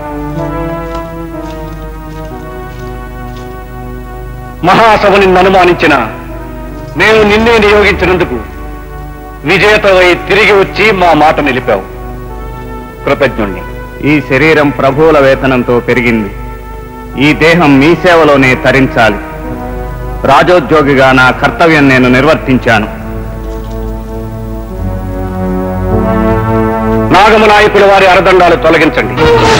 మహాసభ నిన్ను అనుమానించిన మేము నిన్నే నియోగించినందుకు విజేతవై తిరిగి వచ్చి మా మాట నిలిపావు కృతజ్ఞుణ్ణి ఈ శరీరం ప్రభువుల వేతనంతో పెరిగింది ఈ దేహం మీ సేవలోనే తరించాలి రాజోద్యోగిగా నా కర్తవ్యం నేను నిర్వర్తించాను నాగమ నాయకుల వారి అరదండాలు తొలగించండి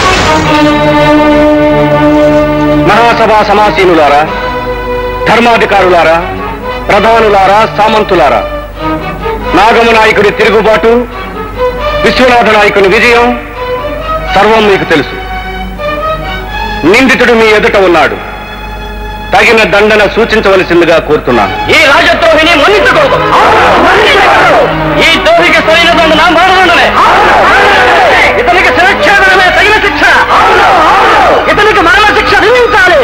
మహాసభా సమాసీనులారా ధర్మాధికారులారా ప్రధానులారా సామంతులారా నాగమ నాయకుడి తిరుగుబాటు విశ్వనాథ నాయకుని విజయం సర్వం మీకు తెలుసు నిందితుడు మీ ఎదుట ఉన్నాడు తగిన దండన సూచించవలసిందిగా కోరుతున్నాను ఈ రాజద్రోహిని మన్నించకూడదు ఈ ద్రోహికి సరైన దండన మరణమే ఇతనికి శిరక్షేదనమే తగిన శిక్ష ఇతనికి మరణ శిక్ష విధించాలి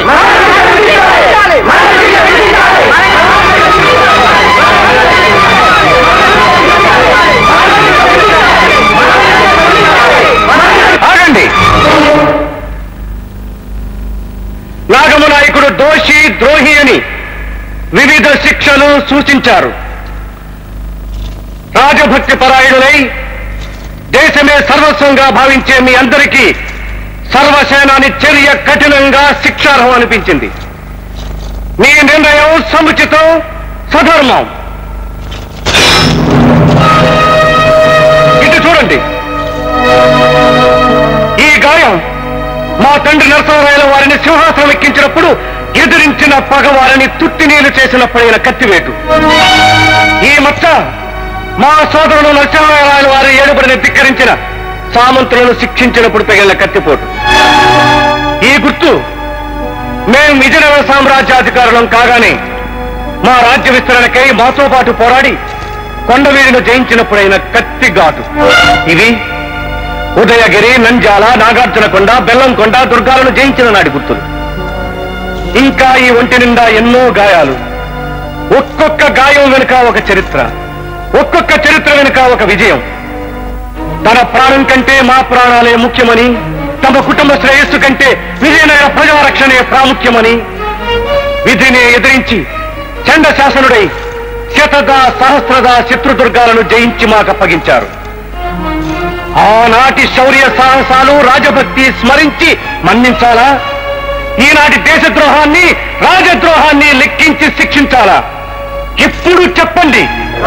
ఆగండి నాగమ నాయకుడు దోషి ద్రోహి అని వివిధ శిక్షలు సూచించారు రాజభక్తి పరాయణులై దేశమే సర్వస్వంగా భావించే మీ అందరికీ సర్వసేనాని చర్య కఠినంగా శిక్షార్హం అనిపించింది మీ నిర్ణయం సముచితం సధర్మం ఇటు చూడండి ఈ గాయం మా తండ్రి నరసింహరాయల వారిని సింహాసనం ఎక్కించినప్పుడు ఎదిరించిన పగవారిని తుట్టినీలు చేసినప్పుడైన కత్తివేటు ఈ మచ్చ మా సోదరుడు నరసింహరాయల వారి ఏడుబడిని ధిక్కరించిన సామంతులను శిక్షించినప్పుడు తగిలిన కత్తిపోటు ఈ గుర్తు మేం విజయనగర సామ్రాజ్యాధికారులం కాగానే మా రాజ్య విస్తరణకై మాతో పాటు పోరాడి కొండవీడిని జయించినప్పుడైన కత్తి ఘాటు ఇవి ఉదయగిరి నంజాల నాగార్జునకొండ బెల్లంకొండ దుర్గాలను జయించిన నాటి గుర్తులు ఇంకా ఈ ఒంటి నిండా ఎన్నో గాయాలు ఒక్కొక్క గాయం వెనుక ఒక చరిత్ర ఒక్కొక్క చరిత్ర వెనుక ఒక విజయం తన ప్రాణం కంటే మా ప్రాణాలే ముఖ్యమని తమ కుటుంబ శ్రేయస్సు కంటే విజయనగర ప్రజారక్షణే ప్రాముఖ్యమని విధిని ఎదిరించి చండ శాసనుడై శతద సహస్రద శత్రుదుర్గాలను జయించి మాకు అప్పగించారు ఆనాటి శౌర్య సాహసాలు రాజభక్తి స్మరించి మన్నించాలా ఈనాటి దేశద్రోహాన్ని రాజద్రోహాన్ని లెక్కించి శిక్షించాలా ఇప్పుడు చెప్పండి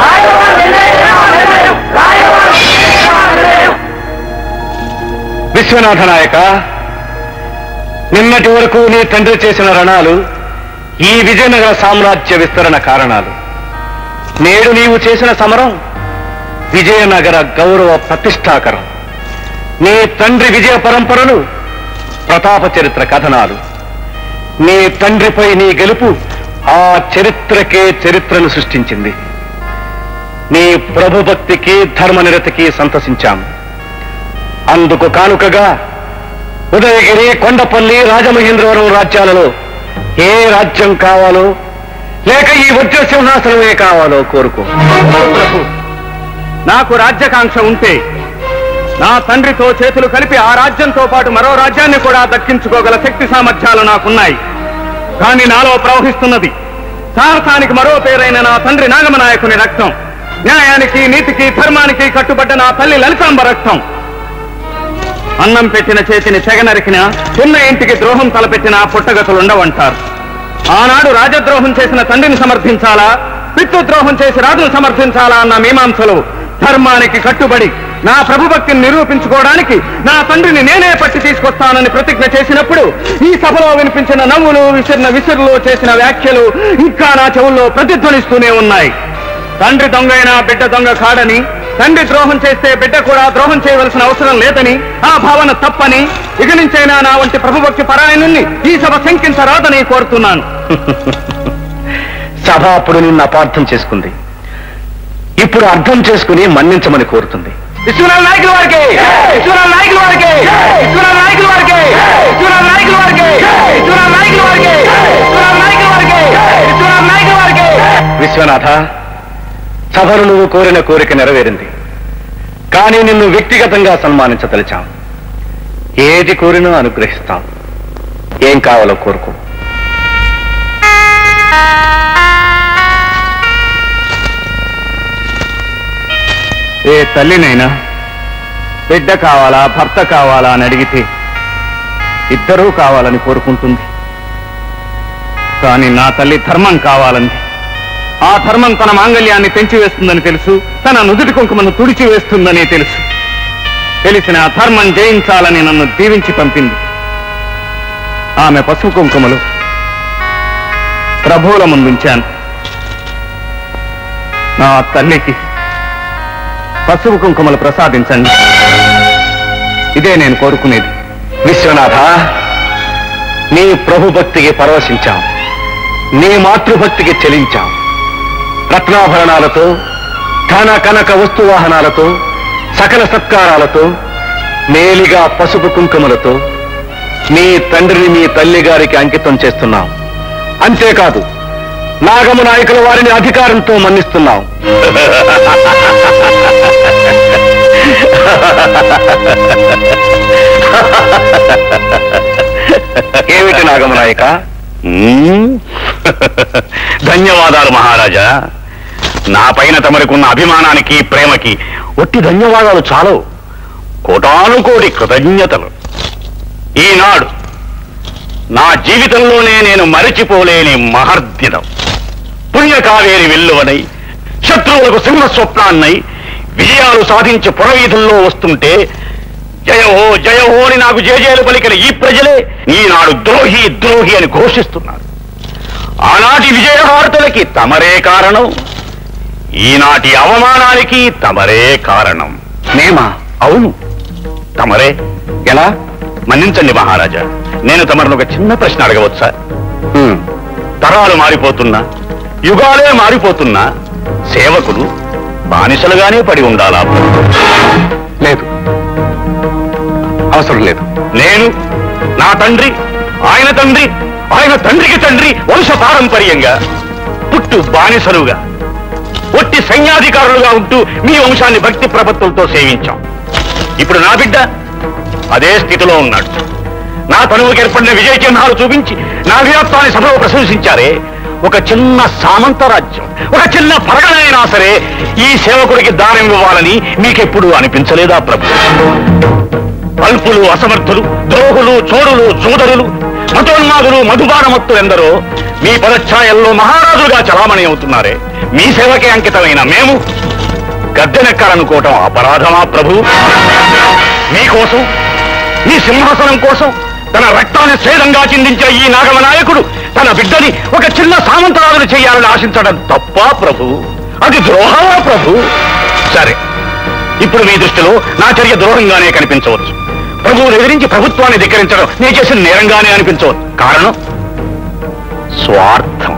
విశ్వనాథ నాయక నిన్నటి వరకు నీ తండ్రి చేసిన రణాలు ఈ విజయనగర సామ్రాజ్య విస్తరణ కారణాలు నేడు నీవు చేసిన సమరం విజయనగర గౌరవ ప్రతిష్టాకరం నీ తండ్రి విజయ పరంపరలు ప్రతాప చరిత్ర కథనాలు నీ తండ్రిపై నీ గెలుపు ఆ చరిత్రకే చరిత్రను సృష్టించింది నీ ప్రభుభక్తికి ధర్మనిరతికి సంతసించాం అందుకు కానుకగా ఉదయగిరి కొండపల్లి రాజమహేంద్రవరం రాజ్యాలలో ఏ రాజ్యం కావాలో లేక ఈ వజ్ర సింహాసనమే కావాలో కోరుకో ప్రభు నాకు రాజ్యకాంక్ష ఉంటే నా తండ్రితో చేతులు కలిపి ఆ రాజ్యంతో పాటు మరో రాజ్యాన్ని కూడా దక్కించుకోగల శక్తి సామర్థ్యాలు నాకున్నాయి కానీ నాలో ప్రవహిస్తున్నది సాహసానికి మరో పేరైన నా తండ్రి నాగమనాయకుని రక్తం న్యాయానికి నీతికి ధర్మానికి కట్టుబడ్డ నా తల్లి లలితాంబ రక్తం అన్నం పెట్టిన చేతిని తెగ నరికిన ఉన్న ఇంటికి ద్రోహం తలపెట్టిన పుట్టగతులుండవంటారు ఆనాడు రాజద్రోహం చేసిన తండ్రిని సమర్థించాలా పితృద్రోహం చేసి రాజును సమర్థించాలా అన్న మీమాంసలు ధర్మానికి కట్టుబడి నా ప్రభుభక్తిని నిరూపించుకోవడానికి నా తండ్రిని నేనే పట్టి తీసుకొస్తానని ప్రతిజ్ఞ చేసినప్పుడు ఈ సభలో వినిపించిన నవ్వులు విసిరిన విసురులో చేసిన వ్యాఖ్యలు ఇంకా నా చెవుల్లో ప్రతిధ్వనిస్తూనే ఉన్నాయి తండ్రి దొంగ అయినా బిడ్డ దొంగ కాడని తండ్రి ద్రోహం చేస్తే బిడ్డ కూడా ద్రోహం చేయవలసిన అవసరం లేదని ఆ భావన తప్పని ఇక నుంచైనా నా వంటి ప్రభుభక్తి పరాయణుణ్ణి ఈ సభ శంకించరాదని కోరుతున్నాను సభ అప్పుడు నిన్ను అపార్థం చేసుకుంది ఇప్పుడు అర్థం చేసుకుని మన్నించమని కోరుతుంది విశ్వనాథ నాయకుల వారికి విశ్వనాథ నాయకుల వారికి విశ్వనాథ నాయకుల వారికి విశ్వనాథ నాయకుల వారికి విశ్వనాథ నాయకుల వారికి విశ్వనాథ నాయకుల వారికి విశ్వనాథ నాయకుల వారికి విశ్వనాథ సభను నువ్వు కోరిన కోరిక నెరవేరింది కానీ నిన్ను వ్యక్తిగతంగా సన్మానించదలిచాం ఏది కోరినా అనుగ్రహిస్తాం ఏం కావాలో కోరుకో ఏ తల్లినైనా బిడ్డ కావాలా భర్త కావాలా అని అడిగితే ఇద్దరూ కావాలని కోరుకుంటుంది కానీ నా తల్లి ధర్మం కావాలంది ఆ ధర్మం తన మాంగళ్యాన్ని పెంచివేస్తుందని తెలుసు తన నుదుటి కుంకుమను తుడిచి వేస్తుందని తెలుసు తెలిసిన ఆ ధర్మం జయించాలని నన్ను దీవించి పంపింది ఆమె పసుపు కుంకుమలు ప్రభువుల ముందుంచాను నా తల్లికి పసుపు కుంకుమలు ప్రసాదించండి ఇదే నేను కోరుకునేది విశ్వనాథ నీ ప్రభుభక్తికి పరవశించాం నీ మాతృభక్తికి చెలించాం రత్నాభరణాలతో ధన కనక వస్తువాహనాలతో సకల సత్కారాలతో మేలిగా పసుపు కుంకుమలతో నీ తండ్రిని మీ తల్లి గారికి అంకితం చేస్తున్నాం అంతేకాదు నాగమ నాయకుల వారిని అధికారంతో మన్నిస్తున్నాం ఏమిటి నాగమ నాయక మ్మ్. ధన్యవాదాలు మహారాజా నా పైన తమరికున్న అభిమానానికి ప్రేమకి ఒట్టి ధన్యవాదాలు చాలవు కోటానుకోటి కృతజ్ఞతలు ఈనాడు నా జీవితంలోనే నేను మరచిపోలేని మహర్దినం పుణ్యకావేరి వెల్లువనై శత్రువులకు సింహ స్వప్నాన్నై విజయాలు సాధించి పురవీధుల్లో వస్తుంటే జయహో జయహో అని నాకు జయజయలు పలికిన ఈ ప్రజలే ఈనాడు ద్రోహి ద్రోహి అని ఘోషిస్తున్నారు ఆనాటి విజయహారతులకి తమరే కారణం ఈనాటి అవమానానికి తమరే కారణం మేమా అవును తమరే ఎలా మన్నించండి మహారాజా నేను తమరిని ఒక చిన్న ప్రశ్న అడగవచ్చా హ్మ్. తరాలు మారిపోతున్నా యుగాలే మారిపోతున్నా సేవకులు బానిసలుగానే పడి ఉండాలా లేదు అవసరం లేదు నేను నా తండ్రి ఆయన తండ్రి ఆయన తండ్రికి తండ్రి వంశ పారంపర్యంగా పుట్టు బానిసలుగా ఒట్టి సైన్యాధికారులుగా ఉంటూ మీ వంశాన్ని భక్తి ప్రపత్తులతో సేవించాం ఇప్పుడు నా బిడ్డ అదే స్థితిలో ఉన్నాడు నా తనువుకి ఏర్పడిన విజయ చిహ్నాలు చూపించి నా వీరత్వాన్ని సభలో ప్రశంసించారే ఒక చిన్న సామంత రాజ్యం ఒక చిన్న పరగణైనా సరే ఈ సేవకుడికి దానం ఇవ్వాలని మీకెప్పుడు అనిపించలేదా ప్రభు అల్పులు అసమర్థులు ద్రోహులు చోరులు సోదరులు మతోన్మాదులు మధుబానమత్తులు ఎందరో మీ పదఛాయల్లో మహారాజులుగా చలామణి అవుతున్నారే మీ సేవకే అంకితమైన మేము గద్దెనెక్కాలనుకోవటం అపరాధమా ప్రభు మీకోసం మీ సింహాసనం కోసం తన రక్తాన్ని స్వేదంగా చిందించిన ఈ నాగవ నాయకుడు తన బిడ్డని ఒక చిన్న సామంతరాజులు చేయాలని ఆశించడం తప్పా ప్రభు అది ద్రోహమా ప్రభు సరే ఇప్పుడు మీ దృష్టిలో నా చర్య ద్రోహంగానే కనిపించవచ్చు ప్రభువును ఎదిరించి ప్రభుత్వాన్ని ధిక్కరించడం నేను చేసిన నేరంగానే అనిపించవచ్చు కారణం స్వార్థం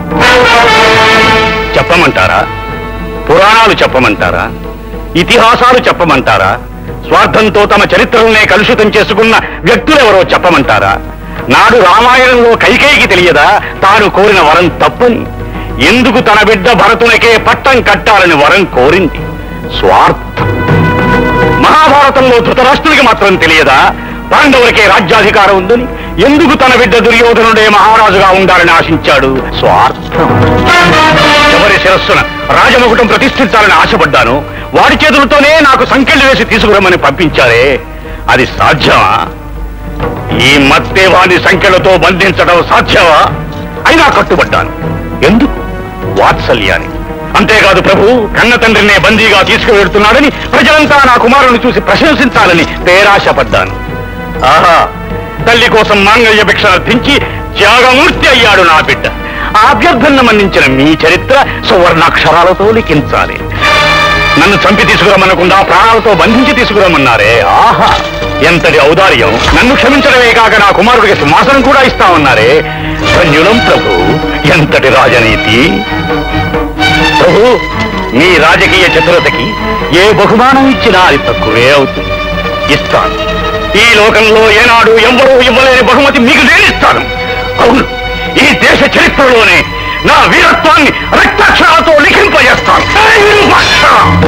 చెప్పమంటారా పురాణాలు చెప్పమంటారా ఇతిహాసాలు చెప్పమంటారా స్వార్థంతో తమ చరిత్రలనే కలుషితం చేసుకున్న వ్యక్తులెవరో చెప్పమంటారా నాడు రామాయణంలో కైకేయికి తెలియదా తాను కోరిన వరం తప్పని ఎందుకు తన బిడ్డ భరతునికే పట్టం కట్టాలని వరం కోరింది స్వార్థం మహాభారతంలో ధృతరాష్ట్రుడికి మాత్రం తెలియదా పాండవులకే రాజ్యాధికారం ఉందని ఎందుకు తన బిడ్డ దుర్యోధనుడే మహారాజుగా ఉండాలని ఆశించాడు స్వార్థం ఎవరి శిరస్సున రాజముకుటం ప్రతిష్ఠించాలని ఆశపడ్డాను వాడి చేతులతోనే నాకు సంకెళ్ళు వేసి తీసుకురమ్మని పంపించారే అది సాధ్యమా ఈ మత్తేవాని సంఖ్యలతో బంధించడం సాధ్యమా అయినా కట్టుబడ్డాను ఎందుకు వాత్సల్యాన్ని అంతేకాదు ప్రభు కన్న తండ్రినే బందీగా తీసుకువెడుతున్నాడని ప్రజలంతా నా కుమారుని చూసి ప్రశంసించాలని పేరాశపడ్డాను ఆహా తల్లి కోసం మాంగళ్య భిక్ష అర్థించి త్యాగమూర్తి అయ్యాడు నా బిడ్డ ఆ అభ్యర్థన మన్నించిన మీ చరిత్ర సువర్ణాక్షరాలతో లిఖించాలి నన్ను చంపి తీసుకురమ్మనకుండా ప్రాణాలతో బంధించి తీసుకురమ్మన్నారే ఆహా ఎంతటి ఔదార్యం నన్ను క్షమించడమే కాక నా కుమారుడికి సింహాసనం కూడా ఇస్తామన్నారే ధన్యులం ప్రభు ఎంతటి రాజనీతి ప్రభు మీ రాజకీయ చతురతకి ఏ బహుమానం ఇచ్చినా అది తక్కువే అవుతుంది ఇస్తాను ఈ లోకంలో ఏనాడు ఎవ్వరూ ఇవ్వలేని బహుమతి మీకు నేను ఇస్తాను అవును ఈ దేశ చరిత్రలోనే నా వీరత్వాన్ని రక్తాక్షరాలతో లిఖింపజేస్తాను జై వీరభద్ర!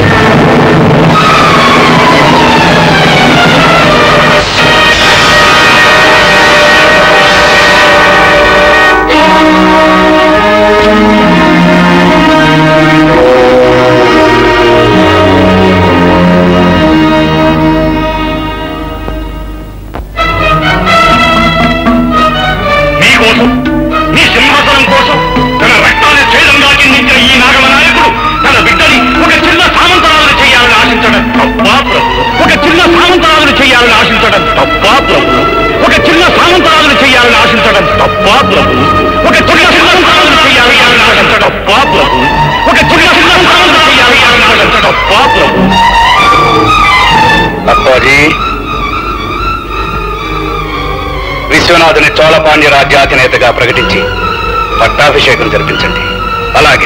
మీకోసం మీ సింహాసనం కోసం తన రక్తాన్ని ఛేదంగా చిందించిన ఈ నాగమ నాయకుడు తన బిడ్డని ఒక చిన్న సామంతరాలను చేయాలని ఆశించడం తప్పా ప్రభు ఒక చిన్న సామంతరాలను చేయాలని ఆశించడం తప్పా ప్రభు ఒక చిన్న సామంతరాలను చేయాలని ఆశించడం తప్పా ప్రభు ఒక చిన్న సామంతరాలను చేయాలని ఆశించడం తప్పా ప్రభు ఒక చిన్న సామంతరాలను చేయాలని ఆశించడం తప్పా ప్రభు అప్పాజీ విశ్వనాథుని చోళపాండ్య రాజ్యాధినేతగా ప్రకటించి పట్టాభిషేకం జరిపించండి అలాగే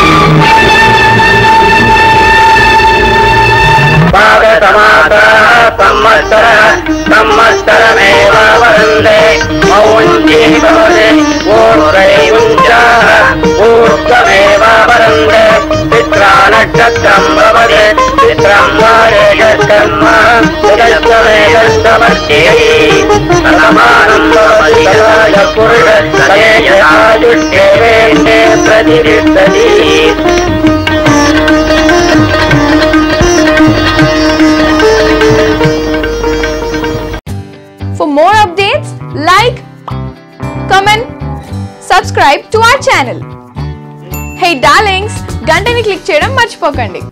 సంవత్సర సంవత్సరమేవ వందే మౌంజీవదే ఊర్ధైవుంజ ఊర్ధ్వమేవ వరందే చిత్రా నక్షత్రం భవదే చిత్రం వారేషకర్మ జగత్వమేకస్తమర్త్యై సమానం భవతి సదాయ పురుష సయేయాదుష్యేవేందే ప్రతిష్టతి For more updates, like, comment, subscribe to our channel. Hey darlings, గంటని click చేయడం మర్చిపోకండి